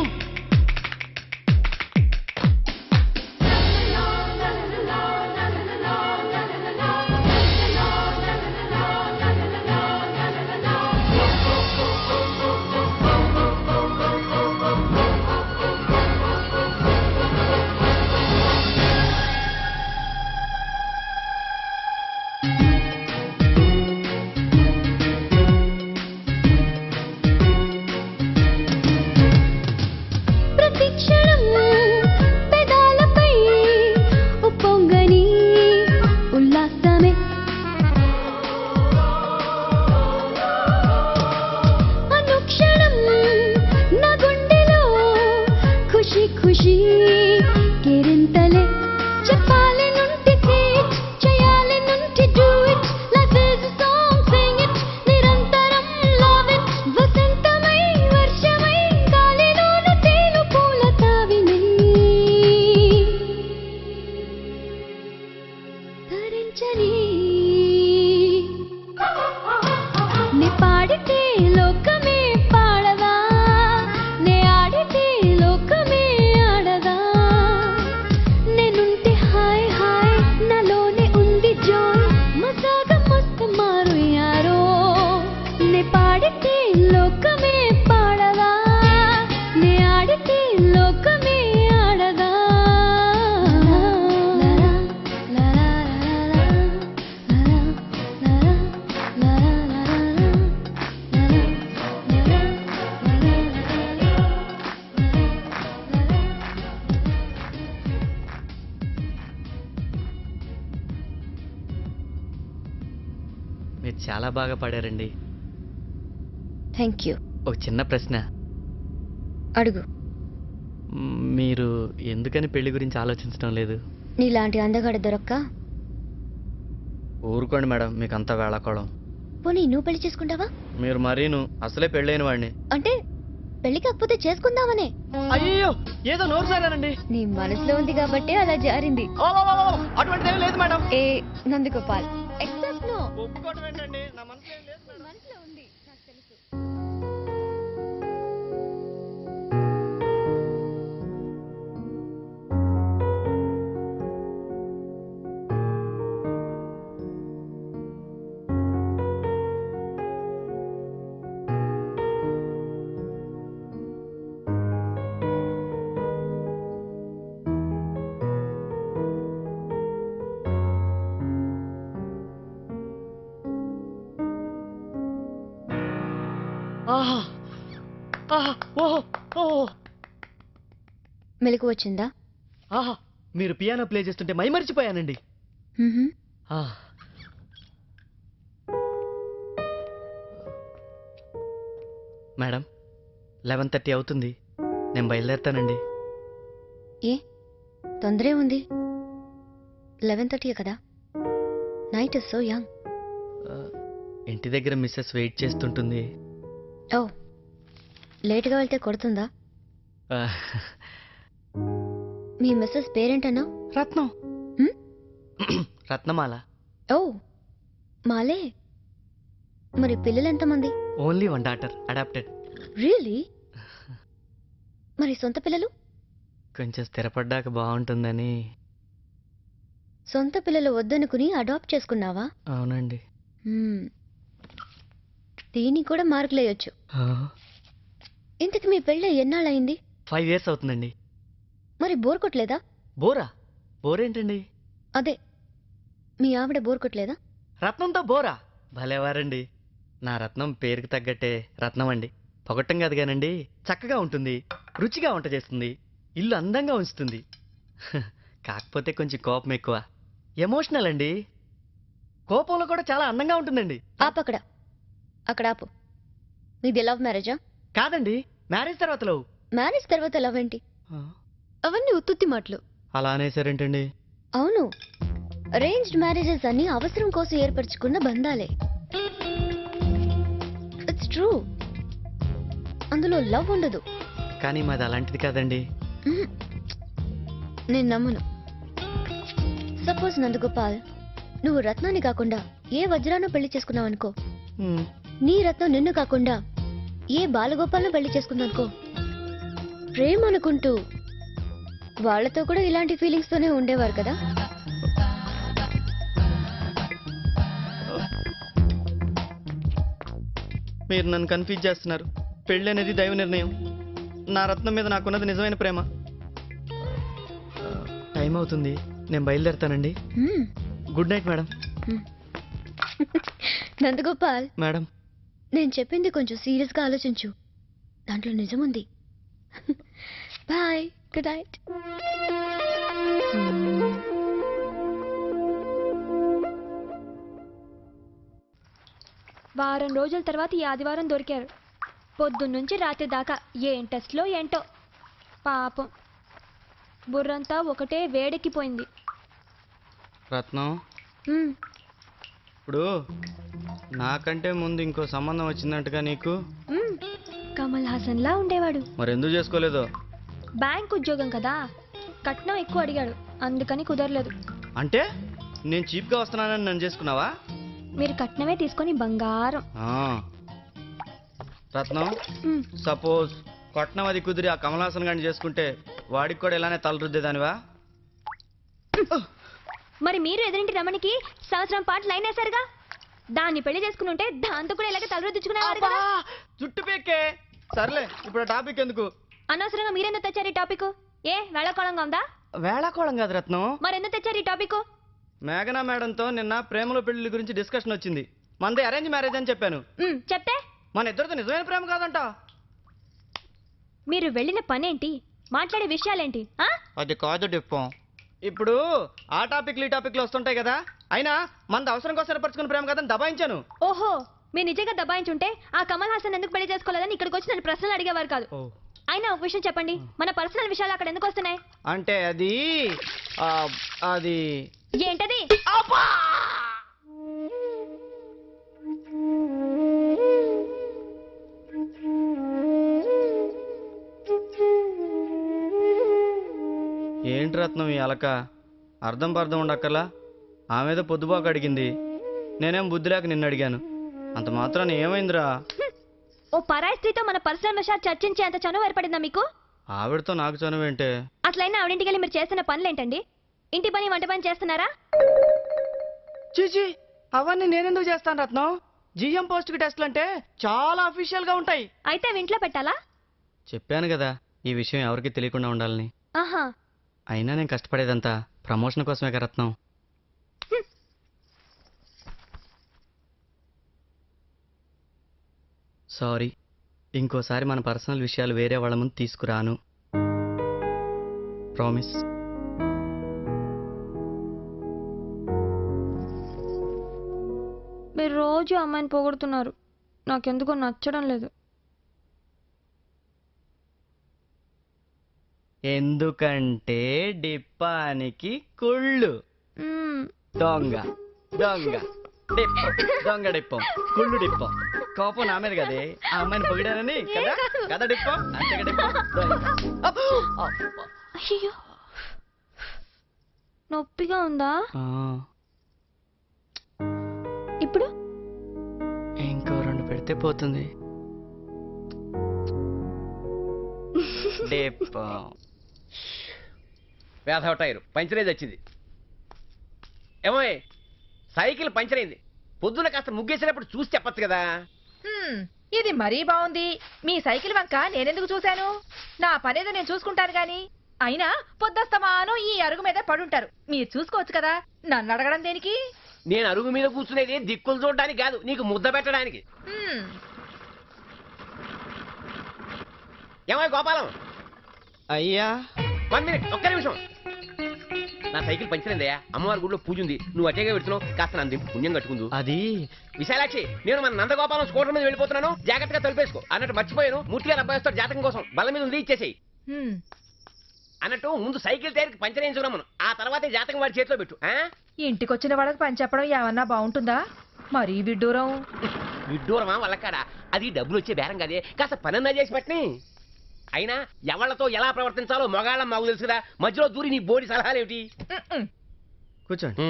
ప్రతి క్షణం పెదాలపై ఉప్పొంగని ఉల్లాసమే అనుక్షణం నా గుండెలో ఖుషి ఖుషి కేరింతలే చెప్పాలి నుండి సేట్ చేయాలి నుండి do it life is song sing it నిరంతరం లవ్ ఇట్ వసంతమై వర్షమై గాలిలోన తేలు పూల తావినై ధరించని నే పాడితే లోకమే పాడదా నే ఆడితే లోకమే ఆడదా నేనుంటే హాయ్ హాయ్ నాలోనే ఉంది జాయ్ మజాగా మస్తు మారు యారో నే పాడితే లోకమే పాడదా నే ఆడితే లోకమే ఆడదా మీరు చాలా బాగా పాడారండి థ్యాంక్ యూ ఒక చిన్న ప్రశ్న అడుగు మ్, మీరు ఎందుకని పెళ్లి గురించి ఆలోచించడం లేదు నీలాంటి అందగాడు దొరక్క ఊరుకోండి మేడం మీకు అంతా వేళకోళం పోనీ నువ్వు పెళ్లి చేసుకుంటావా మీరు మరీను అసలే పెళ్ళైన వాడిని అంటే పెళ్లి కాకపోతే చేసుకుందామనే అయ్యో ఏదో నోరు సారానండి నీ మనసులో ఉంది కాబట్టి అలా జారింది అటువంటిది ఏం లేదు మేడం ఏ నందగోపాల్ ఎక్సెప్ట్ నో మనసులో ఉంది నాకు తెలుసు ఆహా ఆహా ఓహో ఓహో మెలకు వచ్చిందా ఆహా మీరు పియానో ప్లే చేస్తుంటే మై మర్చిపోయానండి మ్హూ. ఆ, మేడం లెవెన్ థర్టీ అవుతుంది నేను బయలుదేరుతానండి ఏ తొందరే ఉంది లెవెన్ థర్టీ కదా నైట్ ఇస్ సో యంగ్ ఆ, ఇంటి దగ్గర మిస్సెస్ వెయిట్ చేస్తుంటుంది ఓ లేట్గా వెళ్తే కొడుతుందా ఆ, మీ మిస్సెస్ పేరేంటన్నా రత్నం రత్నమాల ఓ మాలే మరి పిల్లలు ఎంతమంది only one daughter adopted really మరి సొంత పిల్లలు కొంచెం స్థిరపడ్డాక బాగుంటుందని సొంత పిల్లలు వద్దనుకుని అడాప్ట్ చేసుకున్నావా అవునండి మ్మ్. దీనికి కూడా మార్కులు వేయొచ్చు ఇంతకు మీ పెళ్ళి ఎన్నాళ్ళయింది ఫైవ్ ఇయర్స్ అవుతుందండి మరి బోర్ కొట్టలేదా బోరా బోర్ ఏంటండి అదే మీ ఆవిడ బోర్ కొట్టలేదా రత్నంతో బోరా భలేవారండి నా రత్నం పేరుకి తగ్గట్టే రత్నం అండి పొగట్టం కాదు కానండి చక్కగా ఉంటుంది రుచిగా వంట చేస్తుంది ఇల్లు అందంగా ఉంచుతుంది హ, కాకపోతే కొంచెం కోపం ఎక్కువ ఎమోషనల్ అండి కోపంలో కూడా చాలా అందంగా ఉంటుందండి ఆపక్కడ అక్కడ ఆపు మీది లవ్ మ్యారేజా కాదండి మ్యారేజ్ తర్వాత లవ్ మ్యారేజ్ తర్వాత లవ్ ఏంటి అవన్నీ ఉత్తుత్తి మాటలు అలా అనేసారేంటండి అవును అరేంజ్డ్ మ్యారేజెస్ అన్ని అవసరం కోసం ఏర్పరచుకున్న బంధాలే ఇట్స్ ట్రూ అందులో లవ్ ఉండదు కానీ మాది అలాంటిది కాదండి మ్మ్. నేను నమ్మను సపోజ్ నందగోపాల్ నువ్వు రత్నాన్ని కాకుండా ఏ వజ్రాన్ని పెళ్లి చేసుకున్నావు అనుకో మ్, నీ రత్నం నిన్ను కాకుండా ఏ బాలగోపాలను పెళ్లి చేసుకుందనుకో ప్రేమ అనుకుంటూ వాళ్ళతో కూడా ఇలాంటి ఫీలింగ్స్ తోనే ఉండేవారు కదా మీరు నన్ను కన్ఫ్యూజ్ చేస్తున్నారు పెళ్ళి అనేది దైవ నిర్ణయం నా రత్నం మీద నాకున్నది నిజమైన ప్రేమ ఆ, టైం అవుతుంది నేను బయలుదేరుతానండి hmm. Good night madam Nandagopal madam నేను చెప్పింది కొంచెం సీరియస్గా ఆలోచించు దాంట్లో నిజం ఉంది బాయ్ గుడ్ నైట్ వారం రోజుల తర్వాత ఈ ఆదివారం దొరికారు పొద్దున్నుంచి రాత్రి దాకా ఏం టెస్ట్లో ఏంటో పాపం బుర్రంతా ఒకటే వేడెక్కిపోయింది రత్నం మ్, ఇప్పుడు నాకంటే ముందు ఇంకో సంబంధం వచ్చిందంటగా నీకు మ్, కమల్ హాసన్లా ఉండేవాడు మరి ఎందుకు చేసుకోలేదు బ్యాంక్ ఉద్యోగం కదా కట్నం ఎక్కువ అడిగాడు అందుకని కుదరలేదు అంటే నేను చీప్గా వస్తున్నానని నన్ను చేసుకున్నావా మీరు కట్నమే తీసుకొని బంగారం ఆ. రత్నం మ్, సపోజ్ కొట్నం అది కుదిరి ఆ కమలాసన్ గారిని చేసుకుంటే వాడికి కూడా ఇలానే తల రుద్దేదానివా మరి మీరు ఎదురింటి రమణికి సంవత్సరం పాటు లైన్ వేశారుగా దాన్ని పెళ్లి చేసుకుని ఉంటే దాంతో కూడా ఇలాగే తలరుద్దుకునేవారు కదా జుట్టు పెక్కే సర్లే ఇప్పుడు టాపిక్ ఎందుకు అనవసరంగా మీరెందుకు తెచ్చారు ఈ టాపిక్ ఏ వేళకోళంగా ఉందా వేళాకోళం కాదు రత్నం మరెందుకు తెచ్చారు ఈ టాపిక్ మేఘనా మేడంతో నిన్న ప్రేమలో పెళ్లి గురించి డిస్కషన్ వచ్చింది మనది అరేంజ్ మ్యారేజ్ అని చెప్పాను చెప్తే మన ఇద్దరితో నిజమైన ప్రేమ కాదంట మీరు వెళ్ళిన పనేంటి మాట్లాడే విషయాలేంటి ఆ? అది కాదు డిప్పం ఇప్పుడు ఆ టాపిక్లు ఈ టాపిక్లు వస్తుంటాయి కదా అయినా మనది అవసరం కోసం ఏర్పరచుకున్న ప్రేమ కాదని దబాయించాను ఓహో మీరు నిజంగా దబాయించుంటే ఆ కమల్ హాసన్ ఎందుకు పెళ్లి చేసుకోలేదని ఇక్కడికి వచ్చి నన్ను ప్రశ్నలు అడిగేవారు కాదు అయినా ఒక విషయం చెప్పండి మన పర్సనల్ విషయాలు అక్కడ ఎందుకు వస్తున్నాయి అంటే అది ఆ, అది ఏంటది ఏంటి రత్నం ఈ అలక అర్థం పర్థం ఉండక్కర్లా ఆమెదో పొద్దుబాకు అడిగింది నేనేం బుద్ధి లేక నిన్ను అడిగాను అంత మాత్రాన ఏమైందిరా ఓ పరాయి స్త్రీతో మన పర్సనల్ విషయాలు చర్చించే అంత చనువు ఏర్పడిందా మీకు ఆవిడతో నాకు చనువేంటే అసలైనా ఆవిడింటికి వెళ్ళి మీరు చేస్తున్న పనులేంటండి ఇంటి పని వంట పని చేస్తున్నారా చీచి అవన్నీ నేనెందుకు చేస్తాను రత్నం జిఎం పోస్ట్కి టెస్ట్లు అంటే చాలా అఫీషియల్గా ఉంటాయి అయితే అవి ఇంట్లో పెట్టాలా చెప్పాను కదా ఈ విషయం ఎవరికి తెలియకుండా ఉండాలని ఆహా అయినా నేను కష్టపడేదంతా ప్రమోషన్ కోసమే కదా రత్నం సారీ ఇంకోసారి మన పర్సనల్ విషయాలు వేరే వాళ్ళ ముందు తీసుకురాను ప్రామిస్ మీరు రోజు అమ్మాయిని పొగుడుతున్నారు నాకెందుకో నచ్చడం లేదు ఎందుకంటే డిప్పానికి కుళ్ళు దొంగ దొంగ డిప్పం దొంగ డిప్పం కుళ్ళు డిప్పం కోపం నా మీద కదే ఆ అమ్మాయిని పొగిడానని కదా కదా డిప్పం అంతే డిప్పం దొంగ. అబ్బో! అబ్బా. అయ్యో నొప్పిగా ఉందా ఆ, ఇప్పుడు ఇంకో రెండు పెడితే పోతుంది డిప్పం వేధవ టైరు పంచర్ అయింది వచ్చింది ఏమోయ్ సైకిల్ పంచర్ అయింది పొద్దున కాస్త ముగ్గేసినప్పుడు చూసి చెప్పొచ్చు కదా హ్మ్, ఇది మరీ బాగుంది మీ సైకిల్ వంక నేనెందుకు చూశాను నా పనేదో నేను చూసుకుంటాను గాని అయినా పొద్దస్తమాను ఈ అరుగు మీద పడుంటారు మీరు చూసుకోవచ్చు కదా నన్ను అడగడం దేనికి నేను అరుగు మీద కూర్చునేది దిక్కులు చూడడానికి కాదు నీకు ముద్ద పెట్టడానికి హ్మ్, ఏమో గోపాలం అయ్యా వన్ మినిట్ ఒక్క నిమిషం నా సైకిల్ పంచరైందయ్యా అమ్మవారి గుడిలో పూజ ఉంది నువ్వు అటేగా పెడుతున్నావు కాస్త నన్ను దింపు పుణ్యం కట్టుకుందు అది విశాలాక్షి నేను మన నందగోపాలం స్కూటర్ మీద వెళ్ళిపోతున్నాను జాగ్రత్తగా తలిపేసుకో అన్నట్టు మర్చిపోయాను మూర్తిగా అబ్బాయి వస్తాడు జాతకం కోసం బల్ల మీద ఉంది ఇచ్చేసేయి హ్మ్. అన్నట్టు ముందు సైకిల్ టైర్కి పంచర్ వేయించుకున్నాము ఆ తర్వాతే జాతకం వాడి చేతిలో పెట్టు ఆ? ఇంటికొచ్చిన వాళ్ళకి పని చెప్పడం ఏమన్నా బాగుంటుందా మరీ విడ్డూరం విడ్డూరమా వాళ్ళకాడ అది డబ్బులు వచ్చే బేరం కదే కాస్త పనన్నా చేసి పెట్టని అయినా ఎవళ్లతో ఎలా ప్రవర్తించాలో మగాళ్ళం మాకు తెలుసు కదా మధ్యలో దూరి నీ బోడి సలహాలేమిటి కూర్చోండి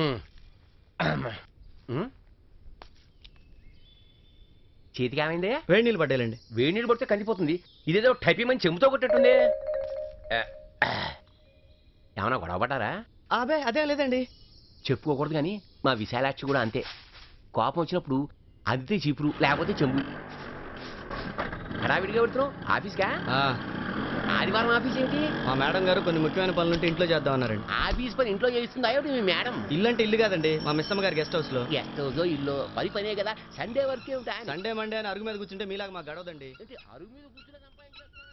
చేతికి ఏమైందే వేడి నీళ్ళు పడ్డాలండి వేడి నీళ్ళు పడితే కందిపోతుంది ఇదేదో టైపీ మంచి చెంబుతో కొట్టేట్టుంది ఏమన్నా గొడవ పడ్డారా అబే అదేం లేదండి చెప్పుకోకూడదు కానీ మా విశాలాక్షి కూడా అంతే కోపం వచ్చినప్పుడు అంతే చీపురు లేకపోతే చెంబు హడావిడిగా పెడుతున్నావు ఆఫీస్కా ఆదివారం ఆఫీస్ ఏంటి మా మేడం గారు కొన్ని ముఖ్యమైన పనులుంటే ఇంట్లో చేద్దాం అన్నారండి ఆఫీస్ పని ఇంట్లో చేస్తుందా ఏమిటి మీ మేడం ఇల్లు అంటే ఇల్లు కాదండి మా మిస్సమ్మ గారి గెస్ట్ హౌస్ లో గెస్ట్ హౌస్ ఇల్లు పది పనే కదా సండే వర్క్ ఏమిటా అని. సండే మండే అని అరుగు మీద కూర్చుంటే మీలాగా మాకు గడవదండి ఏంటి, అరుగు మీద కూర్చుని సంపాదించేస్తున్నాడంట?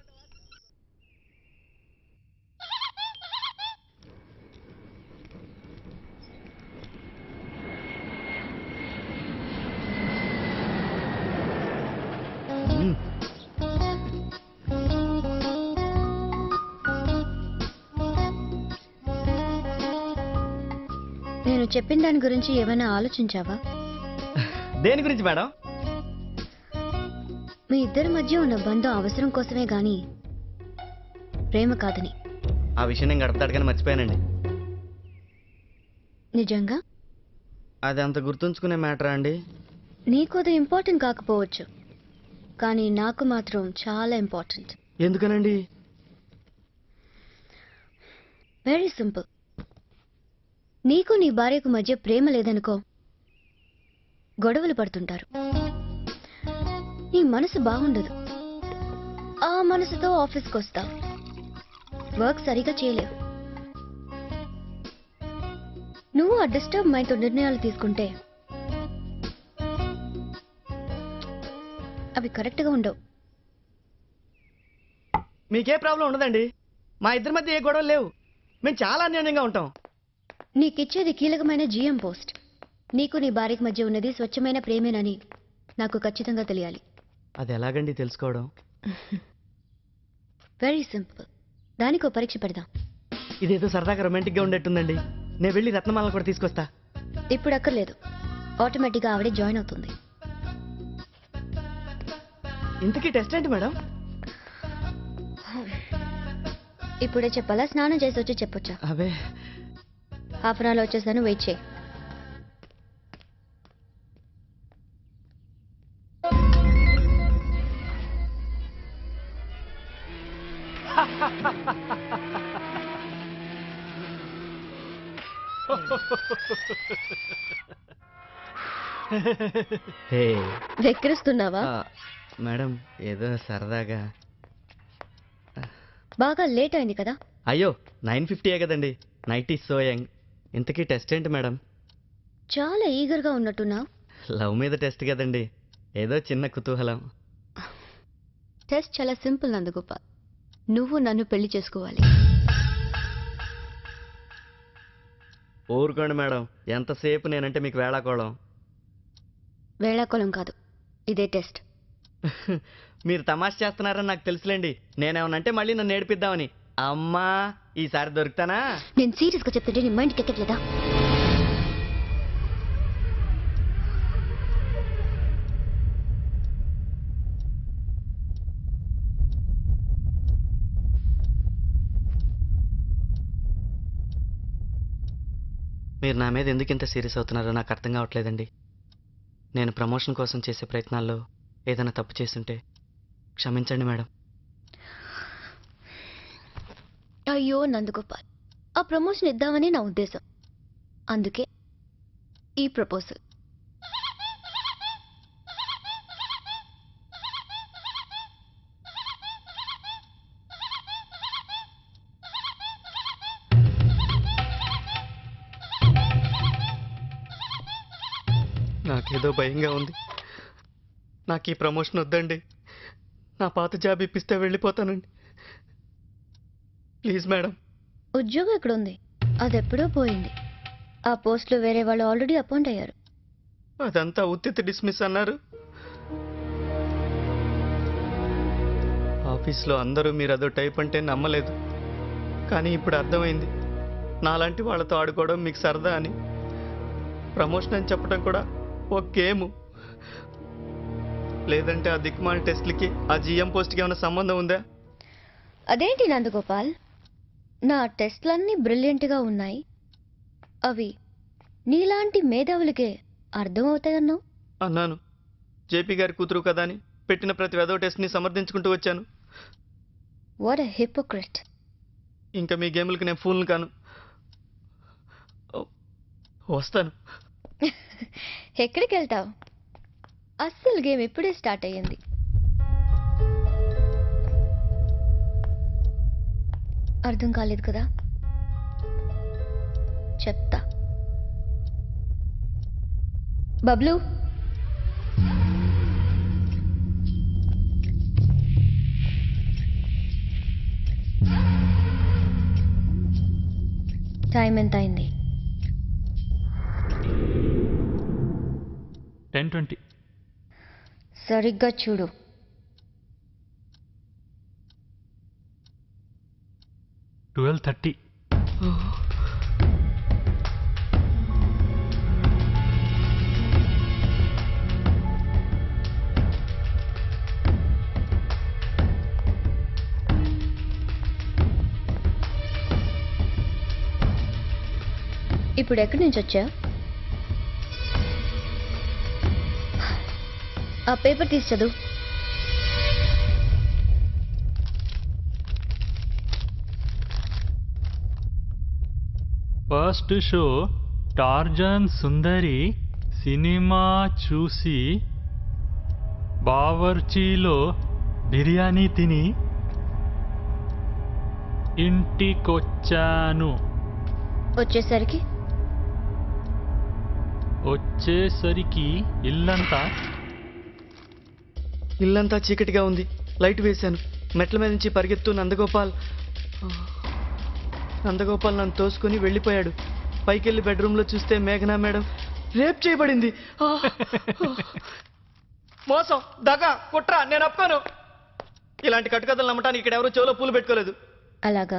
నేను చెప్పిన దాని గురించి ఏమైనా ఆలోచించావా దేని గురించి మేడం మీ ఇద్దరి మధ్య ఉన్న బంధం అవసరం కోసమే గాని ప్రేమ కాదని ఆ విషయం నేను గడపతాడుగానే మర్చిపోయానండి నిజంగా అది అంత గుర్తుంచుకునే మ్యాటరా అండి నీకు అది ఇంపార్టెంట్ కాకపోవచ్చు కానీ నాకు మాత్రం చాలా ఇంపార్టెంట్ ఎందుకనండి వెరీ సింపుల్ నీకు నీ భార్యకు మధ్య ప్రేమ లేదనుకో గొడవలు పడుతుంటారు నీ మనసు బాగుండదు ఆ మనసుతో ఆఫీస్కి వస్తావు వర్క్ సరిగా చేయలేవు నువ్వు ఆ డిస్టర్బ్ మైండ్తో నిర్ణయాలు తీసుకుంటే అవి కరెక్ట్గా ఉండవు మీకే ప్రాబ్లం ఉండదండి మా ఇద్దరి మధ్య ఏ గొడవలు లేవు మేము చాలా అన్యోన్యంగా ఉంటాం నీకిచ్చేది కీలకమైన జీఎం పోస్ట్ నీకు నీ భార్యకి మధ్య ఉన్నది స్వచ్ఛమైన ప్రేమేనని నాకు ఖచ్చితంగా తెలియాలి అది ఎలాగండి తెలుసుకోవడం వెరీ సింపుల్ దానికో పరీక్ష పెడదాం ఇదేదో సరదాగా రొమాంటిక్గా ఉండేట్టుందండి నేను వెళ్ళి రత్నమాలను కూడా తీసుకొస్తా ఇప్పుడు అక్కర్లేదు ఆటోమేటిక్గా ఆవిడే జాయిన్ అవుతుంది ఇంతకీ టెస్ట్ ఏంటి మేడం ఇప్పుడే చెప్పాలా స్నానం చేసి వచ్చి చెప్పొచ్చా అవే హాఫ్ అన్ అవర్లో వచ్చేసాను వెయిట్ చేయి హే వెక్కిరిస్తున్నావా మేడం ఏదో సరదాగా బాగా లేట్ అయింది కదా అయ్యో నైన్ ఫిఫ్టీయే కదండి నైట్ ఈస్ సో యంగ్ ఇంతకీ టెస్ట్ ఏంటి మేడం చాలా ఈగర్గా ఉన్నట్టున్నావు లవ్ మీద టెస్ట్ కదండి ఏదో చిన్న కుతూహలం టెస్ట్ చాలా సింపుల్ నందగోపాల్ నువ్వు నన్ను పెళ్లి చేసుకోవాలి ఊరుకోండి మేడం ఎంతసేపు నేనంటే మీకు వేళాకోళం వేళాకోళం కాదు ఇదే టెస్ట్ మీరు తమాష చేస్తున్నారని నాకు తెలుసులేండి నేనేమనంటే మళ్ళీ నన్ను నేర్పిద్దామని అమ్మా ఈసారి దొరుకుతానా నేను సీరియస్గా చెప్తుంటే నీ మైండ్కి ఎక్కట్లేదా మీరు నా మీద ఎందుకు ఇంత సీరియస్ అవుతున్నారో నాకు అర్థం కావట్లేదండి నేను ప్రమోషన్ కోసం చేసే ప్రయత్నాల్లో ఏదైనా తప్పు చేస్తుంటే క్షమించండి మేడం అయ్యో నందగోపాల్ ఆ ప్రమోషన్ ఇద్దామని నా ఉద్దేశం అందుకే ఈ ప్రపోజల్ నాకేదో భయంగా ఉంది నాకు ఈ ప్రమోషన్ వద్దండి నా పాత జాబ్ ఇప్పిస్తే వెళ్ళిపోతానండి ప్లీజ్ మేడం ఉద్యోగం ఇక్కడ ఉంది అది ఎప్పుడో పోయింది ఆ పోస్ట్లో వేరే వాళ్ళు ఆల్రెడీ అపాయింట్ అయ్యారు అదంతా ఉత్తిత డిస్మిస్ అన్నారు ఆఫీస్లో అందరూ మీరు అదో టైప్ అంటే నమ్మలేదు కానీ ఇప్పుడు అర్థమైంది నాలాంటి వాళ్ళతో ఆడుకోవడం మీకు సరదా అని ప్రమోషన్ అని చెప్పడం కూడా ఒక గేము లేదంటే ఆ దిక్కుమాల టెస్ట్లకి ఆ జిఎం పోస్ట్కి ఏమైనా సంబంధం ఉందా అదేంటి నందగోపాల్ నా టెస్ట్లన్నీ బ్రిలియంట్గా ఉన్నాయి అవి నీలాంటి మేధావులకే అర్థమవుతాయన్నావు అన్నాను జేపీ గారి కూతురు కదా అని పెట్టిన ప్రతి వెదవ టెస్ట్ని సమర్థించుకుంటూ వచ్చాను వాట్ ఎ హిపోక్రెట్ ఇంకా మీ గేములకి నేను ఫూల్ని కాను ఓ, వస్తాను ఎక్కడికి వెళ్తావు అస్సలు గేమ్ ఇప్పుడే స్టార్ట్ అయ్యింది అర్థం కాలేదు కదా చెప్తా బబ్లు టైం ఎంత అయింది టెన్ ట్వంటీ సరిగ్గా చూడు ట్వెల్వ్ థర్టీ ఇప్పుడు ఎక్కడి నుంచి వచ్చా ఆ పేపర్ తీసి చదువు first show Tarzan Sundari cinema చూసి బావర్చీలో బిర్యానీ తిని ఇంటికొచ్చాను వచ్చేసరికి వచ్చేసరికి ఇల్లంతా ఇల్లంతా చీకటిగా ఉంది లైట్ వేశాను మెట్ల మీద నుంచి పరిగెత్తు నందగోపాల్ నందగోపాల్ నన్ను తోసుకొని వెళ్ళిపోయాడు పైకెళ్ళి బెడ్రూమ్లో చూస్తే మేఘనా మేడం రేప్ చేయబడింది ఆ! మోసం దగ కుట్ర నేను ఒప్పుకోను ఇలాంటి కట్టుకథలు నమ్మటానికి ఇక్కడ ఎవరు చెవులో పూలు పెట్టుకోలేదు అలాగా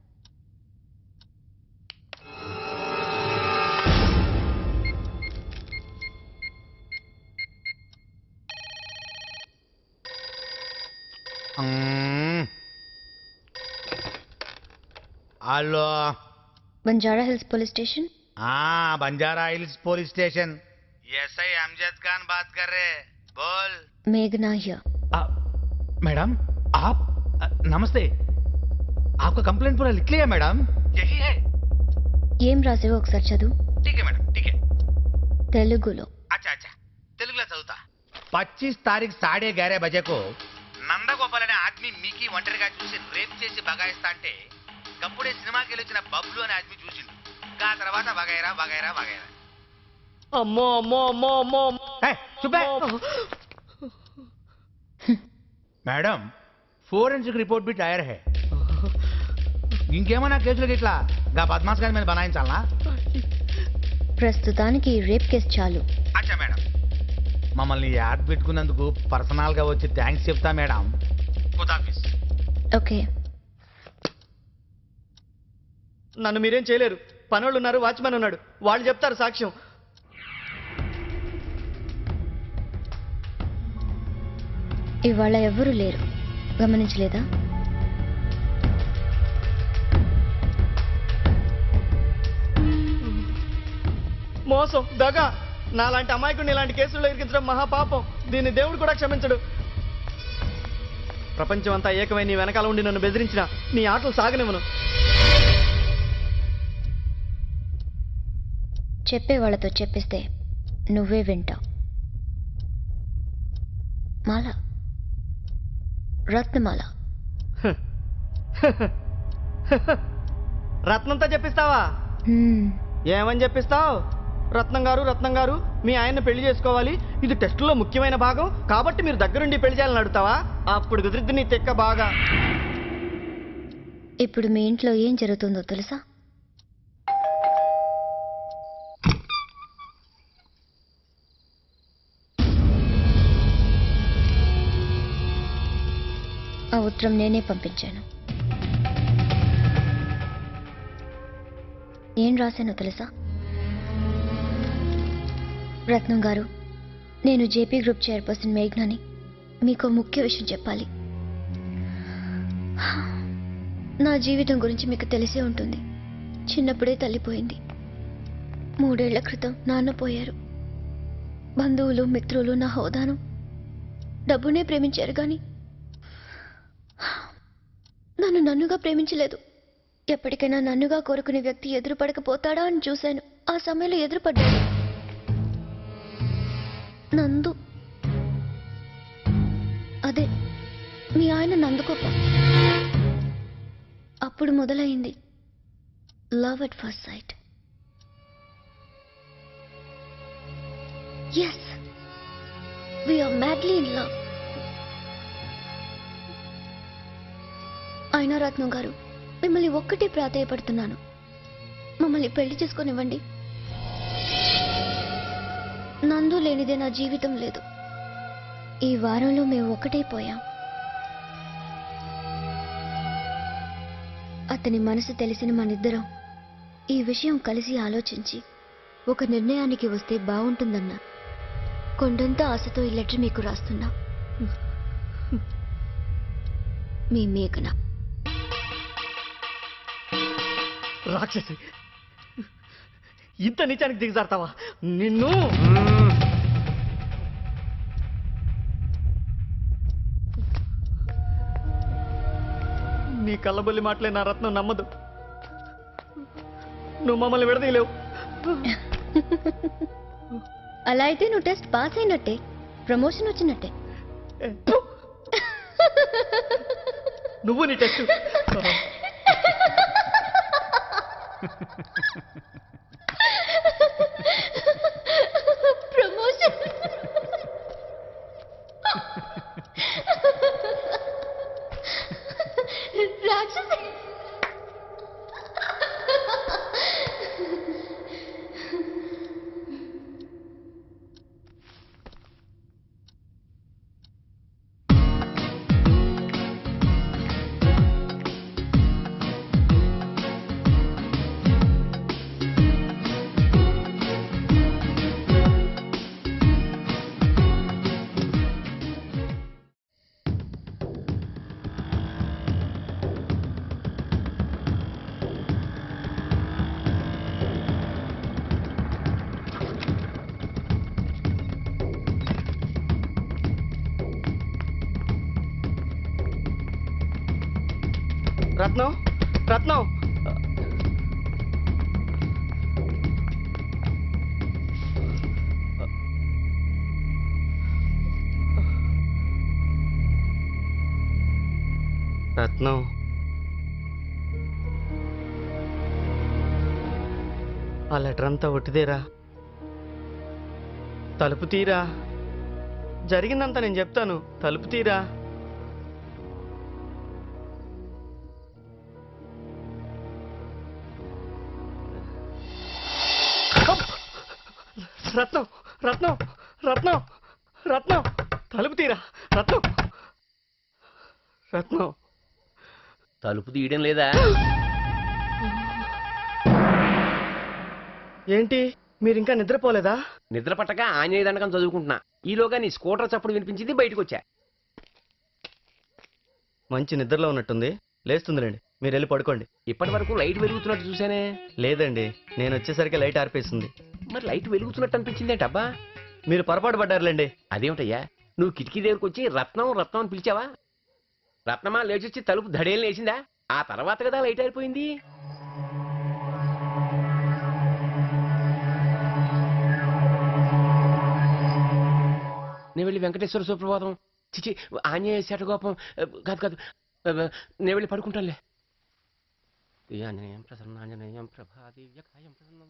hello Banjara Hills police station हाँ Banjara Hills police station SI Amjad Khan बात कर रहे हैं बोल మేఘనా హియర్ मैडम आप अ, नमस्ते आपका कंप्लेंट पूरा लिख लिया मैडम यही है ఏం రాసావో ఒకసారి చదువు ठीक है मैडम ठीक है తెలుగులో अच्छा अच्छा తెలుగులో చదువుతా పచ్చీస్ తారీఖు సాడే గ్యారే బజేకు నందగోపాల్ అనే ఆద్మీ మీకి ఒంటరిగా చూసి రేప్ చేసి బగాయిస్తా అంటే గప్పుడే సినిమాకి వెళ్ళి వచ్చిన బబ్లు అనే ఆద్మీ చూసిండు ఆ తర్వాత వగైరా వగైరా వగైరా అమ్మో అమ్మో అమ్మో అమ్మో మేడం ఫోరెన్సిక్ రిపోర్ట్ బి టైర్ హే ఇంకేమైనా కేసులు ఇట్లా గా బద్మాస్ గారి మీద బనాయించాలనా ప్రస్తుతానికి ఈ రేప్ కేసు చాలు అచ్చా మేడం మమ్మల్ని యాడ్ పెట్టుకున్నందుకు పర్సనల్ గా వచ్చి థ్యాంక్స్ చెప్తా మేడం ఖుదాఫీస్ ఓకే నన్ను మీరేం చేయలేరు పనోళ్ళు ఉన్నారు వాచ్మెన్ ఉన్నాడు వాళ్ళు చెప్తారు సాక్ష్యం ఇవాళ ఎవ్వరూ లేరు గమనించలేదా మోసం దగ నాలాంటి అమాయకుడిని ఇలాంటి కేసుల్లో ఇరికించడం మహాపాపం దీన్ని దేవుడు కూడా క్షమించడు ప్రపంచం అంతా ఏకమై నీ వెనకాల ఉండి నన్ను బెదిరించిన నీ ఆటలు సాగనివ్వను చెప్పే వాళ్ళతో చెప్పిస్తే నువ్వే వింటావు మాల రత్నమాల రత్నంతో చెప్పిస్తావా హ్మ్. ఏమని చెప్పిస్తావు రత్నం గారు రత్నం గారు మీ ఆయన్ని పెళ్లి చేసుకోవాలి ఇది టెస్టులో ముఖ్యమైన భాగం కాబట్టి మీరు దగ్గరుండి పెళ్లి చేయాలని అడుగుతావా అప్పుడు కుదిరిద్ది నీ తెక్క బాగా ఇప్పుడు మీ ఇంట్లో ఏం జరుగుతుందో తెలుసా ఆ ఉత్తరం నేనే పంపించాను ఏం రాశానో తెలుసా రత్నం గారు నేను జేపీ గ్రూప్ చైర్పర్సన్ మేఘ్నాని మీకు ముఖ్య విషయం చెప్పాలి నా జీవితం గురించి మీకు తెలిసే ఉంటుంది చిన్నప్పుడే తల్లిపోయింది మూడేళ్ల క్రితం నాన్న పోయారు బంధువులు మిత్రులు నా హోదాను డబ్బునే ప్రేమించారు కానీ నన్ను నన్నుగా ప్రేమించలేదు ఎప్పటికైనా నన్నుగా కోరుకునే వ్యక్తి ఎదురుపడకపోతాడా అని చూశాను ఆ సమయంలో ఎదురుపడ్డాడు నందు అదే మీ ఆయన నందుకోప అప్పుడు మొదలైంది love at first sight yes we're madly in love అయినా రత్నం గారు మిమ్మల్ని ఒక్కటే ప్రాధేయపడుతున్నాను మమ్మల్ని పెళ్లి చేసుకొనివ్వండి నందు లేనిదే నా జీవితం లేదు ఈ వారంలో మేము ఒకటైపోయాం అతని మనసు తెలిసిన మనిద్దరం ఈ విషయం కలిసి ఆలోచించి ఒక నిర్ణయానికి వస్తే బాగుంటుందన్నా కొండంత ఆశతో ఈ లెటర్ మీకు రాస్తున్నా మీ మేఘన రాక్షసి ఇంత నీచానికి దిగజారుతావా నిన్ను నీ కళ్ళబొల్లి మాటలే నా రత్నం నమ్మదు నువ్వు మమ్మల్ని విడదీయలేవు అలా అయితే నువ్వు టెస్ట్ పాస్ అయినట్టే ప్రమోషన్ వచ్చినట్టే నువ్వు నీ టెస్ట్ ప్రమోషన్ రాక్షసి రత్నం రత్నం రత్నం ఆ లెటర్ అంతా ఒట్టిదేరా తలుపు తీరా జరిగిందంతా నేను చెప్తాను తలుపు తీరా రత్నం రత్నం రత్నం రత్నం తలుపు తీరా రత్నం రత్నం తలుపు తీయడం లేదా ఏంటి మీరు ఇంకా నిద్రపోలేదా నిద్ర పట్టక ఆంజనేయ దండకం చదువుకుంటున్నా ఈలోగా నీ స్కూటర్ చప్పుడు వినిపించింది బయటకు వచ్చా మంచి నిద్రలో ఉన్నట్టుంది లేస్తుందిలేండి మీరు వెళ్ళి పడుకోండి ఇప్పటి వరకు లైట్ వెలుగుతున్నట్టు చూసానే లేదండి నేను వచ్చేసరికి లైట్ ఆర్పేసింది మరి లైట్ వెలుగుతున్నట్టు అనిపించిందేంటబ్బా మీరు పొరపాటు పడ్డారులేండి అదేమిటయ్యా నువ్వు కిటికీ దగ్గరకు వచ్చి రత్నం రత్నం అని పిలిచావా రత్నమా లేచొచ్చి తలుపు ధడేలు లేచిందా ఆ తర్వాత కదా లైట్ అయిపోయింది నేను వెళ్ళి వెంకటేశ్వర సుప్రభాతం చిచి ఆంజనేయ శటగోపం కాదు కాదు నేను వెళ్ళి పడుకుంటానులే ఈ ఆంజనేయం ప్రసన్నాంజనేయం ప్రభాదివ్యకాయం ప్రసన్నం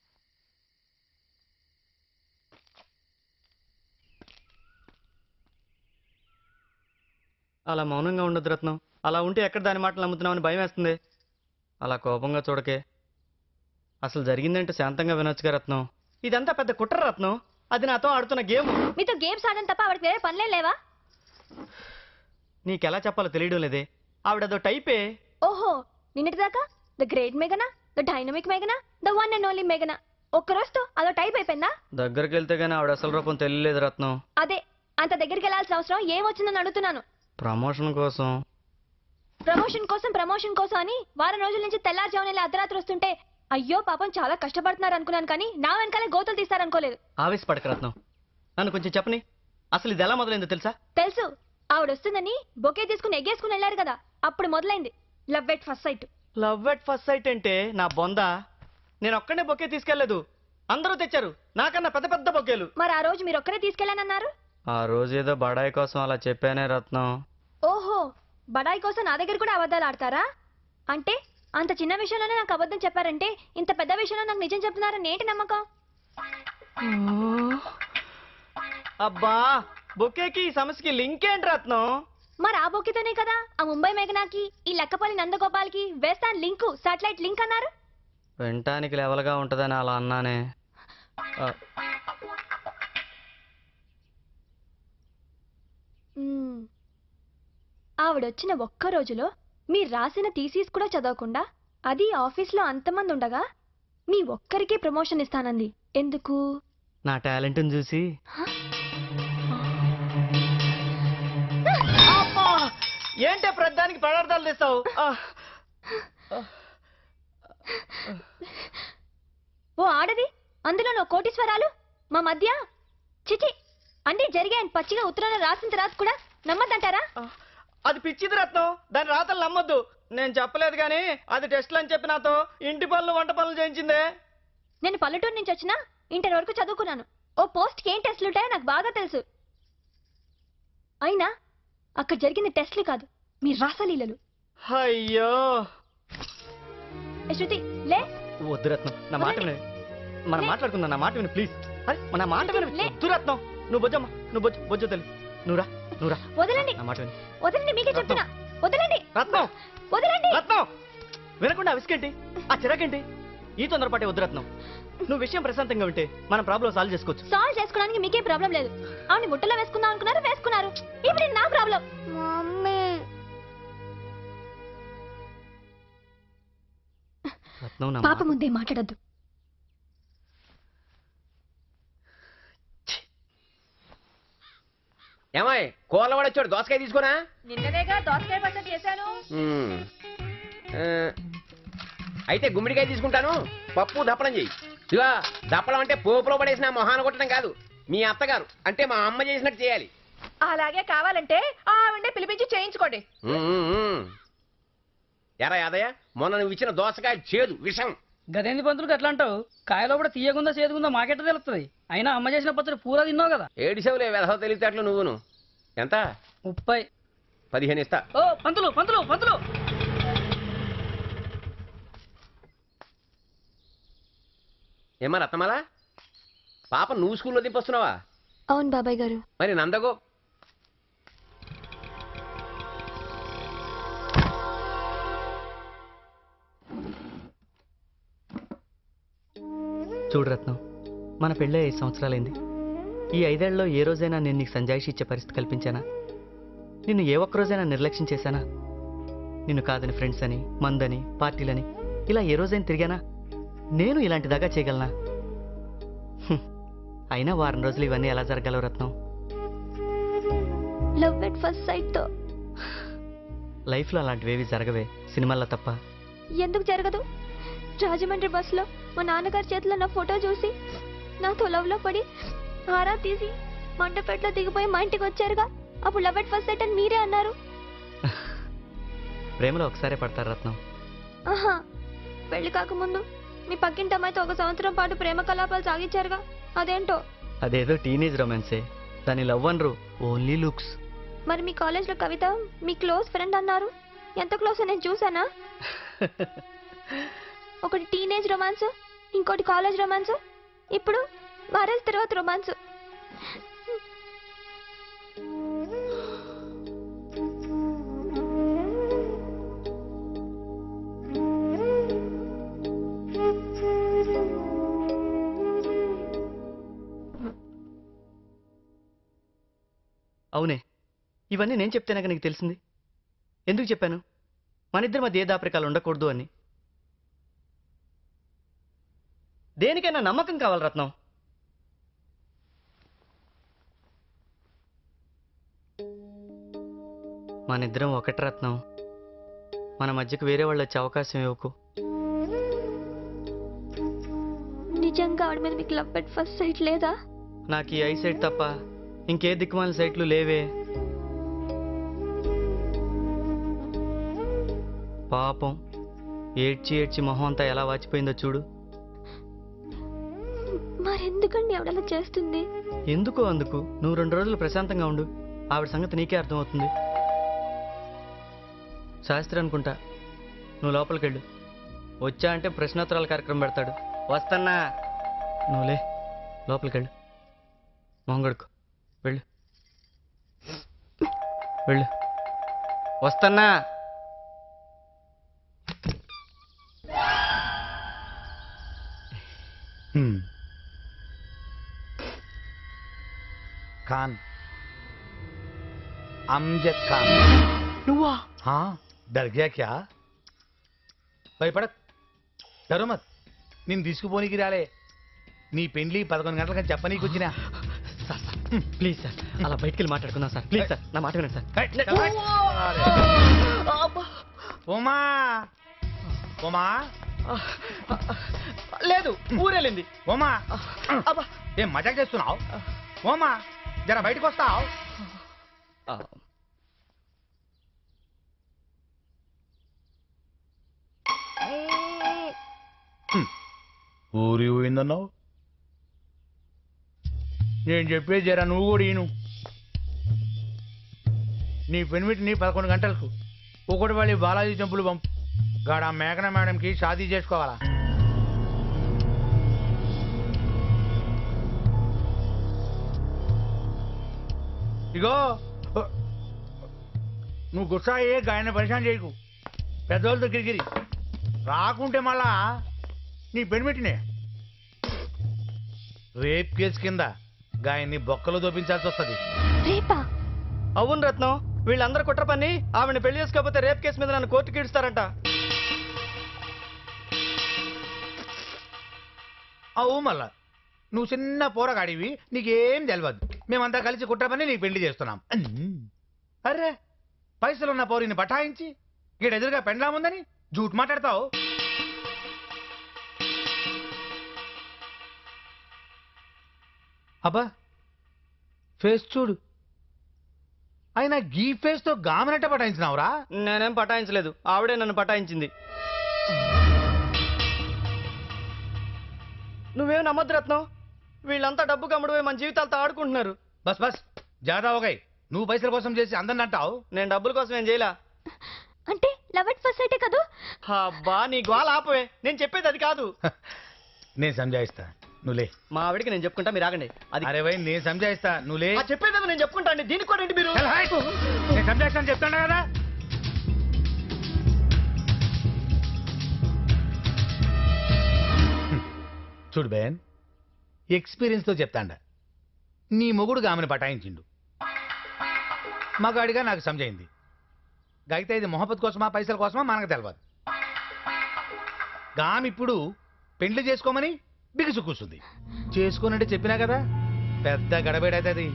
అలా మౌనంగా ఉండదు రత్నం అలా ఉంటే ఎక్కడ దాని మాటలు నమ్ముతున్నామని భయం వేస్తుంది అలా కోపంగా చూడకే అసలు జరిగిందంటే శాంతంగా వినొచ్చుగా రత్నం ఇదంతా పెద్ద కుట్ర రత్నం అది నాతో ఆడుతున్న గేమ్ మీతో గేమ్స్ ఆడడం తప్ప ఆవిడకి వేరే పనులే లేవా నీకెలా చెప్పాలో తెలియడం లేదే ఆవిడదో టైపే ఓహో నిన్నటిదాకా ద గ్రేట్ మేఘనా ద డైనమిక్ మేఘనా ద వన్ అండ్ ఓన్లీ మేఘనా ఒక్క రోజుతో అదో టైప్ అయిపోయిందా దగ్గరికి వెళ్తే గానీ ఆవిడ అసలు రూపం తెలియలేదు రత్నం అదే అంత దగ్గరికి వెళ్ళాల్సిన అవసరం ఏమొచ్చిందని అడుగుతున్నాను ప్రమోషన్ కోసం ప్రమోషన్ కోసం ప్రమోషన్ కోసం అని వారం రోజుల నుంచి తెల్లారుజామున ఇలా అర్ధరాత్రి వస్తుంటే అయ్యో పాపం చాలా కష్టపడుతున్నారు అనుకున్నాను కానీ నా వెనకాలే గోతులు తీస్తారనుకోలేదు ఆవేశపడక రత్నం నన్ను కొంచెం చెప్పని అసలు ఇది ఎలా మొదలైందో తెలుసా తెలుసు ఆవిడ వస్తుందని బొకే తీసుకుని ఎగ్గేసుకుని వెళ్ళారు కదా అప్పుడు మొదలైంది love at first sight love at first sight అంటే నా బొంద నేను ఒక్కనే బొకే తీసుకెళ్లేదు అందరూ తెచ్చారు నాకన్నా పెద్ద పెద్ద బొకేలు మరి ఆ రోజు మీరు ఒక్కరే తీసుకెళ్ళానన్నారు ఆ రోజు ఏదో బడాయి కోసం అలా చెప్పానే రత్నం ఓహో బడాయి కోసం నా దగ్గర కూడా అబద్ధాలు ఆడతారా అంటే అంత చిన్న విషయంలోనే నాకు అబద్ధం చెప్పారంటే ఇంత పెద్ద విషయంలో నాకు నిజం చెప్తున్నారని ఏంటి నమ్మకం అబ్బా బొకేకి ఈ సమస్యకి లింక్ ఏంటి రత్నం మరి ఆ బొక్కితోనే కదా ఆ ముంబై మేఘనాకి ఈ లక్కపల్లి నందగోపాల్కి వేస్తాను లింకు సాటిలైట్ లింక్ అన్నారు వినటానికి లెవెల్గా ఉంటుందని అలా అన్నానే ఆ, మ్మ్. ఆవిడొచ్చిన ఒక్క రోజులో మీరు రాసిన థీసీస్ కూడా చదవకుండా అది ఆఫీస్లో అంతమంది ఉండగా మీ ఒక్కరికే ప్రమోషన్ ఇస్తానంది ఎందుకు నా టాలెంట్ని చూసి అబ్బా! ఏంటే ప్రధానికి పదార్థాలు తెస్తావు ఆ, ఓ ఆడది అందులో నువ్వు కోటీశ్వరాలు మా మధ్య చిచి అన్నీ జరిగాయని పచ్చిగా ఉత్తరాలు రాసిన తర్వాత కూడా నమ్మద్దంటారా అది పిచ్చిది రత్నం దాని రాతలు నమ్మొద్దు నేను చెప్పలేదు కానీ అది టెస్ట్లు అని చెప్పి నాతో ఇంటి పనులు వంట పనులు చేయించిందే నేను పల్లెటూరు నుంచి వచ్చినా ఇంటర్ వరకు చదువుకున్నాను ఓ పోస్ట్కి ఏం టెస్ట్లు ఉంటాయో నాకు బాగా తెలుసు అయినా అక్కడ జరిగింది టెస్ట్లు కాదు మీ రాసలీలలు అయ్యో ఏ శృతి లే వద్దు రత్నం నా మాట విను మనం మాట్లాడుకుందాం నా మాట విను ప్లీజ్ అరే నా మాట విను వద్దు రత్నం నువ్వు బొజ్జమ్మా నువ్వు బొజ్జు బొజ్జు తల్లి నువ్వురా నువ్వురా వదలండి నా మాట విను వదలండి మీకే చెప్తున్నా వదలండి రత్నం వదలండి రత్నం వినకుండా విసుకేంటి ఆ చిరాకేంటి ఈ తొందరపాటే వద్దు రత్నం నువ్వు విషయం ప్రశాంతంగా ఉంటే మన ప్రాబ్లం సాల్వ్ చేసుకోవచ్చు సాల్వ్ చేసుకోవడానికి మీకే ప్రాబ్లం లేదు ఆవిడ ముట్టలో వేసుకుందాం అనుకున్నారు వేసుకున్నారు ఇప్పుడు ఇది నా ప్రాబ్లం మమ్మీ రత్నం నా పాప ముందే మాట్లాడద్దు ఏమాయ్ కూరలవాడు వచ్చాడు దోసకాయ తీసుకురా నిన్ననేగా దోసకాయ పచ్చడి చేశాను మ్మ్. ఆ, అయితే గుమ్మిడికాయ తీసుకుంటాను పప్పు దప్పడం చెయ్యి ఇదిగా దప్పడం అంటే పోపులో పడేసిన మొహాన కొట్టడం కాదు మీ అత్తగారు అంటే మా అమ్మ చేసినట్టు చేయాలి అలాగే కావాలంటే ఆవిడే పిలిపించి చేయించుకోండి మ్మ్, మ్మ్, మ్మ్. ఎరా యాదయ్య మొన్న నువ్వు ఇచ్చిన దోసకాయ చేదు విషం గదేంది పంతులు అట్లా అంటావు కాయలో కూడా తీయగుందా చేదుగుందా మాకెట్ట తెలుస్తుంది అయినా అమ్మ చేసిన పచ్చడి పూరా తిన్నావు కదా ఏడిసవులే వెధవ తెలివితేటలు నువ్వును ఎంత ముప్పై పదిహేను ఇస్తా ఓ పంతులు పంతులు పంతులు ఏమా రత్నమాల పాప నువ్వు స్కూల్లో దింపొస్తున్నావా అవును బాబాయ్ గారు మరి నందగో చూడు రత్నం మన పెళ్ళి ఐదు సంవత్సరాలైంది ఈ ఐదేళ్లలో ఏ రోజైనా నేను నీకు సంజాయిషి ఇచ్చే పరిస్థితి కల్పించానా నిన్ను ఏ ఒక్క రోజైనా నిర్లక్ష్యం చేశానా నిన్ను కాదని ఫ్రెండ్స్ అని మందని పార్టీలని ఇలా ఏ రోజైనా తిరిగానా నేను ఇలాంటి దాకా చేయగలనా హ్మ్. అయినా వారం రోజులు ఇవన్నీ ఎలా జరగలవు Ratnam love at first sight తో లైఫ్లో అలాంటివేవి జరగవే సినిమాల్లో తప్ప ఎందుకు జరగదు రాజమండ్రి బస్సులో మా నాన్నగారి చేతిలో నా ఫోటో చూసి నాతో లవ్ లో పడి ఆరా తీసి మండపేటలో దిగిపోయి మా ఇంటికి వచ్చారుగా అప్పుడు లవ్ ఎట్ ఫస్ట్ సైట్ అని మీరే అన్నారు ప్రేమలో ఒకసారే పడతారు రత్నం ఆహా పెళ్లి కాకముందు మీ పక్కింటి అమ్మాయితో ఒక సంవత్సరం పాటు ప్రేమ కలాపాలు సాగించారుగా అదేంటో అదేదో టీనేజ్ రొమాన్సే దాని లవ్ అనరు ఓన్లీ లుక్స్ మరి మీ కాలేజ్లో కవిత మీ క్లోజ్ ఫ్రెండ్ అన్నారు ఎంత క్లోజ్ నేను చూసానా ఒకటి టీనేజ్ రొమాన్స్ ఇంకోటి కాలేజ్ రొమాన్స్ ఇప్పుడు మ్యారేజ్ తర్వాత రొమాన్స్ అవునే ఇవన్నీ నేను చెప్తేనాక నీకు తెలిసింది ఎందుకు చెప్పాను మన ఇద్దరి మధ్య ఏ దాపరికాలు ఉండకూడదు అని దేనికైనా నమ్మకం కావాలి రత్నం మన ఇద్దరం ఒకటి రత్నం మన మధ్యకు వేరే వాళ్ళు వచ్చే అవకాశం ఇవ్వకు నిజంగా ఆవిడ మీద మీకు లవ్ ఎట్ ఫస్ట్ సైట్ లేదా నాకు ఈ ఐ సైట్ తప్ప ఇంకే దిక్కుమాల సైట్లు లేవే పాపం ఏడ్చి ఏడ్చి మొహం అంతా ఎలా వాచిపోయిందో చూడు మరెందుకండి ఆవిడ చేస్తుంది ఎందుకు అందుకు నువ్వు రెండు రోజులు ప్రశాంతంగా ఉండు ఆవిడ సంగతి నీకే అర్థమవుతుంది శాస్త్రి అనుకుంటా నువ్వు లోపలికి వెళ్ళు వచ్చా అంటే ప్రశ్నోత్తరాల కార్యక్రమం పెడతాడు వస్తన్నా నువ్వులే లోపలికి వెళ్ళు మొంగడుకు వెళ్ళు వెళ్ళు వస్తన్నా ఖాన్ అమ్జద్ ఖాన్ నువ్వా हाँ डर गया क्या భయపడక్ డరు మత్ నేను తీసుకుపోనీకి రాలే నీ పెండ్లి పదకొండు గంటలకు చెప్పనీకి వచ్చినా ప్లీజ్ సార్ అలా బయటికి వెళ్ళి మాట్లాడుకుందాం సార్ ప్లీజ్ సార్ నా మాట వినండి సార్ ఉమా ఉమా లేదు ఊరెళ్ళింది ఉమా ఏం మజాక్ చేస్తున్నావు ఓమా జర బయటకు వస్తావు ఊరి పోయిందన్నావు నేను చెప్పేది జరా నువ్వు కూడా ఈను నీ పెనిమిటిని పదకొండు గంటలకు ఒకటి వాళ్ళి బాలాజీ టెంపుల్ పంపు గాడ మేఘన మేడంకి షాదీ చేసుకోవాలా ఇగో నువ్వు గుస్సా ఏ గాయన పరిశాన్ చేయకు పెద్దోళ్ళ దగ్గరికి రాకుంటే మళ్ళా నీ పెనిమిటినే రేప్ కేసు కింద గాయన్ని బొక్కలు దోపించాల్సి వస్తుంది రేపా అవును రత్నం వీళ్ళందరూ కుట్ర పని ఆవిడ పెళ్లి చేసుకోకపోతే రేప్ కేసు మీద నన్ను కోర్టుకి ఇడుస్తారంట అవు మళ్ళా నువ్వు చిన్న పోరగాడివి నీకేం తెలియదు మేమంతా కలిసి కుట్ర పని నీకు పెళ్లి చేస్తున్నాం అరే పైసలున్న పోరిని బఠాయించి ఇక్కడ ఎదురుగా పెండ్లాముందని జూట్ మాట్లాడతావు అబ్బా ఫేస్ చూడు అయినా గీ ఫేస్ తో గామనట్ట పటాయించినావురా నేనేం పటాయించలేదు ఆవిడే నన్ను పటాయించింది నువ్వేం నమ్మద్దు రత్నం వీళ్ళంతా డబ్బు కమ్ముడు మన జీవితాలతో ఆడుకుంటున్నారు బస్ బస్ జాదా ఒకై నువ్వు పైసల కోసం చేసి అందరిని అంటావు నేను డబ్బుల కోసం ఏం చేయలా అంటే లవ్ ఎట్ ఫస్ట్ సైటే కదూ అబ్బా నీ గోల ఆపవే నేను చెప్పేది అది కాదు నేను సంజాయిస్తా నువ్వులే మా ఆవిడకి నేను చెప్పుకుంటా మీరు ఆగండి అది అరే భయ్ నేను సంజాయిస్తా నువ్వులే ఆ చెప్పేది నేను చెప్పుకుంటా అండి దీనికి కూడా ఏంటి మీరు నేను సంజాయిస్తాను చెప్తాను కదా చూడు బేన్ ఎక్స్పీరియన్స్తో చెప్తాండ నీ మొగుడు ఆమెను పటాయించిండు మగాడిగా నాకు సమజైంది అయితే ఇది మొహబ్బత్ కోసమా పైసల కోసమా మనకు తెలియదు గామి ఇప్పుడు పెండ్లి చేసుకోమని బిగుసు కూర్చుంది చేసుకోనంటే చెప్పినా కదా పెద్ద గడబేడైతుంది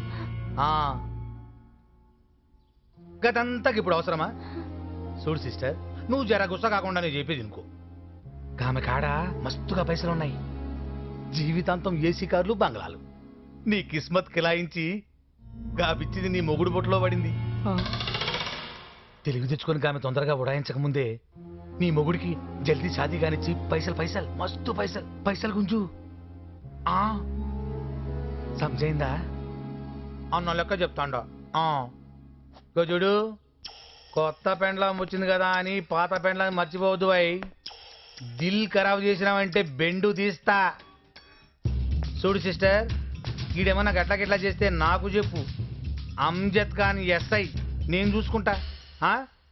గతంతకి ఇప్పుడు అవసరమా చూడు సిస్టర్ నువ్వు జర గుస్స కాకుండా నేను చెప్పేది ఇంకో ఆమె కాడ మస్తుగా పైసలు ఉన్నాయి జీవితాంతం ఏసీ కార్లు బంగ్లాలు నీ కిస్మత్ కిలాయించి గాపిచ్చిది నీ మొగుడు బొట్టులో పడింది తెలివి తెచ్చుకొని ఆమె తొందరగా ఉడాయించక ముందే నీ మొగుడికి జల్దీ షాదీ కానిచ్చి పైసలు పైసలు మస్తు పైసలు పైసలు గుంజు ఆ సమజైందా అన్న లెక్క చెప్తాండా ఆ. ఇగో చూడు కొత్త పెండ్లం వచ్చింది కదా అని పాత పెండ్లాన్ని మర్చిపోవద్దు అయి దిల్ ఖరాబ్ చేసినావంటే బెండు తీస్తా చూడు సిస్టర్ ఈడేమన్నా గట్ల గిట్లా చేస్తే నాకు చెప్పు అంజద్ ఖాన్ ఎస్ఐ నేను చూసుకుంటా ఆ?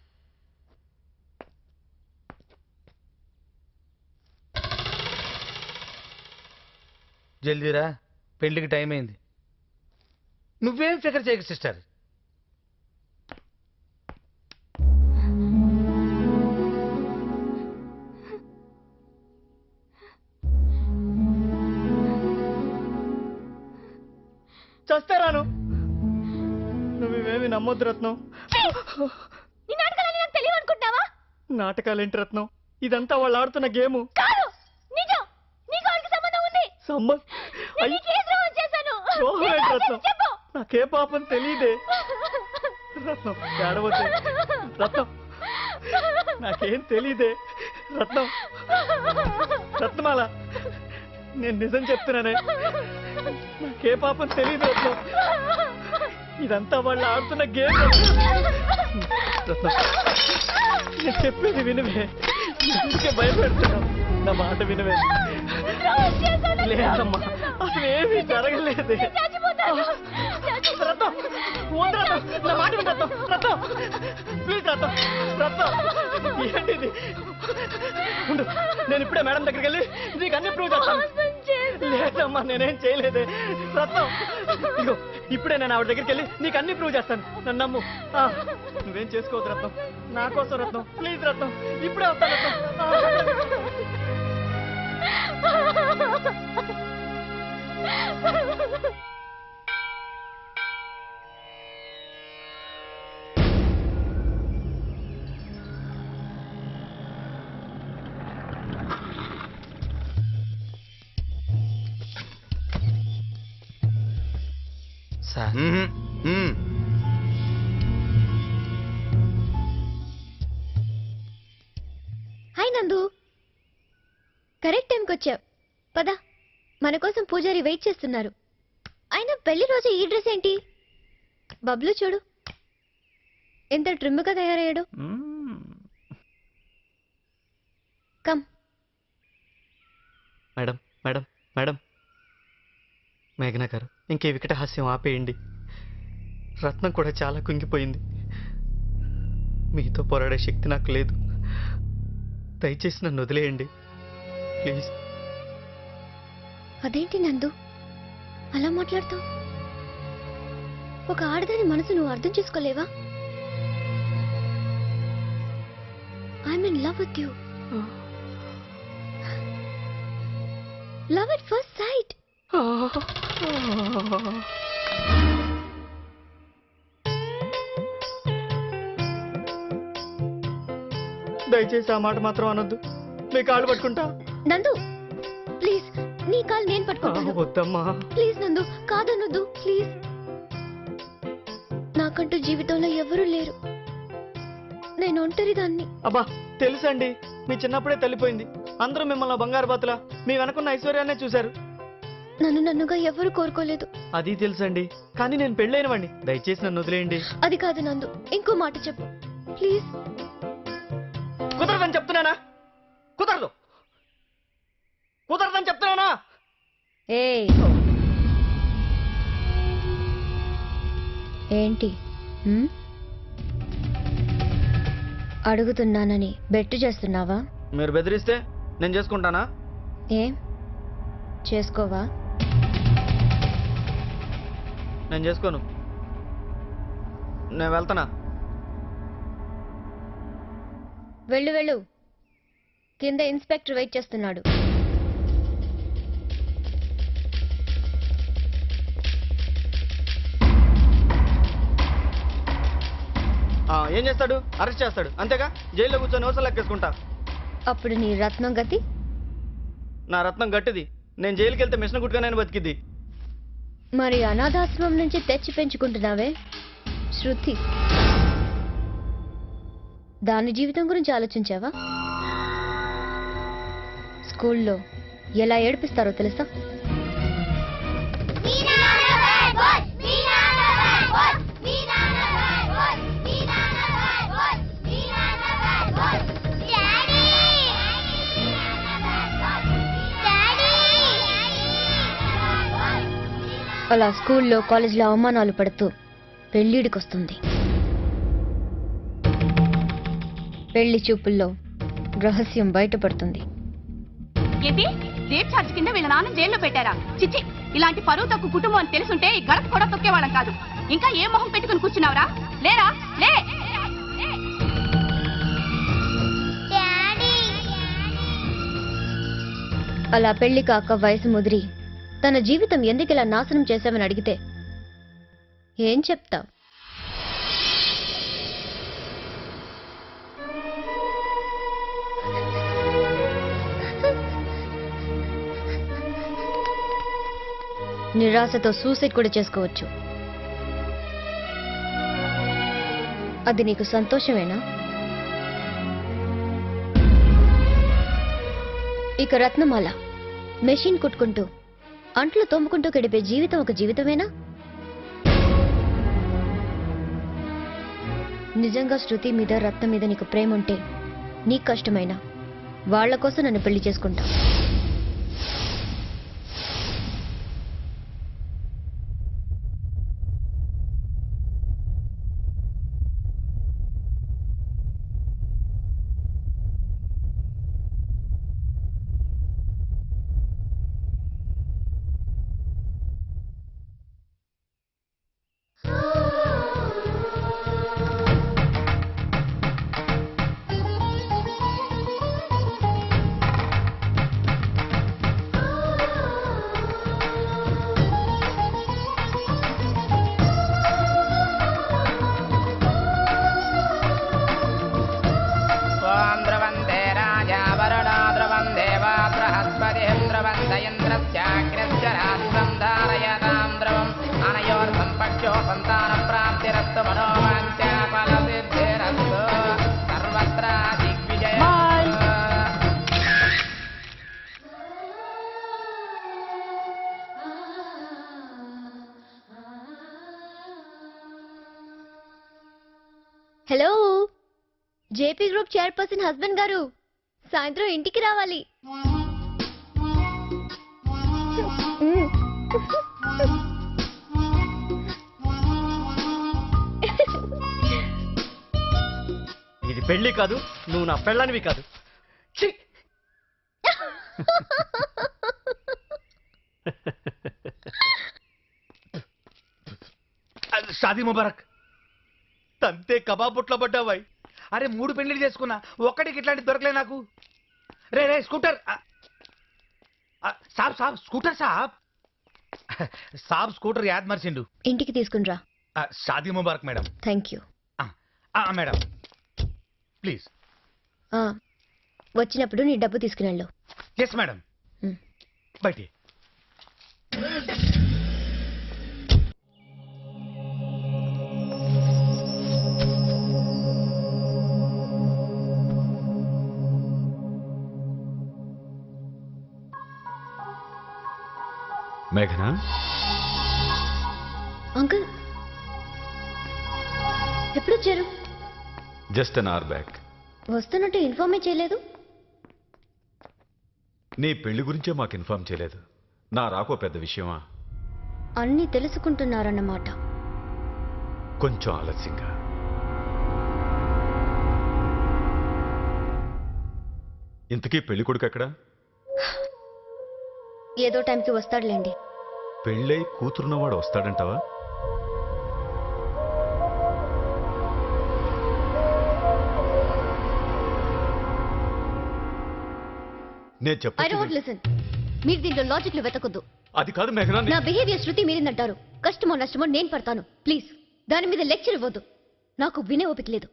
జల్దీరా పెళ్లికి టైం అయింది నువ్వేం ఫికర్ చేయకు సిస్టర్ చస్తారాను నువ్వు ఇవేమి నమ్మొద్దు రత్నం ఈ నాటకాలన్నీ నాకు తెలియదు అనుకుంటున్నావా నాటకాలేంటి రత్నం ఇదంతా వాళ్ళు ఆడుతున్న గేము కాదు నిజం నీకు వాళ్ళకి సంబంధం ఉంది సమ్మ నేను నీకు ఏ ద్రోహం చేశాను ద్రోహం ఏంటి నిజం రత్నం చెప్పు నాకే పాపం తెలియదే రత్నం ఏడవద్దే రత్నం నాకేం తెలీదే రత్నం రత్నమాల నేను నిజం చెప్తున్నానే నాకే పాపం తెలియదు రత్నం ఇదంతా వాళ్ళు ఆడుతున్న గేమ్ రత్నం నేను చెప్పేది వినవే ఎందుకే భయపెడుతున్నావు నా మాట వినవే లేదమ్మా అసలు ఏమీ జరగలేదు రత్నం ఉండు రత్నం నా మాట విను రత్నం రత్నం ప్లీజ్ రత్నం రత్నం ఏంటి ఇది ఉండు నేను ఇప్పుడే మేడం దగ్గరికి వెళ్ళి నీకు అన్ని ప్రూవ్ చేస్తాను లేదమ్మా నేనేం చేయలేదే రత్నం ఇగో ఇప్పుడే నేను ఆవిడ దగ్గరికి వెళ్ళి నీకు అన్ని ప్రూవ్ చేస్తాను నన్ను నమ్ము ఆ, నువ్వేం చేసుకోవద్దు రత్నం నా కోసం రత్నం ప్లీజ్ రత్నం ఇప్పుడే వస్తాను రత్నం ఆ. సార్ హాయ్ నందు కరెక్ట్ టైంకి వచ్చావు పద మన కోసం పూజారి వెయిట్ చేస్తున్నారు అయినా పెళ్లి రోజు ఈ డ్రెస్ ఏంటి బబ్లు చూడు ఎంత ట్రిమ్గా తయారయ్యాడు కమ్ మేడం మేడం మేడం మేఘనా గారు ఇంకే వికట హాస్యం ఆపేయండి రత్నం కూడా చాలా కుంగిపోయింది మీతో పోరాడే శక్తి నాకు లేదు దయచేసి నన్ను వదిలేయండి ప్లీజ్ అదేంటి నందు అలా మాట్లాడుతావు ఒక ఆడదాని మనసు నువ్వు అర్థం చేసుకోలేవా I'm in love with you love at first sight దయచేసి ఆ మాట మాత్రం అనొద్దు మీ కాళ్ళు పట్టుకుంటా నందు ప్లీజ్ నీ కాలు నేను పట్టుకుంటాను వద్దమ్మా ప్లీజ్ నందు కాదనొద్దు ప్లీజ్ నాకంటూ జీవితంలో ఎవరూ లేరు నేను ఒంటరిదాన్ని అబ్బా తెలుసండి మీ చిన్నప్పుడే తల్లిపోయింది అందరూ మిమ్మల్ని బంగారు బాతులా మీ వెనకున్న ఐశ్వర్యాన్నే చూశారు నన్ను నన్నుగా ఎవరు కోరుకోలేదు అది తెలుసండి కానీ నేను పెళ్ళైనవాడిని దయచేసి నన్ను వదిలేయండి అది కాదు నందు ఇంకో మాట చెప్పు ప్లీజ్ కుదరదని చెప్తున్నానా కుదరదు కుదరదని చెప్తున్నానా ఏ ఏంటి హ్మ్? అడుగుతున్నానని బెట్టు చేస్తున్నావా మీరు బెదిరిస్తే నేను చేసుకుంటానా ఏం చేసుకోవా నేను చేసుకోను నేను వెళ్తానా వెళ్ళు వెళ్ళు కింద ఇన్స్పెక్టర్ వెయిట్ చేస్తున్నాడు ఆ, ఏం చేస్తాడు అరెస్ట్ చేస్తాడు అంతేగా జైల్లో కూర్చొని వరుసలు లెక్కేసుకుంటా అప్పుడు నీ రత్నం గతి నా రత్నం గట్టిది నేను జైలుకి వెళ్తే మిషన్ కుట్టుకొని బతికిద్ది మరి అనాథాశ్రమం నుంచి తెచ్చి పెంచుకుంటున్నావే శృతి దాని జీవితం గురించి ఆలోచించావా స్కూల్లో ఎలా ఏడిపిస్తారో తెలుసా అలా స్కూల్లో కాలేజీలో అవమానాలు పడుతూ పెళ్ళిడికొస్తుంది పెళ్లి చూపుల్లో రహస్యం బయటపడుతుంది ఏంటి రేప్ ఛార్జ్ కింద వీళ్ళ నాన్న జైల్లో పెట్టారా చిచ్చి ఇలాంటి పరువు తక్కువ కుటుంబం అని తెలుసుంటే ఈ గడప కూడా తొక్కేవాళ్ళం కాదు ఇంకా ఏ మొహం పెట్టుకుని కూర్చున్నావురా లేరా లే అలా పెళ్లి కాక వయసు ముదిరి తన జీవితం ఎందుకు ఇలా నాశనం చేశామని అడిగితే ఏం చెప్తావు నిరాశతో సూసైడ్ కూడా చేసుకోవచ్చు అది నీకు సంతోషమేనా ఇక రత్నమాల మెషిన్ కుట్టుకుంటూ అంట్లు తోముకుంటూ గడిపే జీవితం ఒక జీవితమేనా నిజంగా శృతి మీద రత్నం మీద నీకు ప్రేమ ఉంటే నీకు కష్టమైనా వాళ్ళ కోసం నన్ను పెళ్లి చేసుకుంటా त्वां द्रवन्ते राजा वरुणो द्रवन् देवा बृहस्पतिं द्रवन्त इन्द्रस्याग्रस्य राष्ट्रं धारयतां द्रवम् अनयोर्धं पक्षो सन्तानप्राप्तिरस्तु मनोवाञ्चा फलसिद्धिरस्तु सर्वत्र दिग्विजय hello JP group chairperson husband గారు సాయంత్రం ఇంటికి రావాలి ఇది పెళ్లి కాదు నువ్వు నా పెళ్ళనివి కాదు ఛీ! షాదీ ముబారక్ తంతే కబాబ్ బుట్లో పడ్డావాయి అరే మూడు పెళ్లిళ్ళు చేసుకున్నా ఒక్కడికి ఇట్లాంటి దొరకలే నాకు రే రే స్కూటర్ ఆ, ఆ, సాబ్ సాబ్ స్కూటర్ సాబ్ సాబ్ స్కూటర్ యాద్ మర్చిండు ఇంటికి తీసుకునిరా ఆ, షాదీ ముబారక్ మేడం థ్యాంక్ యూ ఆ, మేడం ప్లీజ్ ఆ, వచ్చినప్పుడు నీ డబ్బు తీసుకుని ఎస్ మేడం బయటి మేఘనా అంకుల్ ఎప్పుడు వచ్చారు జస్ట్ అన్ అవర్ బ్యాక్ వస్తున్నట్టు ఇన్ఫార్మే చేయలేదు నీ పెళ్లి గురించే మాకు ఇన్ఫార్మ్ చేయలేదు నా రాకో పెద్ద విషయమా అన్నీ తెలుసుకుంటున్నారన్నమాట కొంచెం ఆలస్యంగా ఇంతకీ పెళ్లి కొడుకు ఎక్కడా ఏదో టైంకి వస్తాడులేండి పెళ్ళై కూతురున్నవాడు వస్తాడంటావా నేను ఐ చెప్ప డోంట్ లిసన్ మీరు దీంట్లో లాజిక్లు వెతకొద్దు అది కాదు మేఘనా నీ- నా బిహేవియర్ శృతి మీరిందంటారు కష్టమో నష్టమో నేను పడతాను ప్లీజ్ దాని మీద లెక్చర్ ఇవ్వద్దు నాకు వినే ఓపిక లేదు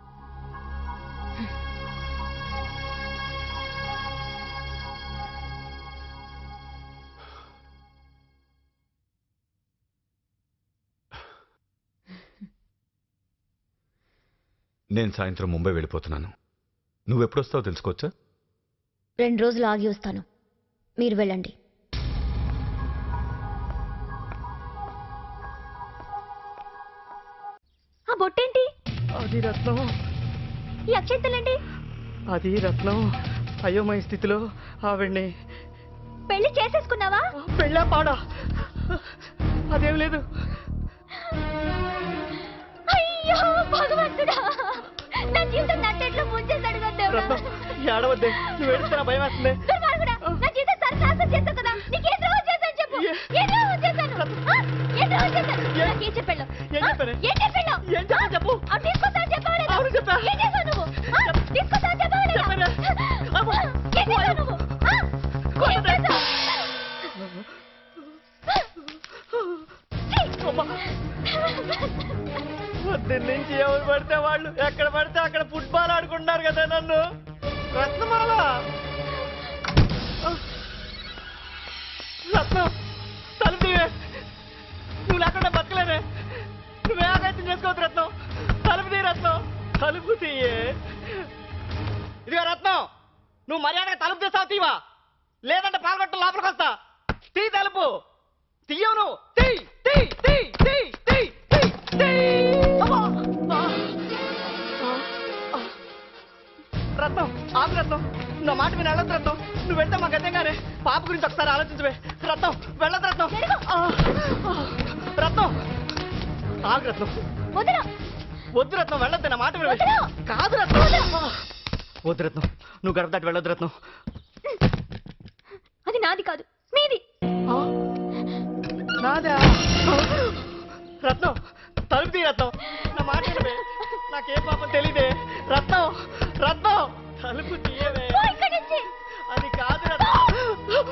నేను సాయంత్రం ముంబై వెళ్ళిపోతున్నాను నువ్వెప్పుడొస్తావో తెలుసుకోవచ్చా రెండు రోజులు ఆగి వస్తాను మీరు వెళ్ళండి ఆ బొట్టేంటి అది రత్నం ఈ అక్షంతలేంటి అది రత్నం అయోమయ స్థితిలో ఆవిడ్ని పెళ్లి చేసేసుకున్నావా పెళ్ళా పాడా అదేం లేదు అయ్యో భగవంతుడా నా జీవితం నట్టేట్లో ముంచేశాడు కదా దేవుడా. రత్నం ఏడవద్దే నువ్వు ఏడుస్తున్నా భయం వేస్తుంది దుర్మార్గుడా, నా జీవితం సర్వనాశనం చేశావు కదా నీకేం ద్రోహం చేశాను చెప్పు ఏం ద్రోహం చేశాను ఆ? ఏం ద్రోహం చేశాను నాకేం చెప్పాడు ఏం చెప్పానే? ఏం చెప్పాడు ఏం చెప్పాను చెప్పు అవి తీసుకొస్తాను చెప్పావు లేదా? అవును చెప్పా. ఏం చేశావు నువ్వు ఆ? తీసుకొస్తాను చెప్పావు లేదా? ఆ? ఏం చేశావు నువ్వు ఆ? ఏం చేశావు? పొద్దున్న నుంచి ఎవరు పడితే వాళ్ళు ఎక్కడ పడితే అక్కడ ఫుట్బాల్ ఆడుకుంటున్నారు కదా నన్ను రత్నమాల రత్నం తలుపు తీవే. నువ్వు లేకుండా బతకలేనే నువ్వు ఏకైతం చేసుకోవద్దు రత్నం తలుపు తీ రత్నం తలుపు తీయే ఇదిగో రత్నం నువ్వు మర్యాదగా తలుపు తీస్తావు తీవా లేదంటే పాల్గొట్టు లోపలికి వస్తా తీ తలుపు తీయవు నువ్వు తీ తీ తీ తీ తీ తీ తీ అమ్మా! ఆ! ఆ! ఆ! రత్నం ఆపు రత్నం నా మాట విని వెళ్ళొద్దు రత్నం నువ్వు వెళ్తే మాకు అర్థంగానే పాప గురించి ఒకసారి ఆలోచించవే రత్నం వెళ్ళొద్దు రత్నం ఆ! ఆ! రత్నం ఆగు రత్నం వద్దు రత్నం వెళ్ళొద్దు నా మాట వినవే కాదు రత్నం వద్దు రత్నం నువ్వు గడప దాటి వెళ్ళొద్దు రత్నం అది నాది కాదు మీది నాదా రత్నం తలుపు తీ రత్నం నా మాట వినవే నాకే పాపం తెలియదే రత్నం రత్నం తలుపు తీయవే అది కాదు రత్నం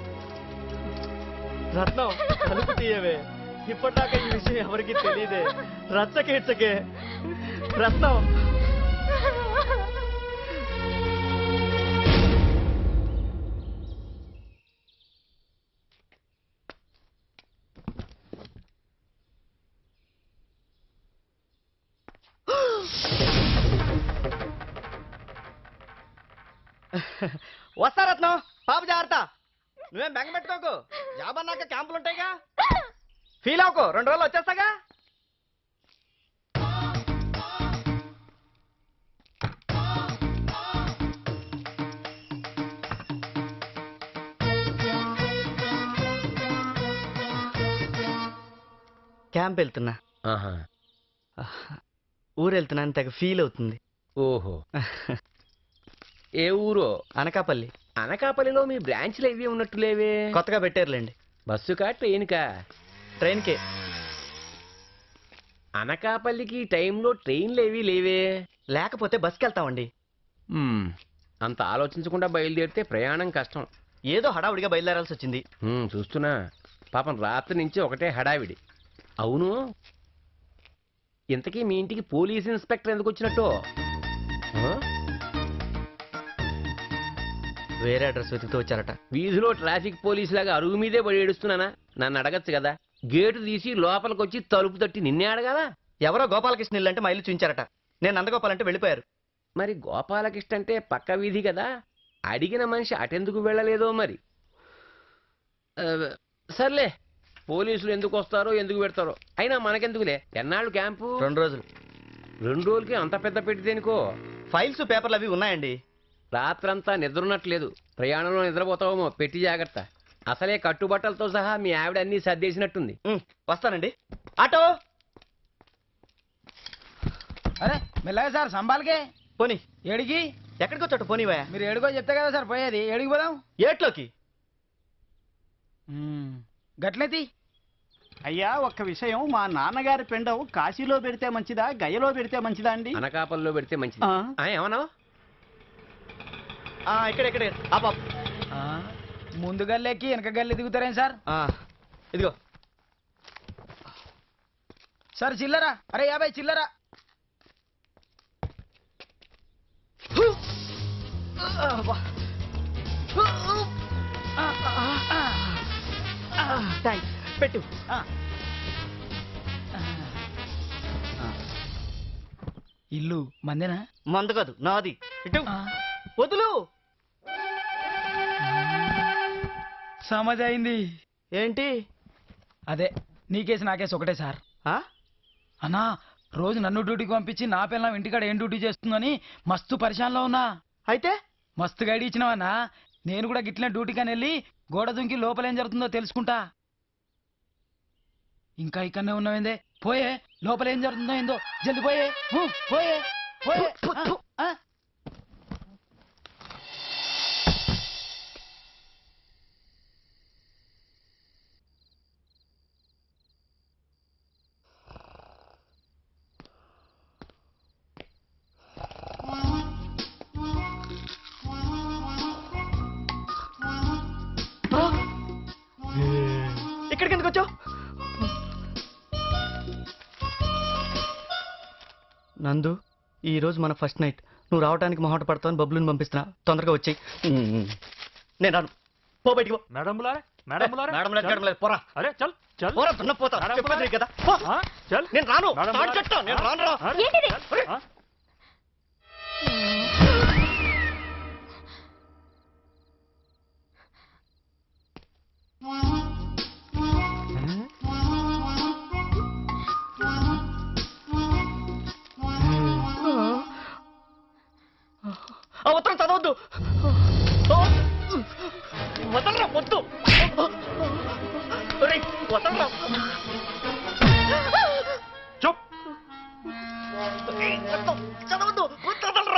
రత్నం తలుపు తీయవే ఇప్పటిదాకా ఈ విషయం ఎవరికి తెలియదే రచ్చకేడ్చకే రత్నం వస్తా రత్నం పాప జాగ్రత్త నువ్వేం బెంగ పెట్టుకోకు జాబ్ అన్నాక క్యాంపులు ఉంటాయిగా ఫీల్ అవ్వకు రెండు రోజులు వచ్చేస్తాగా క్యాంప్ వెళ్తున్నా ఊరు వెళ్తున్నా అని తెగ ఫీల్ అవుతుంది ఓహో ఏ ఊరో అనకాపల్లి అనకాపల్లిలో మీ బ్రాంచ్లు ఏవి ఉన్నట్టు లేవే కొత్తగా పెట్టారులేండి బస్సుకా ట్రైన్కా ట్రైన్కే అనకాపల్లికి ఈ టైంలో ట్రైన్లు ఏవి లేవే లేకపోతే బస్కి వెళ్తామండి మ్మ్. అంత ఆలోచించకుండా బయలుదేరితే ప్రయాణం కష్టం ఏదో హడావుడిగా బయలుదేరాల్సి వచ్చింది మ్మ్, చూస్తున్నా పాపం రాత్రి నుంచి ఒకటే హడావిడి అవును ఇంతకీ మీ ఇంటికి పోలీస్ ఇన్స్పెక్టర్ ఎందుకు వచ్చినట్టు ఆ? వేరే అడ్రస్ వెతుకుతూ వచ్చారట వీధిలో ట్రాఫిక్ పోలీస్ లాగా అరుగు మీదే పడి ఏడుస్తున్నానా నన్ను అడగచ్చు కదా గేటు తీసి లోపలికి వచ్చి తలుపు తట్టి నిన్నే అడగాలా ఎవరో గోపాలకృష్ణ ఇల్లు అంటే మా ఇల్లు చూపించారట నేను నందగోపాల్ అంటే వెళ్ళిపోయారు మరి గోపాలకృష్ణ అంటే పక్క వీధి కదా అడిగిన మనిషి అటెందుకు వెళ్ళలేదో మరి ఆ, సర్లే పోలీసులు ఎందుకు వస్తారో ఎందుకు పెడతారో అయినా మనకెందుకులే ఎన్నాళ్ళు క్యాంపు రెండు రోజులు రెండు రోజులకి అంత పెద్ద పెట్టి దేనికో ఫైల్స్ పేపర్లు అవి ఉన్నాయండి రాత్రంతా నిద్రున్నట్లేదు ప్రయాణంలో నిద్రపోతావేమో పెట్టి జాగ్రత్త అసలే కట్టుబట్టలతో సహా మీ ఆవిడ అన్నీ సర్దేసినట్టుంది వస్తానండి ఆటో అరే మెల్లగా సార్ సంబాల్కే పోనీ ఏడికి ఎక్కడికి వచ్చాడు పోనీవా మీరు ఏడుకో చెప్తే కదా సార్ పోయేది ఏడికి పోదాం ఏట్లోకి గట్లయితే అయ్యా ఒక్క విషయం మా నాన్నగారి పిండం కాశీలో పెడితే మంచిదా గయలో పెడితే మంచిదా అండి అనకాపల్లో పెడితే మంచిది ఆ. ఆ, ఏమన్నావు ఇక్కడ ఇక్కడ ఆపా ముందు గల్లెక్కి వెనక గల్లె దిగుతారేం సార్ ఇదిగో సార్ చిల్లరా అరే యాభై చిల్లరా థ్యాంక్స్ పెట్టు ఇల్లు మందేనా మంద కాదు నాది ఇటు వదులు సమజ్ అయింది ఏంటి అదే నీకేసి నాకేసి ఒకటే సార్ అన్నా రోజు నన్ను డ్యూటీకి పంపించి నా పిల్లం ఇంటికాడ ఏం డ్యూటీ చేస్తుందని మస్తు పరిశానలో ఉన్నా అయితే మస్తు గైడ్ ఇచ్చినావన్నా నేను కూడా గిట్లనే డ్యూటీకని వెళ్ళి గోడ దుంకి లోపల ఏం జరుగుతుందో తెలుసుకుంటా ఇంకా ఇక్కడనే ఉన్నావేందే పోయే లోపల ఏం జరుగుతుందో ఏందో జల్ది పోయే హూ, పోయే పోయే ఆ, ఆ. ఇక్కడికి ఎందుకు వచ్చావు నందు ఈ రోజు మన ఫస్ట్ నైట్ నువ్వు రావడానికి మొహట పడతావని బబ్బులను పంపిస్తున్నా తొందరగా వచ్చేయి నేను రాను పో బయటికి పో మేడం బులారే మేడం బులారే మేడం లేదు, మేడం లేదు, పోరా అరే చల్ చల్ పోరా దున్న పోతా మేడం చెప్పేది బులారే. కదా పో. ఆ, చల్ నేను రాను మేడం తాడు బులారే. కట్టు, నేను రాను రా అరే, ఏంటిది? అరే. ఆ? ఉత్తరం చదవద్దు వదలరా వద్దు ఒరేయ్, వదలరా చూప్ ఏయ్, రత్నం, చదవద్దు వదలరా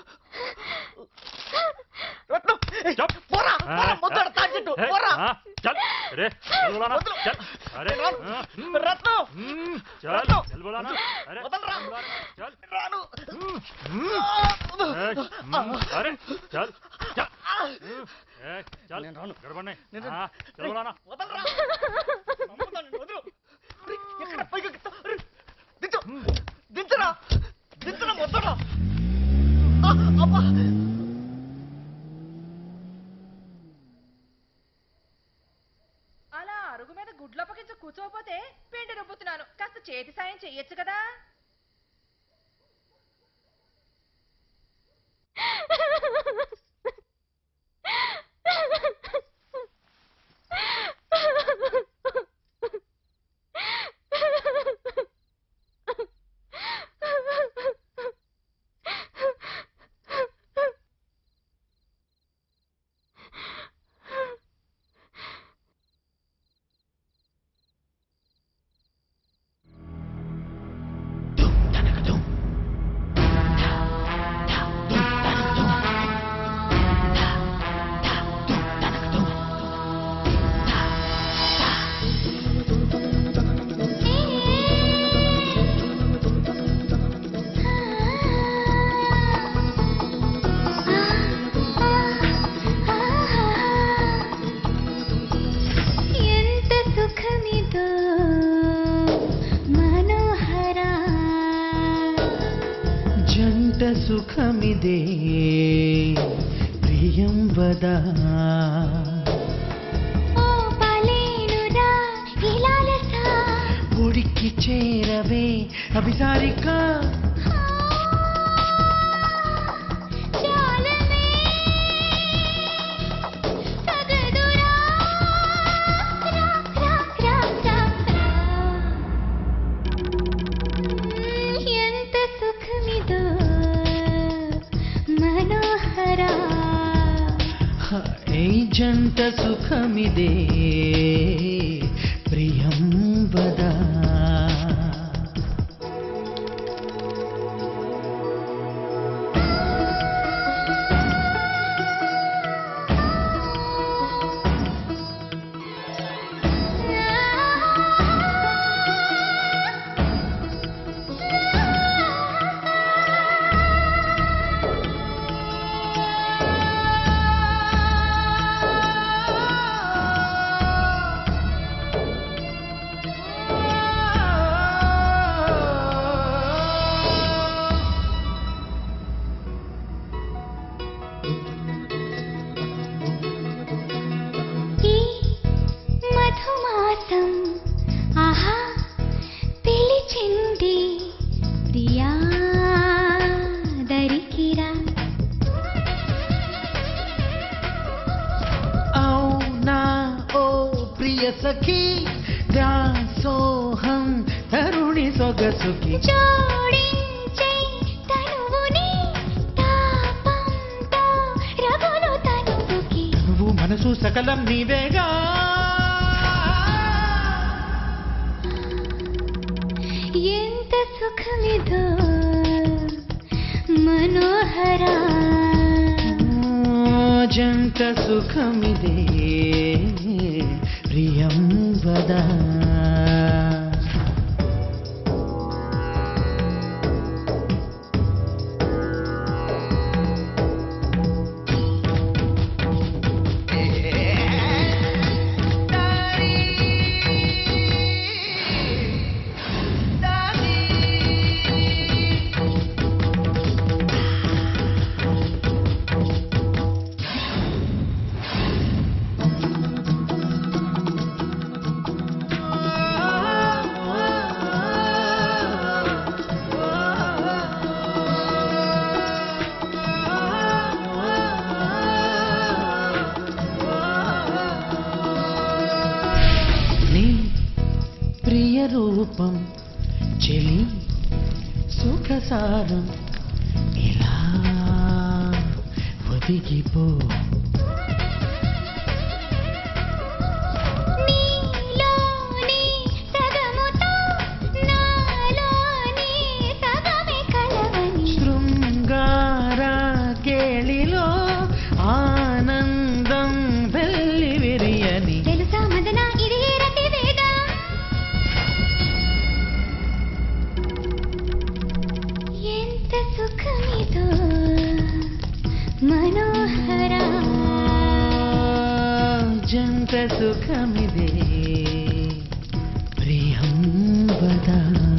రత్నం ఏయ్, పోరా పోరా ముద్దాడు తాకిట్టు ఏ, పోరా ఆ, చల్ రే చల్ బోలానా వదలు. చల్ అరే రాను. ఆ, రత్నం మ్మ్, చల్ రత్నం. చల్ బోలానా అరే వదలరా చల్ రాను ఏ, మ్మ్, అరే చల్ చల్ ఏ చల్ గడబడినాయి చల్ బోలానా వదలరా నమ్ముతాను నిన్ను, వదలు ఒరేయ్, ఎక్కడ పైకి ఎక్కుతా? ఒరేయ్, దించు దించరా దించరా వదలరా ఆ, అబ్బా అలా అరుగు మీద గుడ్లప్పకించి కూర్చోపోతే పిండి రుబ్బుతున్నాను కాస్త చేతి సాయం చెయ్యొచ్చు కదా ఎంత సుఖమిదో మనోహరా జంట సుఖమిదే ప్రియం వదా ఓ పలేనురా ఇలాలసా ఒడికి చేరవే అభిసారిక చాలనే సగదురా రా రా రా రా రా ఎంత సుఖమిదో మనోహరా ఈ జంట సుఖమిదే ప్రియం వదా ఈ మధుమాసం ఆహా పిలిచింది ప్రియా దరికిరా అవునా ఓ ప్రియ సఖి దాసోహం తరుణి సొగసుకి జోడించే తనువుని తాపంతో రగులు తనువుకి నువ్వు మనసు సకలం నీవేగా ఎంత సుఖమిదో మనోహరా జంట సుఖమిదే ప్రియం వదా నీ ప్రియ రూపం చెలి సుఖసారం ఇలా దిగిపో నీలోని సగముతో నాలోని సగమే కలవని శృంగార కేళిలో ఆనందం వెళ్ళి విరియని తెలుసా మదన ఇది ఏ రతి వేదం ఎంత సుఖమిదో మనోహర జంత సుఖమిదే ప్రియం వదా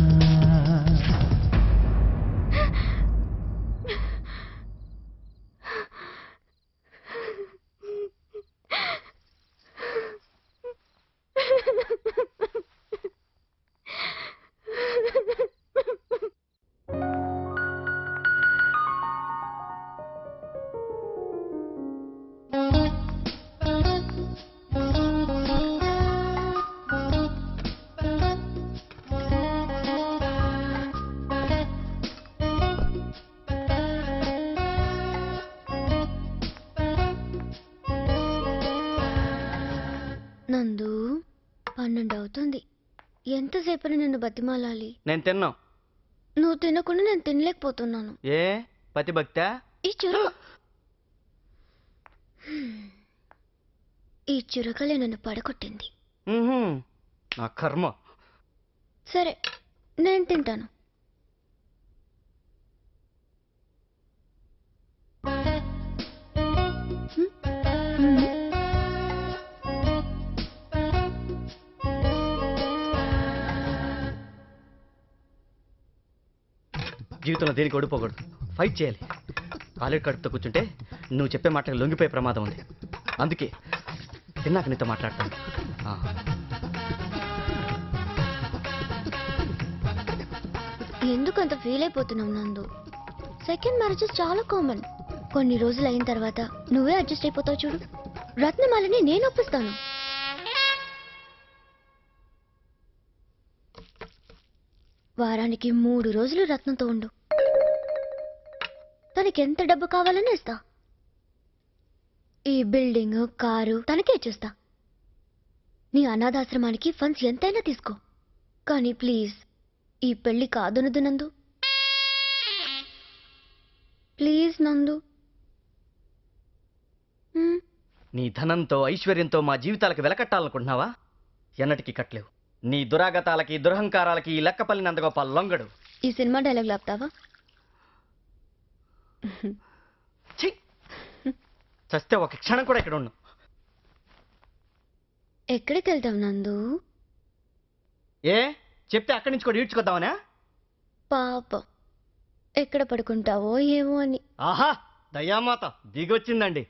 నందు పన్నెండు అవుతుంది ఎంతసేపని నిన్ను బతిమాలాలి నేను తిన్నా నువ్వు తినకుండా నేను తినలేకపోతున్నాను ఏ పతి భక్తా ఈ చురక ఈ చురకలే నన్ను పడగొట్టింది మ్మ్హ్మ్. నా కర్మ సరే నేను తింటాను జీవితంలో దేనికి ఓడిపోకూడదు ఫైట్ చేయాలి కాలేడు కడుపుతో కూర్చుంటే నువ్వు చెప్పే మాటకు లొంగిపోయే ప్రమాదం ఉంది అందుకే తిన్నాక నీతో మాట్లాడతాను ఆ. ఎందుకు అంత ఫీల్ అయిపోతున్నావు నందు సెకండ్ మ్యారేజెస్ చాలా కామన్ కొన్ని రోజులు అయిన తర్వాత నువ్వే అడ్జస్ట్ అయిపోతావు చూడు రత్నమాలని నేను ఒప్పిస్తాను వారానికి మూడు రోజులు రత్నంతో ఉండు తనకి ఎంత డబ్బు కావాలని ఇస్తా ఈ బిల్డింగ్ కారు తనకే ఇచ్చేస్తా నీ అనాథాశ్రమానికి ఫండ్స్ ఎంతైనా తీసుకో కానీ ప్లీజ్ ఈ పెళ్లి కాదనదు నందు ప్లీజ్ నందు హ్మ్, నీ ధనంతో ఐశ్వర్యంతో మా జీవితాలకు వెలకట్టాలనుకుంటున్నావా ఎన్నటికీ కట్టలేవు నీ దురాగతాలకి దురహంకారాలకి ఈ లెక్కపల్లి నందగోపాల్ లొంగడు ఈ సినిమా డైలాగ్ లాపుతావా చస్తే ఒక క్షణం కూడా ఇక్కడ ఉండు ఎక్కడికి వెళ్తావు నందు ఏ చెప్తే అక్కడి నుంచి కూడా ఈడ్చుకొద్దామనా పాపం ఎక్కడ పడుకుంటావో ఏమో అని ఆహా దయామాత దిగొచ్చిందండి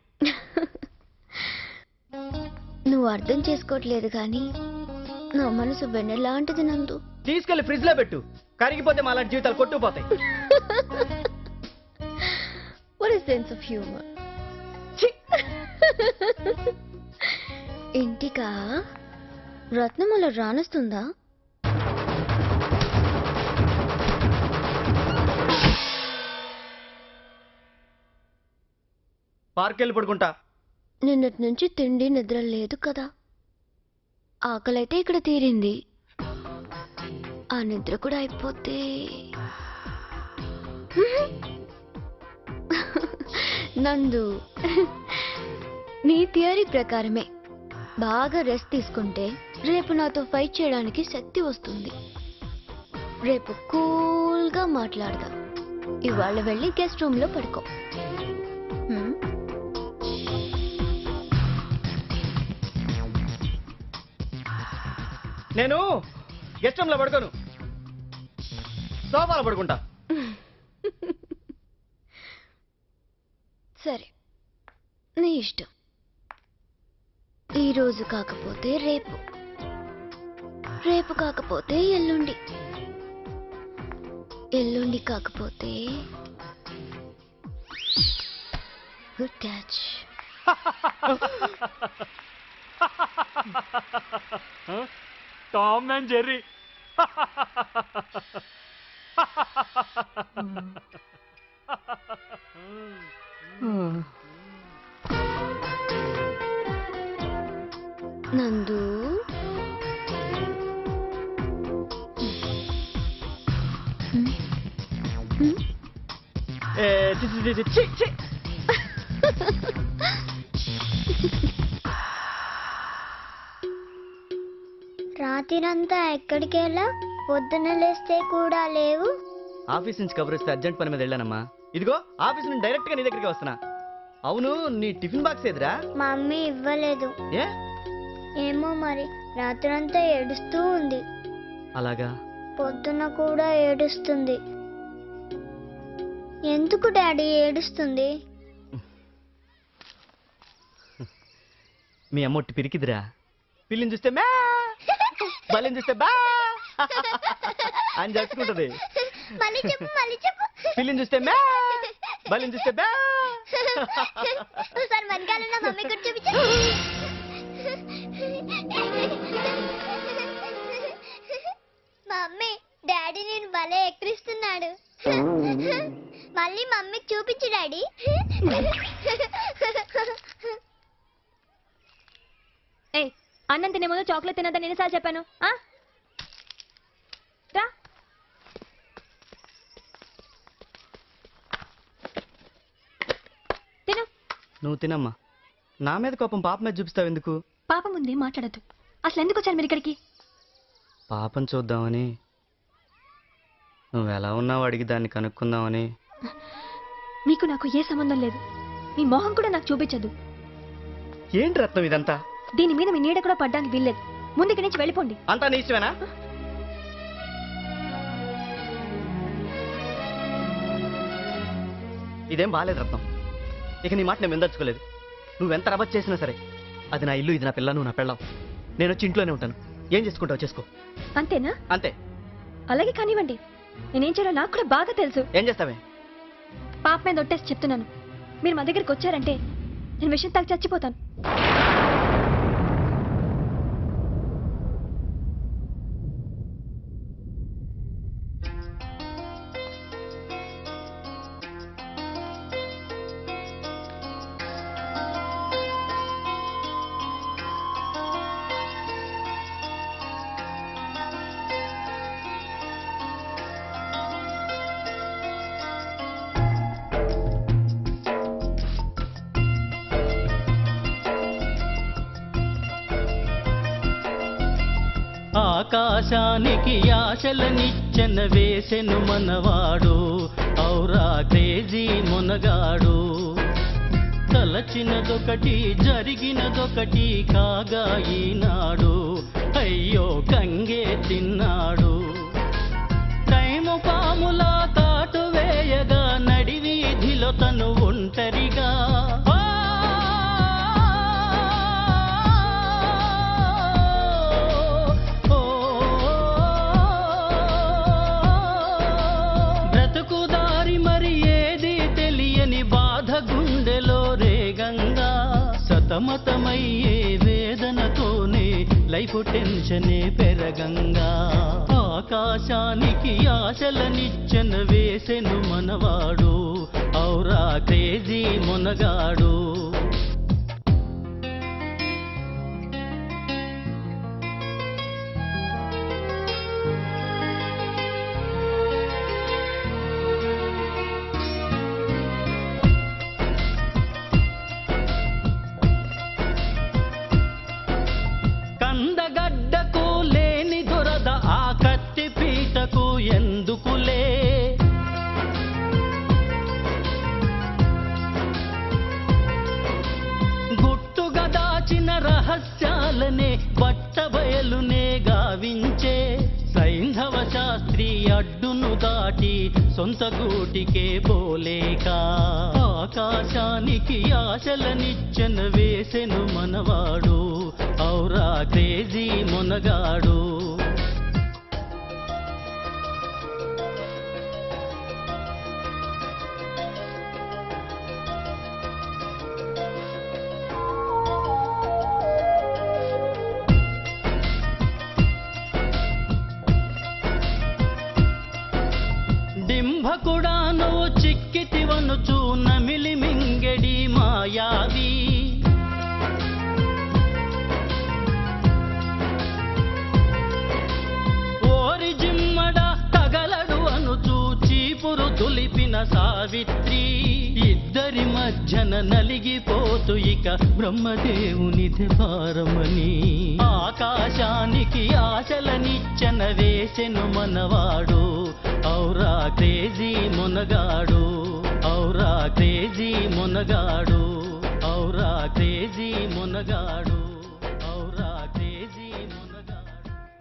నువ్వు అర్థం చేసుకోవట్లేదు కానీ నా మనసు వెన్నెలాంటిది నందు తీసుకెళ్లి ఫ్రిడ్జ్ లో పెట్టు కరిగిపోతే మా అలాంటి జీవితాలు కొట్టుకుపోతాయి what is sense of humour ఇంటికా రత్నమాల రానొస్తుందా పార్క్ వెళ్ళి పడుకుంటా నిన్నటి నుంచి తిండి నిద్ర లేదు కదా ఆకలైతే ఇక్కడ తీరింది ఆ నిద్ర కూడా అయిపోతే నందు నీ థియరీ ప్రకారమే బాగా రెస్ట్ తీసుకుంటే రేపు నాతో ఫైట్ చేయడానికి శక్తి వస్తుంది రేపు కూల్గా మాట్లాడదా ఇవాళ వెళ్ళి గెస్ట్ రూమ్లో పడుకో హ్మ్? నేను గెస్ట్ రూమ్ లో పడుకోను సోఫాలో పడుకుంటా సరే నీ ఇష్టం ఈ రోజు కాకపోతే రేపు రేపు కాకపోతే ఎల్లుండి ఎల్లుండి కాకపోతే good catch Tom and Jerry Nandu ఏ, చి, చి, చి, చి, చి. రాత్రిరంతా ఎక్కడికి వెళ్ళా పొద్దున లేస్తే కూడా లేవు ఆఫీస్ నుంచి కబుర్ వస్తే అర్జెంట్ పని మీద వెళ్ళానమ్మా ఇదిగో ఆఫీస్ నుంచి డైరెక్ట్ గా నీ దగ్గరికి వస్తున్నా అవును నీ టిఫిన్ బాక్స్ ఏదిరా మా మమ్మీ ఇవ్వలేదు ఏ ఏమో మరి రాత్రంతా ఏడుస్తూ ఉంది అలాగా పొద్దున కూడా ఏడుస్తుంది ఎందుకు డాడీ ఏడుస్తుంది మీ అమ్మ ఒట్టి పిరికిదిరా పిల్లిని చూస్తే మే బలిని చూస్తే బా అని జరుపుకుంటది మళ్ళీ చెప్పు మళ్ళీ చెప్పు పిల్లిని చూస్తే మే బలిని చూస్తే బా ఒకసారి వెనకాల నా మమ్మీ కూడా చూపించు మమ్మీ డాడీ నేను భలే ఎక్కిరిస్తున్నాడు మళ్ళీ మమ్మీకి చూపించు డాడీ ఏ అన్నం తినే ముందు చాక్లెట్ తినద్దని ఎన్నిసార్లు చెప్పాను ఆ? రా తిను నువ్వు తినమ్మా నా మీద కోపం పాప మీద చూపిస్తావు ఎందుకు పాపం ఉంది మాట్లాడద్దు అసలు ఎందుకు వచ్చారు మీరు ఇక్కడికి పాపం చూద్దామని నువ్వు ఎలా ఉన్నావు అడిగి దాన్ని కనుక్కుందామని మీకు నాకు ఏ సంబంధం లేదు మీ మొహం కూడా నాకు చూపించదు ఏంటి రత్నం ఇదంతా దీని మీద మీ నీడ కూడా పడ్డానికి వీల్లేదు ముందు ఇక్కడి నుంచి వెళ్ళిపోండి అంతా నీ ఇష్టమేనా ఇదేం బాగాలేదు రత్నం ఇక నీ మాట నేను విందర్చుకోలేదు నువ్వెంత రబత్ చేసినా సరే అది నా ఇల్లు ఇది నా పిల్ల నువ్వు నా పెళ్ళాం నేను వచ్చి ఇంట్లోనే ఉంటాను ఏం చేసుకుంటావు చేసుకో అంతేనా అంతే అలాగే కానివ్వండి నేనేం చేయాలో నాకు కూడా బాగా తెలుసు ఏం చేస్తావే పాప మీద ఒట్టేసి చెప్తున్నాను మీరు మా దగ్గరికి వచ్చారంటే నేను విషయం తాగి చచ్చిపోతాను ఆకాశానికి ఆశలనిచ్చెన వేసెను మనవాడు ఔరా క్రేజీ మునగాడు తలచినదొకటి జరిగినదొకటి కాగా ఈనాడు అయ్యో గంగే తిన్నాడు టైము పాములా కాటు వేయగా నడివీధిలో తను ఒంటరిగా ఆ! బ్రతుకు దారి మరి ఏది తెలియని బాధ గుండెలో రేగంగా సతమతమయ్యే వేదనతోనే లైఫ్ టెన్షనే పెరగంగా ఆకాశానికి ఆశలనిచ్చెన వేసెను మనవాడు ఔరా క్రేజీ మునగాడు కందగడ్డకు లేని దొరద ఆ కత్తి పీటకు ఎందుకులే గుట్టుగా దాచిన రహస్యాలనే బట్టబయలునే గావించే సైంధవ శాస్త్రి అడ్డును దాటి సొంత గూటికే పోలేక ఆకాశానికి ఆశలనిచ్చెన వేసెను మనవాడు ఔరా క్రేజీ మునగాడు డింభకుడా నువ్వు చిక్కితివనుచు నమిలి మింగెడి మాయావి దులిపిన సావిత్రి ఇద్దరి మధ్యన నలిగిపోతూ ఇక బ్రహ్మదేవునిది భారమని ఆకాశానికి ఆశలనిచ్చన వేసెను మనవాడు ఔరా క్రేజీ మునగాడు ఔరా క్రేజీ మునగాడు ఔరా క్రేజీ మునగాడు ఔరా క్రేజీ మునగాడు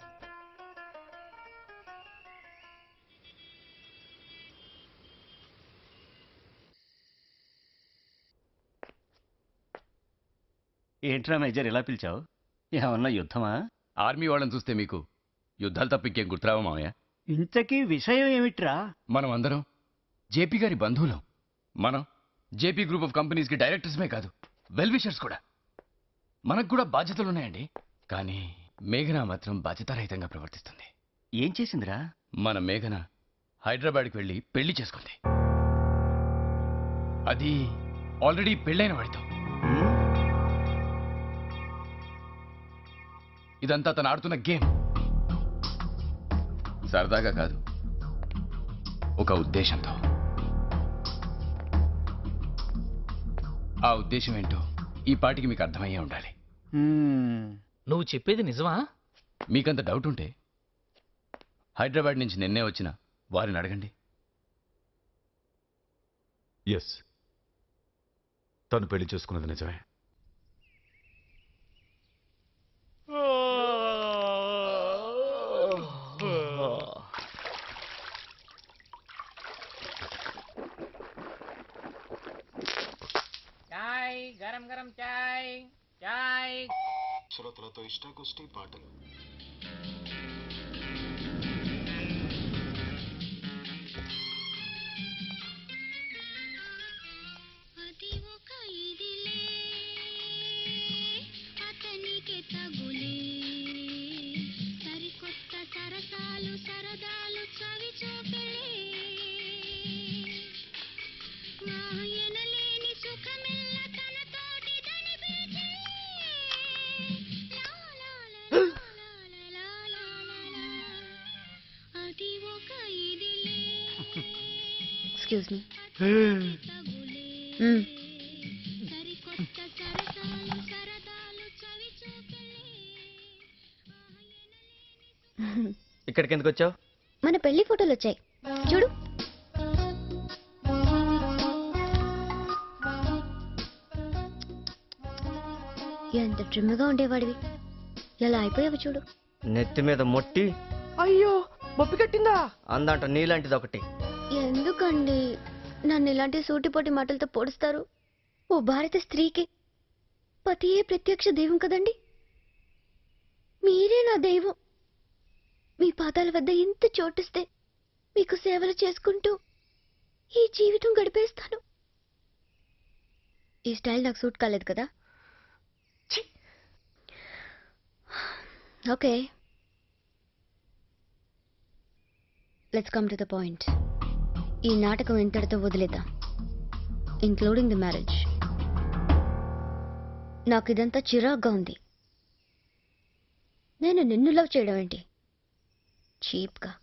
ఏంట్రా మేజర్ ఇలా పిలిచావు ఏమన్నా యుద్ధమా ఆర్మీ వాళ్ళని చూస్తే మీకు యుద్ధాలు తప్ప ఇంకేం గుర్తురావా మామయ్య ఇంతకీ విషయం ఏమిట్రా మనం అందరం జేపీ గారి బంధువులం మనం జేపీ గ్రూప్ ఆఫ్ కంపెనీస్కి డైరెక్టర్స్మే కాదు వెల్ విషర్స్ కూడా మనకు కూడా బాధ్యతలు ఉన్నాయండి కానీ మేఘన మాత్రం బాధ్యతారహితంగా ప్రవర్తిస్తుంది ఏం చేసిందిరా మన మేఘన హైదరాబాద్కి వెళ్ళి పెళ్లి చేసుకుంది అది ఆల్రెడీ పెళ్ళైన వాడితో ఇదంతా తను ఆడుతున్న గేమ్ సరదాగా కాదు ఒక ఉద్దేశంతో ఆ ఉద్దేశం ఏంటో ఈ పాటికి మీకు అర్థమయ్యే ఉండాలి నువ్వు చెప్పేది నిజమా మీకంత డౌట్ ఉంటే హైదరాబాద్ నుంచి నిన్నే వచ్చిన వారిని అడగండి ఎస్ తను పెళ్లి చేసుకున్నది నిజమే చాయ్ గరం గరం చాయ్ చాయ్ శ్రోతలతో ఇష్టాగోష్ఠి పాటలు అతనికి తగులే సరికొత్త సరసాలు సరదాలు చవి చూపెలే ఆయనలేని సుఖమెల్ల తన తోటి దనిపించే అది ఒక ఇదిలే ఎక్స్క్యూజ్ మీ సరికొత్త సరసాలు సరదాలు చవి ఇక్కడికి ఎందుకు వచ్చావు మన పెళ్లి ఫోటోలు వచ్చాయి చూడు ఎంత ట్రిమ్గా ఉండేవాడివి ఎలా అయిపోయావు చూడు నెత్తి మీద మొట్టి అయ్యో బొప్పి కట్టిందా అందంట నీలాంటిది ఒకటి ఎందుకండి నన్ను ఇలాంటి సూటిపోటి మాటలతో పొడుస్తారు ఓ భారత స్త్రీకి పతియే ప్రత్యక్ష దైవం కదండి మీరే నా దైవం మీ పాదాల వద్ద ఎంత చోటిస్తే మీకు సేవలు చేసుకుంటూ ఈ జీవితం గడిపేస్తాను ఈ స్టైల్ నాకు సూట్ కాలేదు కదా okay let's come to the point ఈ నాటకం ఇంతటితో వదిలేద్దాం ఇంక్లూడింగ్ ది మ్యారేజ్ నాకు ఇదంతా చిరాగ్గా ఉంది నేను నిన్ను లవ్ చేయడం ఏంటి చీప్గా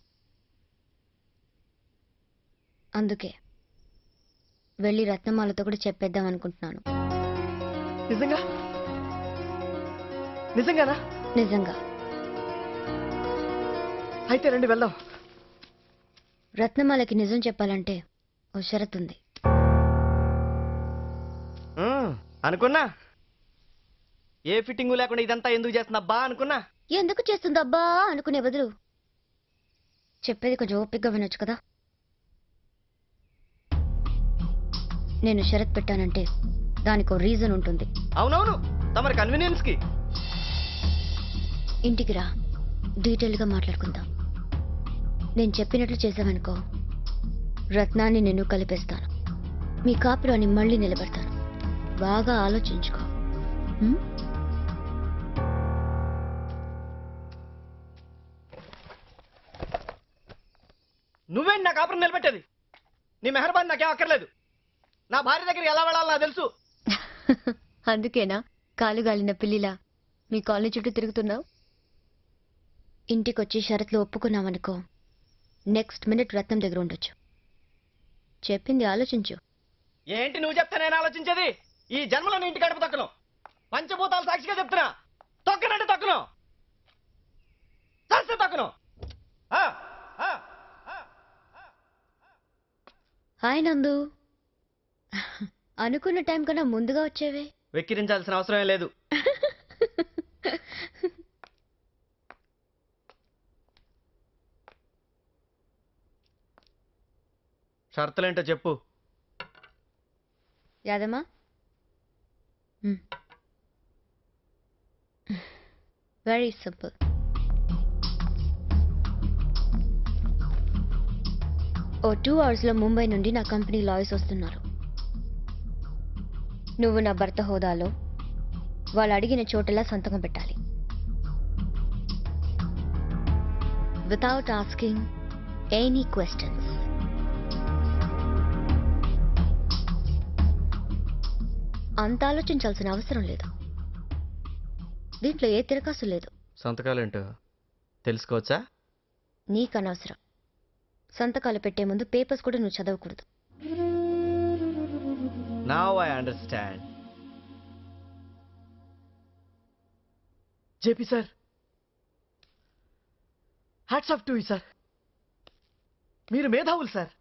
అందుకే వెళ్ళి రత్నమాలతో కూడా చెప్పేద్దాం అనుకుంటున్నాను నిజంగా నిజంగానా నిజంగా అయితే రండి వెళ్దాం రత్నమాలకి నిజం చెప్పాలంటే ఓ షరత్ ఉంది ఉమ్, అనుకున్నా ఏ ఫిట్టింగు లేకుండా ఇదంతా ఎందుకు చేస్తున్నా అనుకున్నా ఎందుకు చేస్తుందబ్బా అనుకునే బదులు చెప్పేది కొంచెం ఓపికగా వినొచ్చు కదా నేను షరత్ పెట్టానంటే దానికి రీజన్ ఉంటుంది అవునవును తమరి కన్వీనియన్స్ కి ఇంటికి రా డీటెయిల్గా మాట్లాడుకుందాం నేను చెప్పినట్లు చేసావనుకో రత్నాన్ని నేను కలిపేస్తాను మీ కాపురాన్ని మళ్ళీ నిలబెడతాను బాగా ఆలోచించుకో ఉం? నువ్వేంటి నా కాపురం నిలబెట్టేది నీ మెహర్బాన్ నాకేం అక్కర్లేదు నా భార్య దగ్గరికి ఎలా వెళ్ళాలో నాకు తెలుసు అందుకేనా కాలు గాలిన పిల్లిలా మీ కాలనీ చుట్టూ తిరుగుతున్నావు ఇంటికొచ్చి షరత్లు ఒప్పుకున్నావనుకో నెక్స్ట్ మినిట్ రత్నం దగ్గర ఉండొచ్చు చెప్పింది ఆలోచించు ఏంటి నువ్వు చెప్తే నేను ఆలోచించేది ఈ జన్మలో నీ ఇంటి గడప తొక్కను పంచభూతాలు సాక్షిగా చెప్తున్నా తొక్కనంటే తొక్కను చస్తే తొక్కను ఆ, ఆ. హాయ్ నందు అనుకున్న టైం కన్నా ముందుగా వచ్చేవే వెక్కిరించాల్సిన అవసరమే లేదు షరతులేంటో చెప్పు యాదమ్మా వెరీ సింపుల్ ఓ టూ అవర్స్లో ముంబై నుండి నా కంపెనీ లాయర్స్ వస్తున్నారు నువ్వు నా భర్త హోదాలో వాళ్ళు అడిగిన చోటలా సంతకం పెట్టాలి వితౌట్ ఆస్కింగ్ ఎనీ క్వశ్చన్స్ అంత ఆలోచించాల్సిన అవసరం లేదు దీంట్లో ఏ తిరకాసు లేదు సంతకాలేంటో తెలుసుకోవచ్చా నీకు అనవసరం సంతకాలు పెట్టే ముందు పేపర్స్ కూడా నువ్వు చదవకూడదు now I understand JP sir hats off to you sir మీరు మేధావులు సార్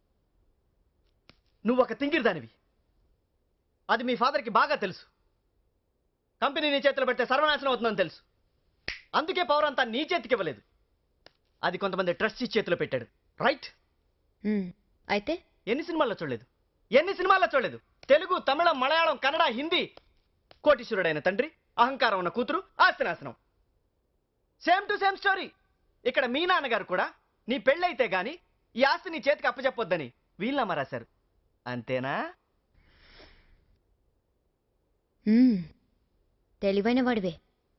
నువ్వు ఒక తింగిరిదానివి అది మీ ఫాదర్కి బాగా తెలుసు కంపెనీ నీ చేతిలో పెడితే సర్వనాశనం అవుతుందని తెలుసు అందుకే పవర్ అంతా నీ చేతికి ఇవ్వలేదు అది కొంతమంది ట్రస్టీ చేతిలో పెట్టాడు రైట్ మ్మ్. అయితే ఎన్ని సినిమాల్లో చూడలేదు ఎన్ని సినిమాల్లో చూడలేదు తెలుగు తమిళం మలయాళం కన్నడ హిందీ కోటీశ్వరుడైన తండ్రి అహంకారం ఉన్న కూతురు ఆస్తి నాశనం సేమ్ టు సేమ్ స్టోరీ ఇక్కడ మీ నాన్నగారు కూడా నీ పెళ్ళైతే గాని ఈ ఆస్తి నీ చేతికి అప్పచెప్పొద్దని వీళ్ళమ్మ రాశారు అంతేనా మ్మ్. తెలివైన వాడివే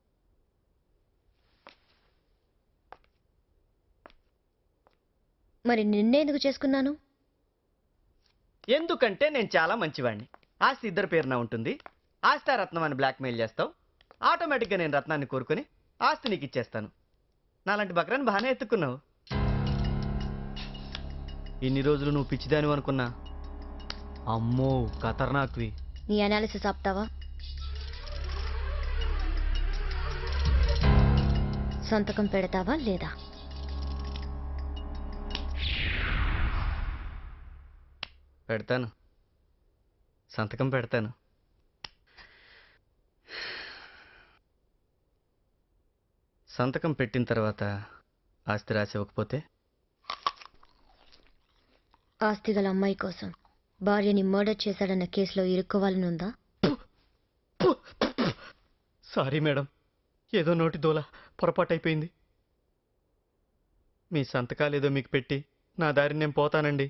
మరి నిన్నేందుకు చేసుకున్నాను ఎందుకంటే నేను చాలా మంచివాడిని ఆస్తి ఇద్దరు పేరున ఉంటుంది ఆస్తి ఆ రత్నం అని బ్లాక్మెయిల్ చేస్తావు ఆటోమేటిక్గా నేను రత్నాన్ని కోరుకొని ఆస్తి నీకు ఇచ్చేస్తాను నాలాంటి బక్రాన్ని బాగానే ఎత్తుకున్నావు ఇన్ని రోజులు నువ్వు పిచ్చిదాని అనుకున్నా అమ్మో ఖతర్నాక్వి నీ అనాలిసిస్ ఆపుతావా సంతకం పెడతావా లేదా పెడతాను సంతకం పెడతాను సంతకం పెట్టిన తర్వాత ఆస్తి రాసి ఇవ్వకపోతే ఆస్తి గల అమ్మాయి కోసం భార్యని మర్డర్ చేశాడన్న కేసులో ఇరుక్కోవాలని ఉందా సారీ మేడం ఏదో నోటి దోల పొరపాటు అయిపోయింది మీ సంతకాలు ఏదో మీకు పెట్టి నా దారిని నేను పోతానండి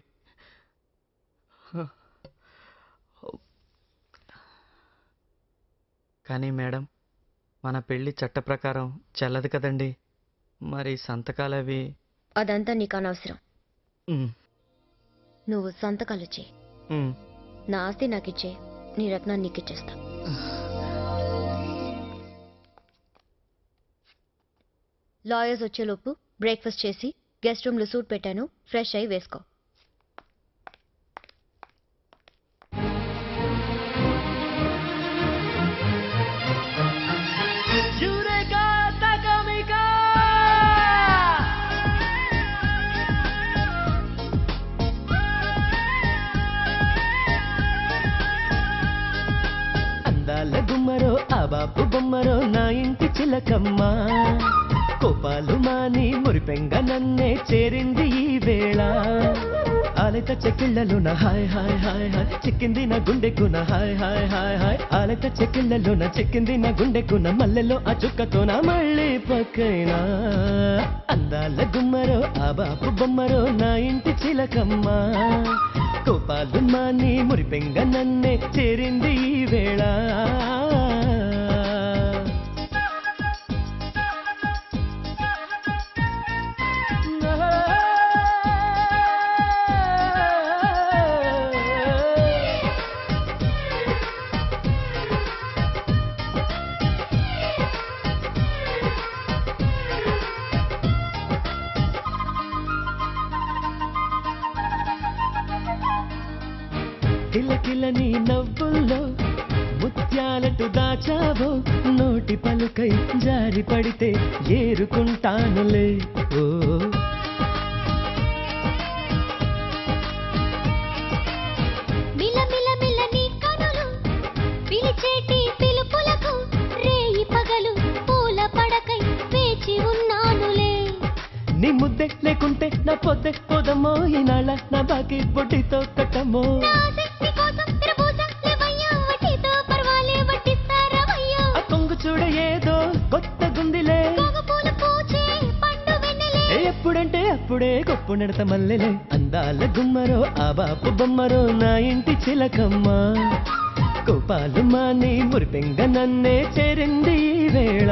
కానీ మేడం మన పెళ్లి చట్ట ప్రకారం చెల్లదు కదండి మరి సంతకాలు అవి అదంతా నీకు అనవసరం ఉమ్, నువ్వు సంతకాలు చేయి ఉమ్. నా ఆస్తి నాకు ఇచ్చే నీ రత్నాన్ని నీకు ఇచ్చేస్తా లాయర్స్ వచ్చేలోపు బ్రేక్ఫాస్ట్ చేసి గెస్ట్ రూమ్లో సూట్ పెట్టాను ఫ్రెష్ అయి వేసుకో Eureka Takamika! అందాల గుమ్మరో ఆబాపు బొమ్మరో నా ఇంటి చిలకమ్మ కోపాలు మాని మురిపెంగ నన్నే చేరింది ఈ వేళ ఆలత చెక్కిళ్ళలో నా హాయ్ హాయ్ హాయ్ హాయ్ చిక్కింది నా గుండెకు నా హాయ్ హాయ్ హాయ్ హాయ్ ఆలత చెక్కిళ్ళలో నా చిక్కింది నా గుండెకు నా మల్లెలో ఆ చుక్కతో నా మళ్ళీ పక్కైనా అందాల గుమ్మరో ఆబాపు బొమ్మరో నా ఇంటి చిలకమ్మ కోపాలు మాని మురిపెంగ నన్నే చేరింది ఈ వేళ గిలగిలని నవ్వుల్లో ముత్యాలటు దాచావో నోటి పలుకై జారి పడితే ఏరుకుంటానులే ఓ మిల మిల మిల నీ కనులు పిలిచేటి పిలుపులకు రేయి పగలు పూల పడకై వేచి ఉన్నానులే నీ ముద్దె లేకుంటే నా పొద్దె పోదమ్మో ఈనాళ్ళ నా బాకి బొడ్డితో కట్టమ్మో నా ఆశ నీకోసం తిరబూస లేవయ్యా వడ్డీతో పర్వాలే వడ్డిస్తారవయ్యా ఆ కొంగు చూడ ఏదో కొత్త గుందిలే గోగ పూల పూచే పండు వెన్నెలే ఏ ఎప్పుడంటే అప్పుడే కొప్పు నడత మల్లెలే అందాల గుమ్మరో ఆ బాపు బొమ్మరో నా ఇంటి చిలకమ్మ కోపాలు మాని మురిపెంగ నన్నే చేరింది ఈ వేళ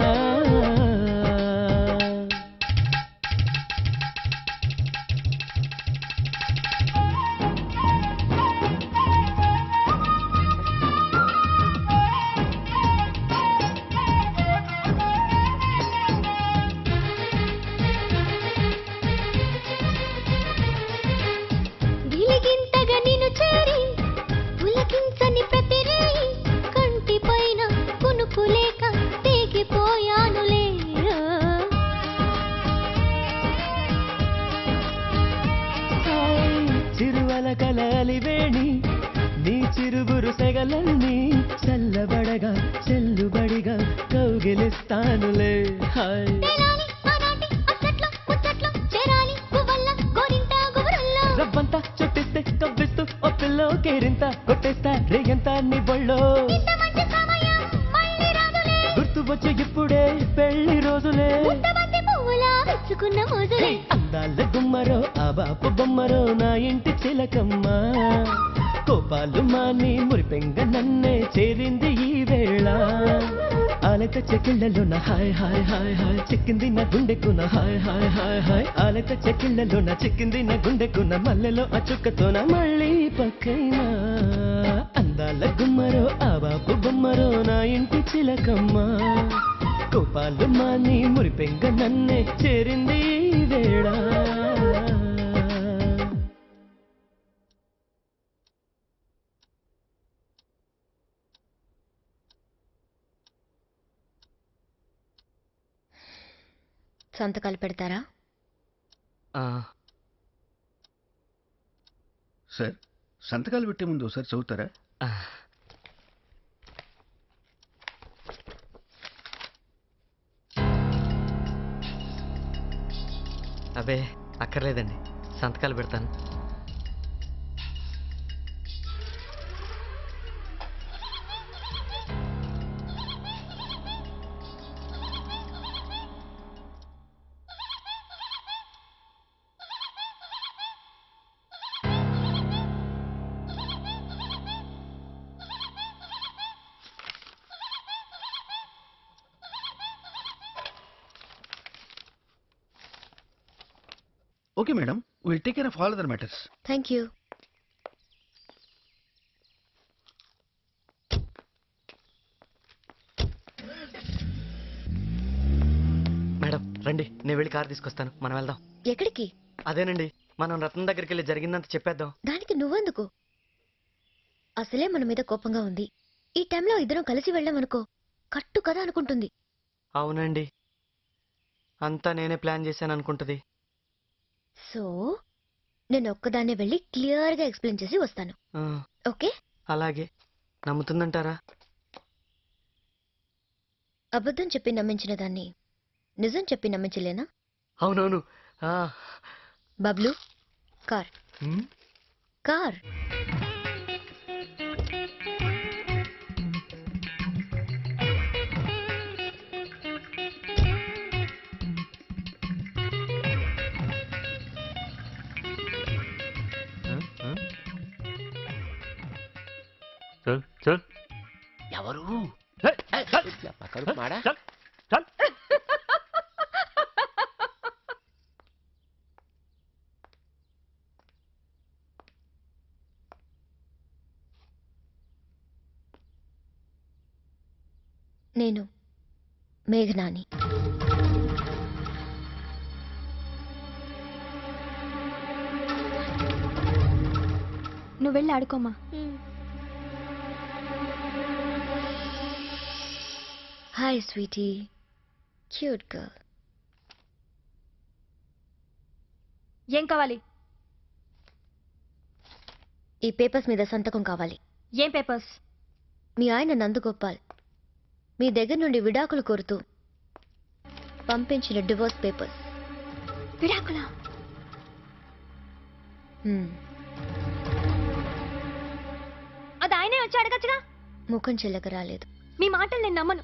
గిలిగింతగా నిన్ను చేరి పులకించని ప్రతి రేయి కంటి పైన కునుకు లేక తెగిపోయానులే హాయ్, చిరువల కలాలి వేణి నీ చిరుగురు సెగలన్నీ చల్లబడగా చెల్లుబడిగా కౌగిలిస్తానులే హాయ్ తేలాలి ఆనాటి అచ్చట్లో ముచ్చట్లో చేరాలి గువ్వల్ల గోరింట గుబురల్లో రవ్వంతా చుట్టిస్తే కవ్విస్తూ ఓ పిల్లో కేరింత కొట్టేస్తా రేయంతా నీ బొళ్ళో ఇంత మంచి సమయం మళ్ళీ రాదులే గుర్తు వచ్చి ఇప్పుడే పెళ్లి రోజులే ఇంతమంది పువ్వులా విచ్చుకున్న మోజులే అందాల గుమ్మరో ఆ బాపు బొమ్మరో నా ఇంటి చిలకమ్మ కోపాలు మాని మురిపెంగ నన్నే చేరింది ఈ వేళ ఆలత చెకిళ్ళలో నా హాయ్ హాయ్ హాయ్ హాయ్ చిక్కింది నా గుండెకు నా హాయ్ హాయ్ హాయ్ హాయ్ ఆలత చెకిళ్ళలో నా చిక్కింది నా గుండెకు నా మల్లెలో ఆ చుక్కతో నా మళ్ళీ పక్కైనా అందాల గుమ్మరో ఆ బాపు బొమ్మరో నా ఇంటి చిలకమ్మ కోపాలు మాని మురిపెంగ నన్నే చేరింది ఈ వేళ సంతకాలు పెడతారా సార్ సంతకాలు పెట్టే ముందు ఒకసారి చదువుతారా అబే అక్కర్లేదండి సంతకాలు పెడతాను okay madam will take care of all other matters thank you madam రండి నేను వెళ్ళి కార్ తీసుకొస్తాను మనం వెళ్దాం ఎక్కడికి అదేనండి మనం రత్నం దగ్గరికి వెళ్ళి జరిగిందంత చెప్పేద్దాం దానికి నువ్వెందుకు అసలే మన మీద కోపంగా ఉంది ఈ టైంలో ఇద్దరం కలిసి వెళ్ళామనుకో కట్టు కదా అనుకుంటుంది అవునండి అంతా నేనే ప్లాన్ చేశాను అనుకుంటుంది సో నేను ఒక్కదాన్నే వెళ్ళి క్లియర్గా ఎక్స్ప్లెయిన్ చేసి వస్తాను ఆ, ఓకే అలాగే నమ్ముతుందంటారా అబద్ధం చెప్పి నమ్మించిన దాన్ని నిజం చెప్పి నమ్మించలేనా అవునవును ఆ, బబ్లు కార్ ఉమ్, కార్ చల్ చల్ ఎవరు ఏయ్, చల్ కడుపు మాడా చల్ చల్ నేను మేఘనాని నువ్వు వెళ్ళి ఆడుకోమా హాయ్ స్వీటీ క్యూట్ గర్ల్ ఏం కావాలి ఈ పేపర్స్ మీద సంతకం కావాలి ఏం పేపర్స్ మీ ఆయన నందగోపాల్ మీ దగ్గర నుండి విడాకులు కోరుతూ పంపించిన డివోర్స్ పేపర్స్ విడాకులా హ్మ్, అది ఆయనే వచ్చి అడగచ్చుగా ముఖం చెల్లక రాలేదు మీ మాటలు నేను నమ్మను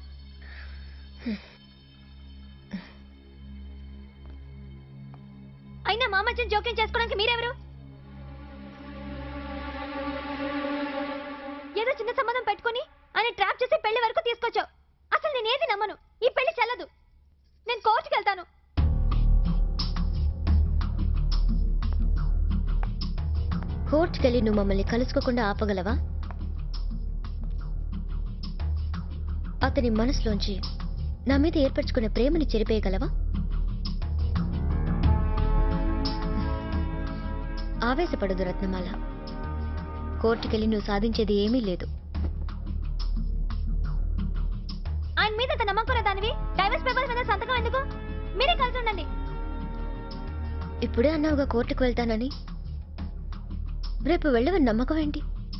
అయినా మా మధ్య జోక్యం చేసుకోవడానికి మీరెవరు ఏదో చిన్న సంబంధం పెట్టుకొని ఆయన ట్రాప్ చేసి పెళ్లి వరకు తీసుకొచ్చావు అసలు నేను ఏది నమ్మను ఈ పెళ్లి చెల్లదు నేను కోర్టుకి వెళ్తాను కోర్టుకెళ్ళి నువ్వు మమ్మల్ని కలుసుకోకుండా ఆపగలవా అతని మనసులోంచి నా మీద ఏర్పరచుకున్న ప్రేమని చెరిపేయగలవా ఆవేశపడదు రత్నమాల కోర్టుకెళ్ళి నువ్వు సాధించేది ఏమీ లేదు ఆయన మీద అంత నమ్మకం దానివి డైవర్స్ పేపర్స్ మీద సంతకం ఎందుకు మీరే కలిసి ఉండండి ఇప్పుడే అన్నావుగా కోర్టుకు వెళ్తానని రేపు వెళ్ళవని నమ్మకం ఏంటి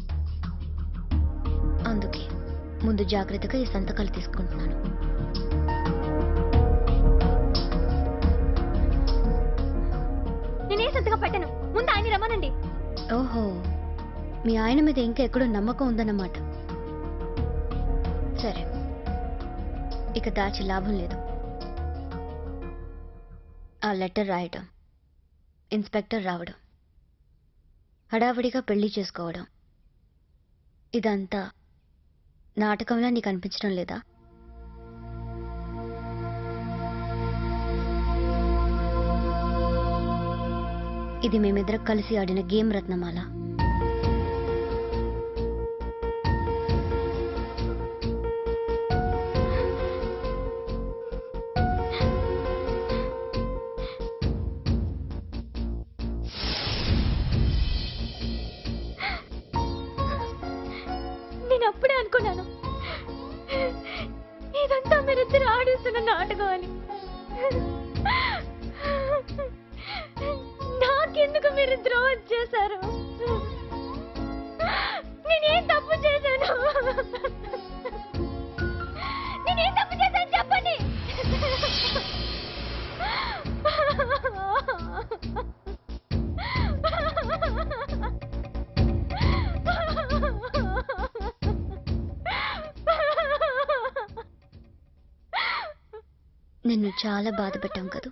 అందుకే ముందు జాగ్రత్తగా ఈ సంతకాలు తీసుకుంటున్నాను నేనే సంతకం పెట్టను ముందు ఆయన రమ్మనండి ఓహో మీ ఆయన మీద ఇంకా ఎక్కడో నమ్మకం ఉందన్నమాట సరే ఇక దాచి లాభం లేదు ఆ లెటర్ రాయడం ఇన్స్పెక్టర్ రావడం హడావిడిగా పెళ్లి చేసుకోవడం ఇదంతా నాటకంలా నీకు అనిపించడం లేదా ఇది మేమిద్దరం కలిసి ఆడిన గేమ్ రత్నమాల నేను అప్పుడే అనుకున్నాను ఇదంతా మీరిద్దరు ఆడిస్తున్న నాటకం అని నాకెందుకు మీరు ద్రోహం చేశారు నేనేం తప్పు చేశాను నేనేం తప్పు చేశాను చెప్పండి నిన్ను చాలా బాధ పెట్టాం కదూ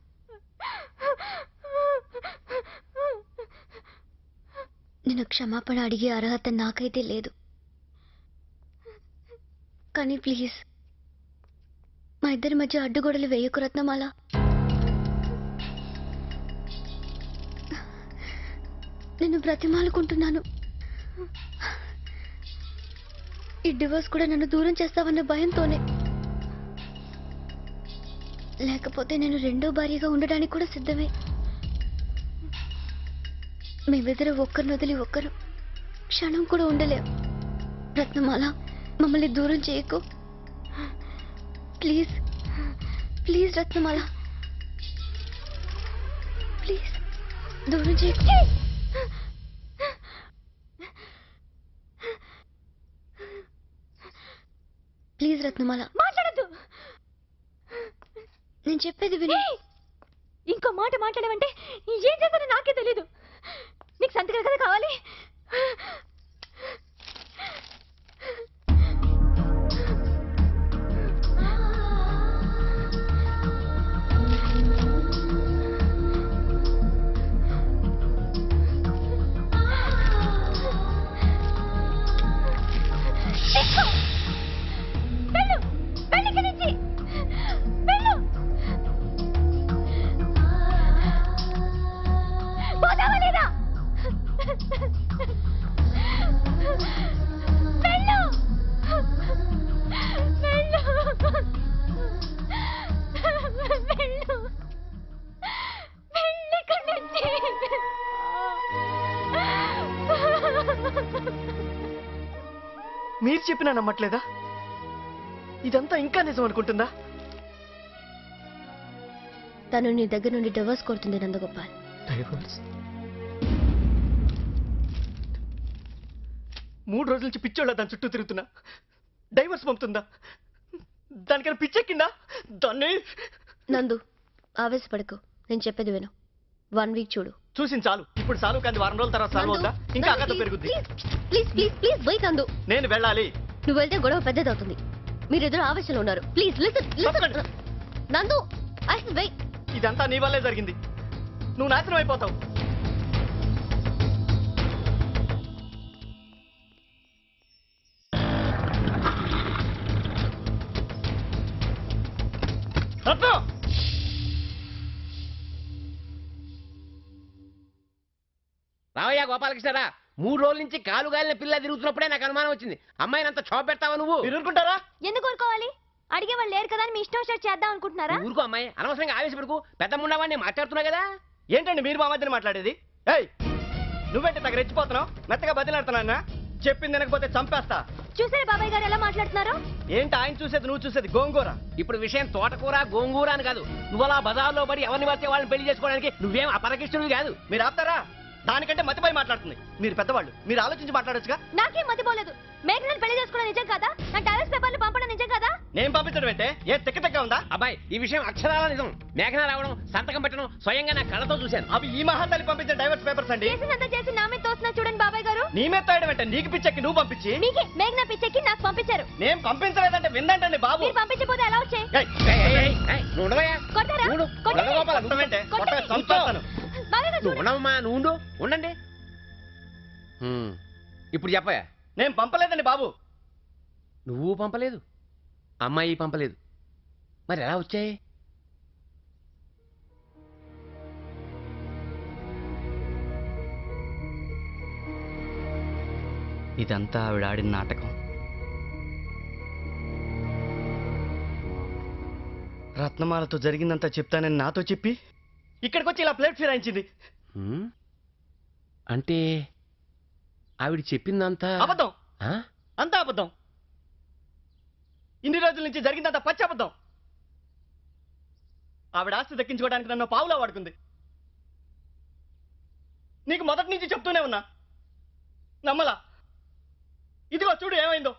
నేను క్షమాపణ అడిగే అర్హత నాకైతే లేదు కానీ ప్లీజ్ మా ఇద్దరి మధ్య అడ్డుగోడలు వేయకు రత్నమాల నేను బ్రతిమాలుకుంటున్నాను ఈ డివోర్స్ కూడా నన్ను దూరం చేస్తావన్న భయంతోనే లేకపోతే నేను రెండో భార్యగా ఉండడానికి కూడా సిద్ధమే మేమిద్దరు ఒక్కరిని వదిలి ఒక్కరు క్షణం కూడా ఉండలేం రత్నమాల మమ్మల్ని దూరం చేయకు ప్లీజ్ ప్లీజ్ రత్నమాల ప్లీజ్ దూరం చేయకు ప్లీజ్ రత్నమాల మాట్లాడద్దు నేను చెప్పేది విను ఇంకో మాట మాట్లాడమంటే ఏం చేస్తానో నాకే తెలీదు నీకు సంతకాలు కదా కావాలి తీసుకో. వెళ్ళు వెళ్ళు ఇక్కడి నుంచి వెళ్ళు పోతావా లేదా వెళ్ళు వెళ్ళు వెళ్ళు వెళ్ళు ఇక్కడి నుంచి మీరు చెప్పినా నమ్మట్లేదా ఇదంతా ఇంకా నిజం అనుకుంటుందా తను నీ దగ్గర నుండి డివోర్స్ కోరుతుంది నందగోపాల్ డైవర్స్ మూడు రోజుల నుంచి పిచ్చోళ్ళ దాని చుట్టూ తిరుగుతున్నా డైవర్స్ పంపుతుందా దానికన్నా పిచ్చెక్కిందా దాన్ని నందు ఆవేశపడకు నేను చెప్పేది విను వన్ వీక్ చూడు చూసింది చాలు ఇప్పుడు చాలు కానీ వారం రోజుల తర్వాత చాలు అవుద్దా ఇంకా అగత పెరుగుద్ది ప్లీజ్ ప్లీజ్ ప్లీజ్ వెయిట్ నందు నేను వెళ్ళాలి నువ్వు వెళ్తే గొడవ పెద్దదవుతుంది మీరిద్దరు ఆవేశంలో ఉన్నారు please listen Nandu I wait ఇదంతా నీ వల్లే జరిగింది నువ్వు నాశనం అయిపోతావు రత్నం! రావయ్యా గోపాలకృష్ణరా మూడు రోజుల నుంచి కాలు గాలిన పిల్ల తిరుగుతున్నప్పుడే నాకు అనుమానం వచ్చింది అమ్మాయిని అంత చోప పెడతావా నువ్వు ఊరుకుంటారా ఎందుకు ఊరుకోవాలి అడిగే వాళ్ళు లేరు కదా అని మీ ఇష్టం వచ్చినట్టు చేద్దాం అనుకుంటున్నారా ఊరుకో అమ్మాయి అనవసరంగా ఆవేశపడుకు పెద్ద ముండవాడిని మాట్లాడుతున్నా కదా ఏంటండి మీరు మా మధ్యన మాట్లాడేది ఏయ్ నువ్వేంటి నాకు రెచ్చిపోతున్నావు మెత్తగా బదిలాడుతున్నా చెప్పింది వినకపోతే చంపేస్తా చూసారు బాబాయ్ గారు ఎలా మాట్లాడుతున్నారు ఏంటి ఆయన చూసేది నువ్వు చూసేది గోంగూర ఇప్పుడు విషయం తోటకూర గోంగూర అని కాదు నువ్వు అలా బజార్లో పడి ఎవరిని పడితే వాళ్ళని పెళ్లి చేసుకోవడానికి నువ్వేం అపరకిష్టుడివి కాదు మీరు ఆపుతారా దానికంటే మతిపోయి మాట్లాడుతుంది మీరు పెద్దవాళ్ళు మీరు ఆలోచించి మాట్లాడొచ్చుగా నాకేం మతిపోలేదు మేఘనలు పెళ్లి చేసుకోవడం నిజం కదా నా టాలెంట్స్ పేపర్లు పంపడం నిజం కదా నేను పంపించడం ఏంటే ఏ తిక్క తిక్క ఉందా అబ్బాయి ఈ విషయం అక్షరాల నిజం మేఘన రావడం సంతకం పెట్టడం స్వయంగా నా కళ్ళతో చూశాను అవి ఈ మహాతల్లి పంపించిన డైవర్స్ పేపర్స్ అండి చేసినంత చేసి నా మీద తోస్తున్నా చూడండి బాబాయ్ గారు నీ మీద తాయడం ఏంటే నీకు పిచ్చెక్కి నువ్వు పంపించి మీకే మేఘన పిచ్చెక్కి నాకు పంపించారు నేను పంపించలేదంటే విందంటండి బాబు మీరు పంపించకపోతే ఎలా వచ్చాయి ఏయ్, ఏయ్, ఏయ్, ఏయ్, ఏయ్, నువ్వు ఉండవయ్యా? కొట్టారా ఉండు. కొట్టండి. ఉండగోపాల, నువ్వు కొట్టమంటే? కొట్టండి. కొట్టగా చంపేస్తాను. బాబాయ్ గారు నువ్వు ఉండవమ్మా నువ్వు ఉండు ఉండండి హ్మ్. ఇప్పుడు చెప్పయా నేను పంపలేదండి బాబు నువ్వు పంపలేదు అమ్మాయి పంపలేదు మరి ఎలా వచ్చాయి ఇదంతా ఆవిడ ఆడిన నాటకం రత్నమాలతో జరిగిందంతా చెప్తానని నాతో చెప్పి ఇక్కడికి వచ్చి ఇలా ప్లేట్ ఫిరాయించింది హ్మ్? అంటే ఆవిడ చెప్పిందంతా అబద్ధం ఆ? అంతా అబద్ధం ఇన్ని రోజుల నుంచి జరిగిందంతా పచ్చి అబద్ధం ఆవిడ ఆస్తి దక్కించుకోవడానికి నన్ను పావులా వాడుకుంది నీకు మొదటి నుంచి చెప్తూనే ఉన్నా నమ్మలా ఇదిగో చూడు ఏమైందో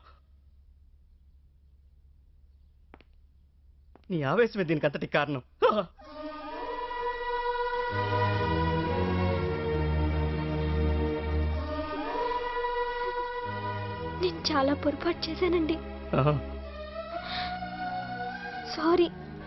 నీ ఆవేశమే దీనికి అంతటి కారణం నేను చాలా పొరపాటు చేశానండి సారీ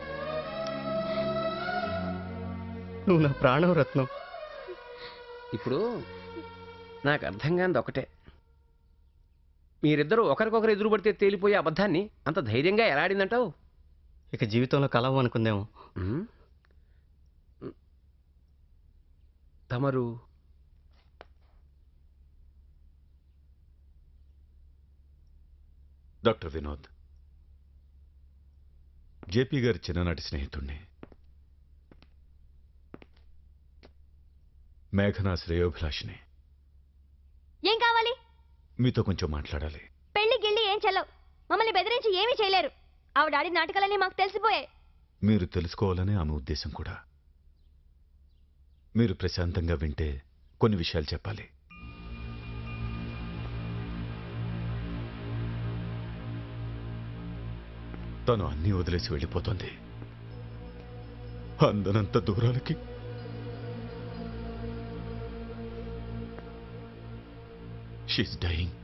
నువ్వు నా ప్రాణం రత్నం ఇప్పుడు నాకు అర్థం కానిది ఒకటే మీరిద్దరూ ఒకరికొకరు ఎదురు పడితే తేలిపోయే అబద్ధాన్ని అంత ధైర్యంగా ఎలా ఆడిందంటావు ఇక జీవితంలో కలవు అనుకుందేమో ఉమ్. తమరు డాక్టర్ వినోద్ జేపీ గారి చిన్ననాటి స్నేహితుణ్ణి మేఘనా శ్రేయోభిలాషిని ఏం కావాలి మీతో కొంచెం మాట్లాడాలి పెళ్లి గిళ్ళి ఏం చెల్లవు మమ్మల్ని బెదిరించి ఏమీ చేయలేరు ఆవిడ ఆడిన నాటకాలన్నీ మాకు తెలిసిపోయాయి మీరు తెలుసుకోవాలనే ఆమె ఉద్దేశం కూడా మీరు ప్రశాంతంగా వింటే కొన్ని విషయాలు చెప్పాలి తను అన్నీ వదిలేసి వెళ్ళిపోతుంది అందనంత దూరాలకి షీస్ డైయింగ్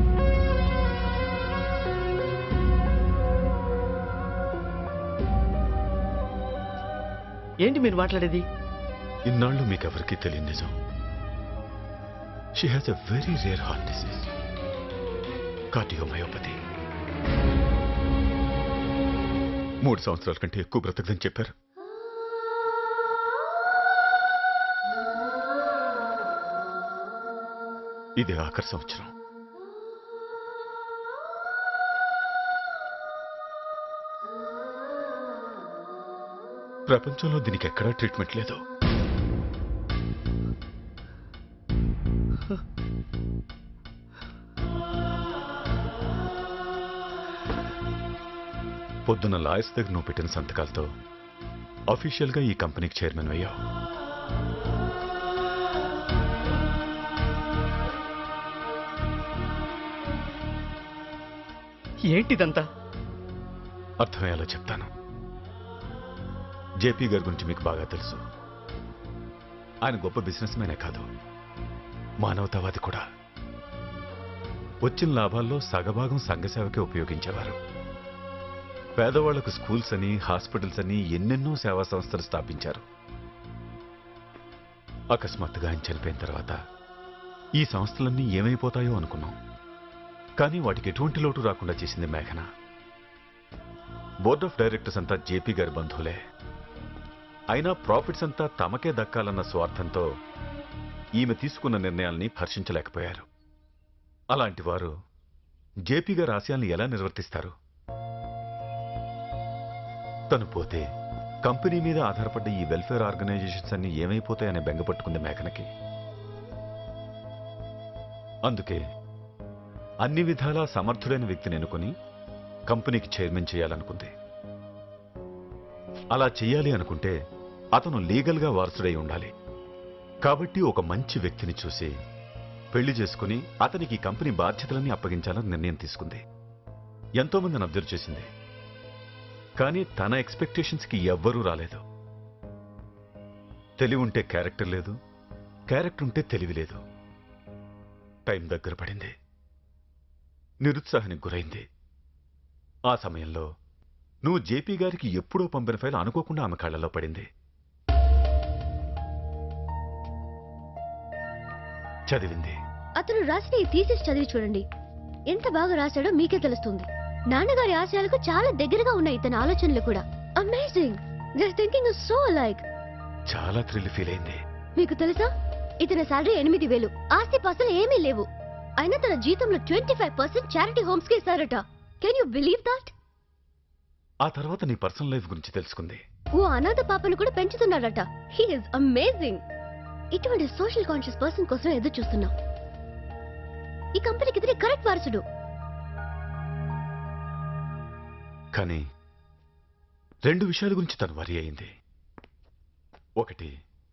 ఏంటి మీరు మాట్లాడేది ఇన్నాళ్ళు మీకెవరికీ తెలియని నిజం she has a very rare heart disease cardiomyopathy మూడు సంవత్సరాల కంటే ఎక్కువ బ్రతకదని చెప్పారు ఇదే ఆఖరి సంవత్సరం ప్రపంచంలో దీనికి ఎక్కడా ట్రీట్మెంట్ లేదు పొద్దున్న లాయర్స్ దగ్గర నువ్వు పెట్టిన సంతకాలతో అఫీషియల్గా ఈ కంపెనీకి చైర్మన్ అయ్యావు ఏంటిదంతా అర్థమయ్యేలా చెప్తాను జేపీ గారి గురించి మీకు బాగా తెలుసు ఆయన గొప్ప బిజినెస్ మ్యానే కాదు మానవతావాది కూడా వచ్చిన లాభాల్లో సగభాగం సంఘసేవకే ఉపయోగించేవారు పేదవాళ్లకు స్కూల్స్ అని హాస్పిటల్స్ అని ఎన్నెన్నో సేవా సంస్థలు స్థాపించారు అకస్మాత్తుగా ఆయన చనిపోయిన తర్వాత ఈ సంస్థలన్నీ ఏమైపోతాయో అనుకున్నాం కానీ వాటికి ఎటువంటి లోటు రాకుండా చేసింది మేఘన బోర్డ్ ఆఫ్ డైరెక్టర్స్ అంతా జేపీ గారి బంధువులే అయినా ప్రాఫిట్స్ అంతా తమకే దక్కాలన్న స్వార్థంతో ఈమె తీసుకున్న నిర్ణయాల్ని హర్షించలేకపోయారు అలాంటి వారు జేపీ గారి ఆశయాల్ని ఎలా నిర్వర్తిస్తారు తను పోతే కంపెనీ మీద ఆధారపడ్డ ఈ వెల్ఫేర్ ఆర్గనైజేషన్స్ అన్ని ఏమైపోతాయనే బెంగపట్టుకుంది మేఘనకి అందుకే అన్ని విధాలా సమర్థుడైన వ్యక్తిని ఎన్నుకొని కంపెనీకి చైర్మన్ చేయాలనుకుంది అలా చెయ్యాలి అనుకుంటే అతను లీగల్గా వారసుడై ఉండాలి కాబట్టి ఒక మంచి వ్యక్తిని చూసి పెళ్లి చేసుకుని అతనికి ఈ కంపెనీ బాధ్యతలన్నీ అప్పగించాలని నిర్ణయం తీసుకుంది ఎంతో మందిని అబ్జర్వ్ చేసింది కానీ తన ఎక్స్పెక్టేషన్స్కి ఎవ్వరూ రాలేదు తెలివి ఉంటే క్యారెక్టర్ లేదు క్యారెక్టర్ ఉంటే తెలివి లేదు టైం దగ్గర పడింది నిరుత్సాహానికి గురైంది ఆ సమయంలో నువ్వు జేపీ గారికి ఎప్పుడో పంపిన ఫైల్ అనుకోకుండా ఆమె కళ్ళలో పడింది చదివింది అతను రాసిన ఈ థీసిస్ చదివి చూడండి ఎంత బాగా రాశాడో మీకే తెలుస్తుంది నాన్నగారి ఆశయాలకు చాలా దగ్గరగా ఉన్నాయి ఇతని ఆలోచనలు కూడా amazing just thinking so like చాలా థ్రిల్ ఫీల్ అయింది మీకు తెలుసా ఇతని సాలరీ ఎనిమిది వేలు ఆస్తి పాస్తులు ఏమీ లేవు అయినా తన జీతంలో twenty five percent charity homes కి ఇస్తారట కెన్ యూ బిలీవ్ దాట్ ఆ తర్వాత నీ పర్సనల్ లైఫ్ గురించి తెలుసుకుంది ఓ అనాథ పాపను కూడా పెంచుతున్నాడట హీ ఇస్ అమేజింగ్ ఇటువంటి సోషల్ కాన్షియస్ పర్సన్ కోసం ఎదురు చూస్తున్నాం ఈ కంపెనీకి ఇతని కరెక్ట్ వారసుడు కానీ రెండు విషయాల గురించి తను వరి అయింది ఒకటి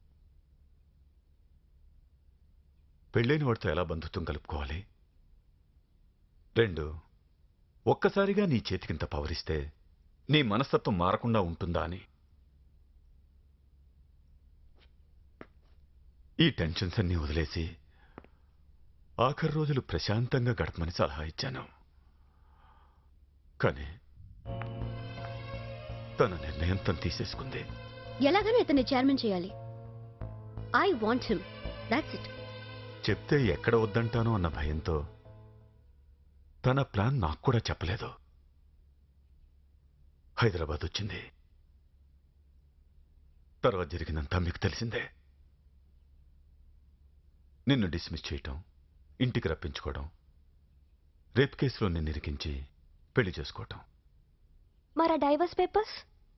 పెళ్ళైన వాడితో ఎలా బంధుత్వం కలుపుకోవాలి రెండు ఒక్కసారిగా నీ చేతికింత పవరిస్తే నీ మనస్తత్వం మారకుండా ఉంటుందా అని ఈ టెన్షన్స్ అన్నీ వదిలేసి ఆఖరి రోజులు ప్రశాంతంగా గడపమని సలహా ఇచ్చాను కానీ తన నిర్ణయం తను తీసేసుకుంది ఎలాగైనా ఇతన్ని చైర్మన్ చేయాలి I want him that's it చెప్తే ఎక్కడ వద్దంటానో అన్న భయంతో తన ప్లాన్ నాకు కూడా చెప్పలేదు హైదరాబాద్ వచ్చింది తర్వాత జరిగినంతా మీకు తెలిసిందే నిన్ను డిస్మిస్ చేయటం ఇంటికి రప్పించుకోవడం రేప్ కేసులో నిన్ను ఇరికించి పెళ్లి చేసుకోవటం మరి డైవర్స్ పేపర్స్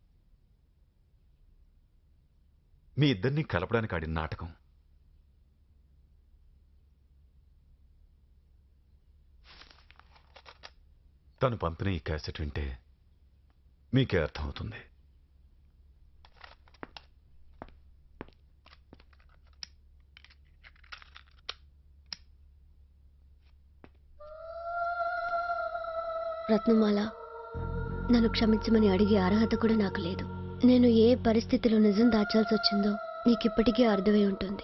మీ ఇద్దరిని కలపడానికి ఆడిన నాటకం తను పంపిన ఈ క్యాసెట్ వింటే మీకే అర్థమవుతుంది రత్నమాల నన్ను క్షమించమని అడిగే అర్హత కూడా నాకు లేదు నేను ఏ పరిస్థితిలో నిజం దాచాల్సి వచ్చిందో నీకిప్పటికీ అర్థమై ఉంటుంది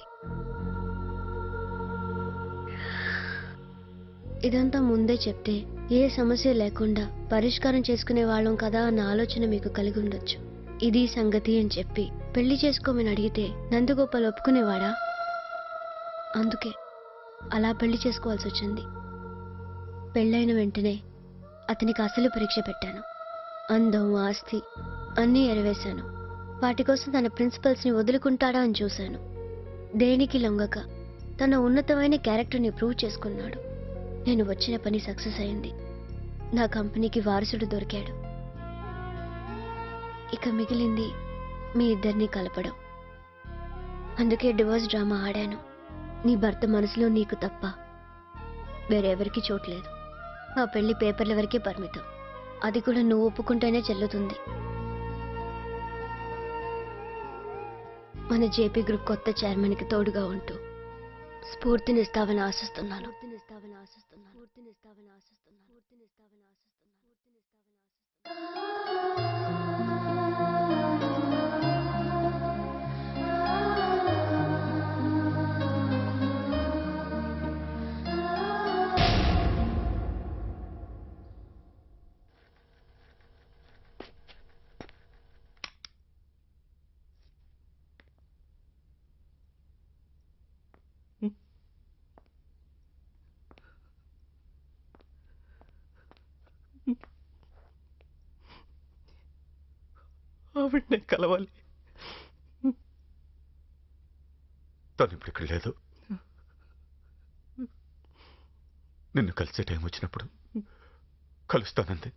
ఇదంతా ముందే చెప్తే ఏ సమస్య లేకుండా పరిష్కారం చేసుకునే వాళ్ళం కదా అన్న ఆలోచన మీకు కలిగి ఉండొచ్చు ఇది సంగతి అని చెప్పి పెళ్లి చేసుకోమని అడిగితే నందగోపాల్ ఒప్పుకునేవాడా అందుకే అలా పెళ్లి చేసుకోవాల్సి వచ్చింది పెళ్ళైన వెంటనే అతనికి అసలు పరీక్ష పెట్టాను అందం ఆస్తి అన్నీ ఎరవేశాను వాటి కోసం తన ప్రిన్సిపల్స్ని వదులుకుంటాడా అని చూశాను దేనికి లొంగక తన ఉన్నతమైన క్యారెక్టర్ని ప్రూవ్ చేసుకున్నాడు నేను వచ్చిన పని సక్సెస్ అయింది నా కంపెనీకి వారసుడు దొరికాడు ఇక మిగిలింది మీ ఇద్దరిని కలపడం అందుకే డివోర్స్ డ్రామా ఆడాను నీ భర్త మనసులో నీకు తప్ప వేరెవరికి చోట్లేదు మా పెళ్లి పేపర్ల వరకే పరిమితం అది కూడా నువ్వు ఒప్పుకుంటేనే చెల్లుతుంది మన జేపీ గ్రూప్ కొత్త చైర్మన్కి తోడుగా ఉంటూ స్ఫూర్తినిస్తావని ఆశిస్తున్నాను స్ఫూర్తినిస్తావని ఆశిస్తున్నాను స్ఫూర్తినిస్తావని ఆశిస్తున్నాను స్ఫూర్తినిస్తావని ఆవిడనే కలవాలి తను ఇప్పుడు ఇక్కడ లేదు నిన్ను కలిసే టైం వచ్చినప్పుడు కలుస్తానంది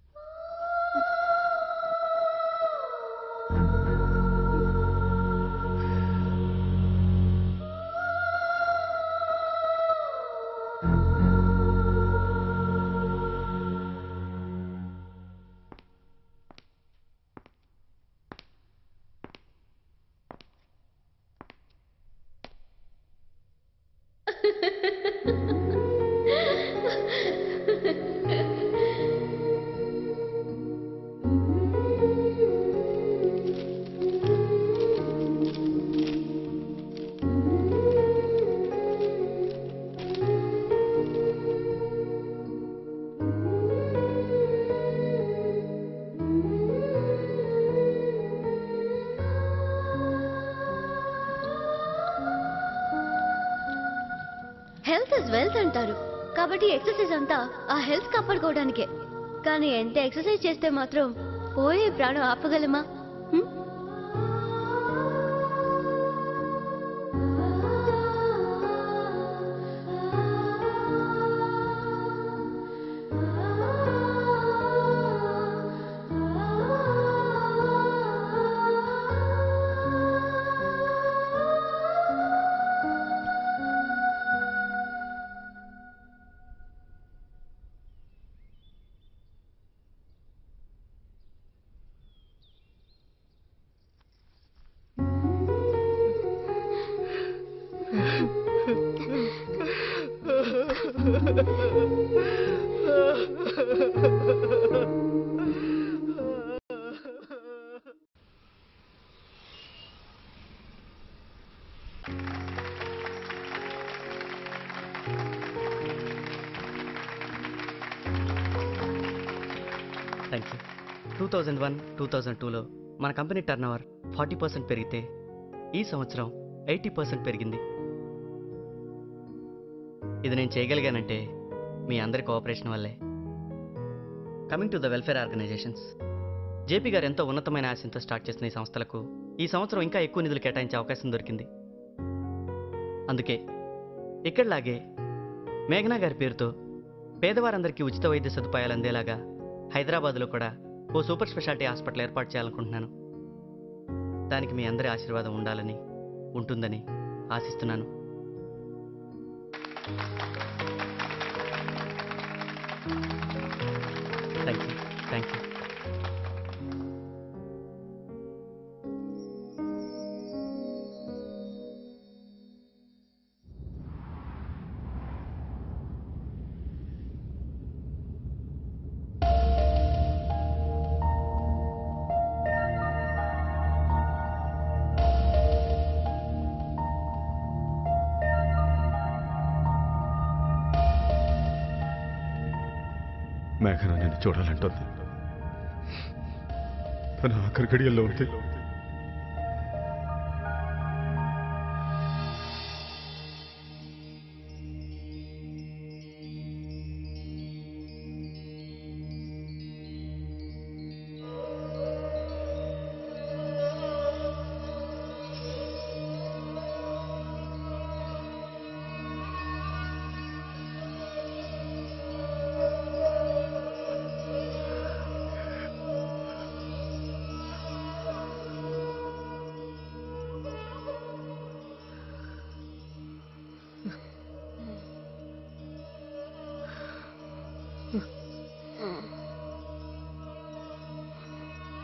హెల్త్ ఇస్ వెల్త్ అంటారు కాబట్టి ఎక్సర్సైజ్ అంతా ఆ హెల్త్ కాపాడుకోవడానికే కానీ ఎంత ఎక్సర్సైజ్ చేస్తే మాత్రం పోయే ప్రాణం ఆపగలమా hmm? Thank you two thousand one two thousand టూలో మన company turnover forty percent పెరిగితే ఈ సంవత్సరం ఎయిటీ పర్సెంట్ పెరిగింది ఇది నేను చేయగలిగానంటే మీ అందరి కోఆపరేషన్ వల్లే coming to the welfare organizations JP గారు ఎంతో ఉన్నతమైన ఆశయంతో స్టార్ట్ చేసిన ఈ సంస్థలకు ఈ సంవత్సరం ఇంకా ఎక్కువ నిధులు కేటాయించే అవకాశం దొరికింది అందుకే ఇక్కడలాగే మేఘనా గారి పేరుతో పేదవారందరికీ ఉచిత వైద్య సదుపాయాలు అందేలాగా హైదరాబాద్లో కూడా ఓ సూపర్ స్పెషాలిటీ హాస్పిటల్ ఏర్పాటు చేయాలనుకుంటున్నాను దానికి మీ అందరి ఆశీర్వాదం ఉండాలని ఉంటుందని ఆశిస్తున్నాను థ్యాంక్ యూ థ్యాంక్ యూ మేఘన నేను చూడాలంటుంది తన ఆఖరి గడియల్లో ఉంది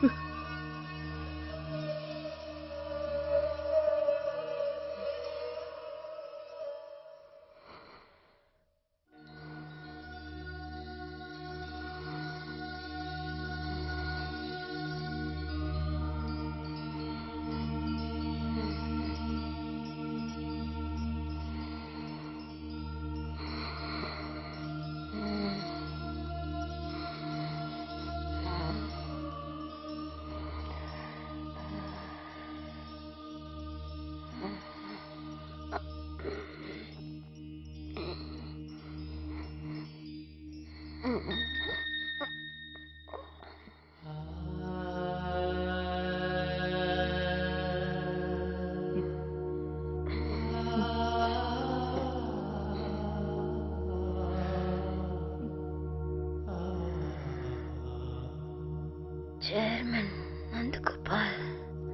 చైర్మన్ నందగోపాల్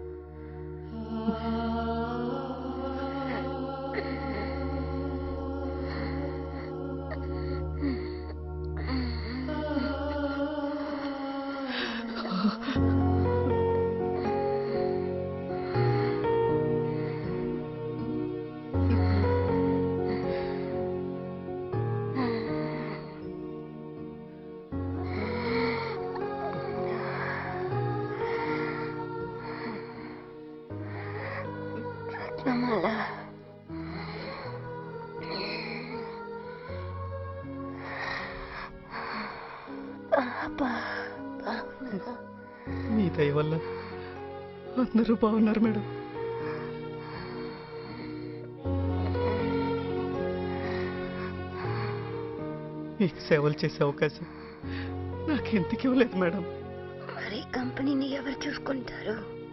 రత్నమాల పాపా బాగుందా మీ దయ వల్ల అందరూ బాగున్నారు మేడం మీకు సేవలు చేసే అవకాశం నాకు ఎందుకు ఇవ్వలేదు మేడం మరి కంపెనీని ఎవరు చూసుకుంటారు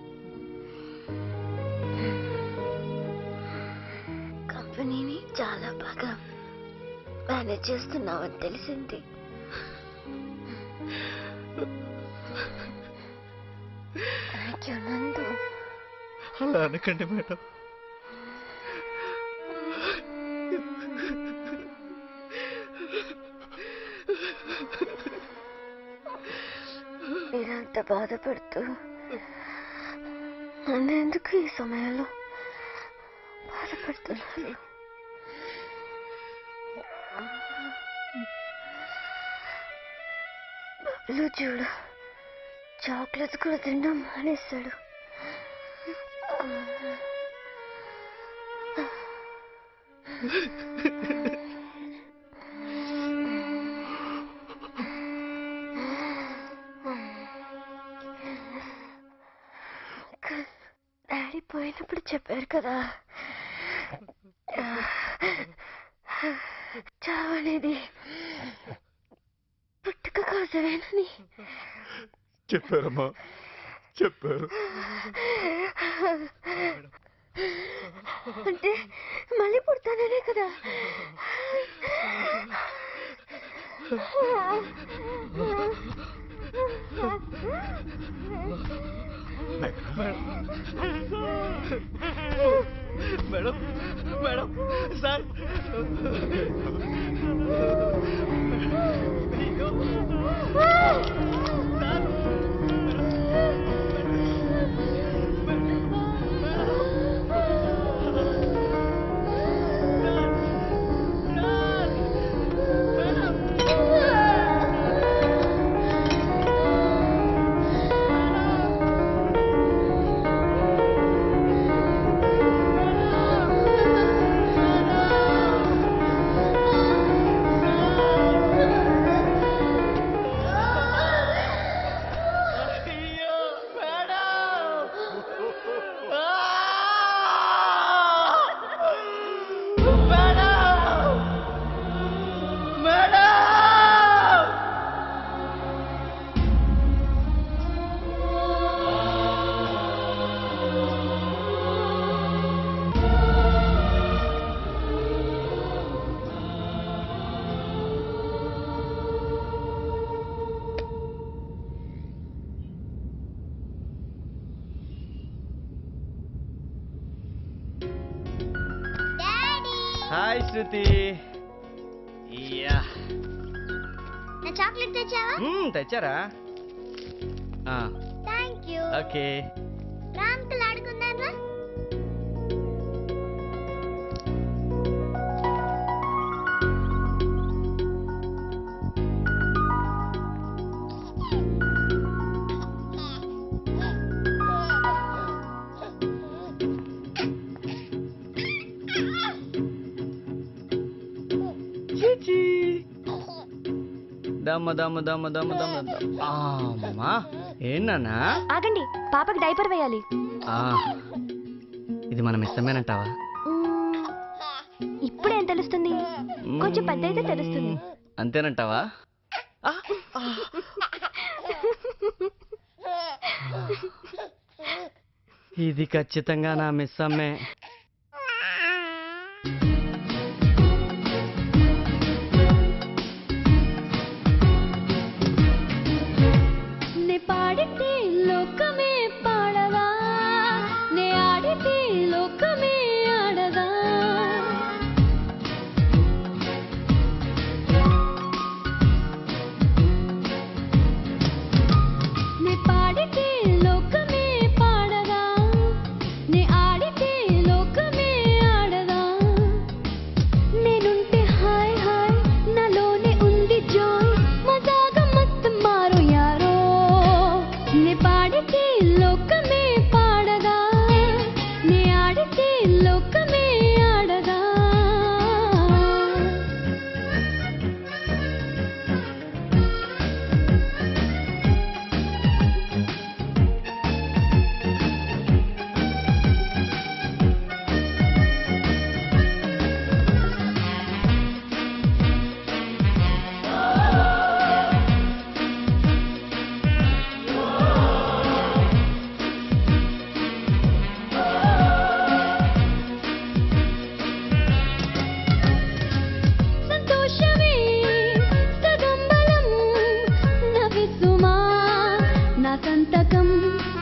కంపెనీని చాలా బాగా మేనేజ్ చేస్తున్నావని తెలిసింది థ్యాంక్ యూ నందు అలా అనకండి మేడం మీరంత బాధపడుతూ నన్ను ఎందుకు ఈ సమయంలో బాధపడుతున్నారు బబ్లు చూడు చాక్లెట్స్ కూడా తినడం మానేస్తాడు అంకుల్, డాడీ పోయినప్పుడు చెప్పారు కదా చావనేది పుట్టుక కోసమేనని చెప్పారమ్మా చెప్పారు అంటే మళ్ళీ పుడతాననే కదా madam madam sir hi Shruti ఇయ్యా నా చాక్లెట్ తెచ్చావా మ్మ్, తెచ్చారా ఆ, థ్యాంక్ ఓకే రామ్కల్ ఆడుకుందాం రా దమ్మ దమ్మ దమ్మ దమ్మ దమ్మ దమ్మ. అమ్మా ఏంటన్నా ఆగండి పాపకి డైపర్ వేయాలి ఆ, ఇది మనం ఇష్టమేనంటావా మ్మ్. ఇప్పుడేం తెలుస్తుంది కొంచెం పెద్ద అయితే తెలుస్తుంది అంతేనంటావా ఇది ఖచ్చితంగా నా మిస్ అమ్మే నే పాడితే లోకమే పాడదా నే ఆడితే లోకమే ఆడదా నే పాడితే లోకమే పాడదా నే ఆడితే లోకమే ఆడదా నేనుంటే హాయ్ హాయ్ నాలోనే ఉంది జాయ్ మజాగా మస్త్ మారో యారో నే పాడితే లోకమే పాడదా నే ఆడితే లోకమే ఆడదా సంతోషమే సగం బలం నవ్విసుమా నా సంతకం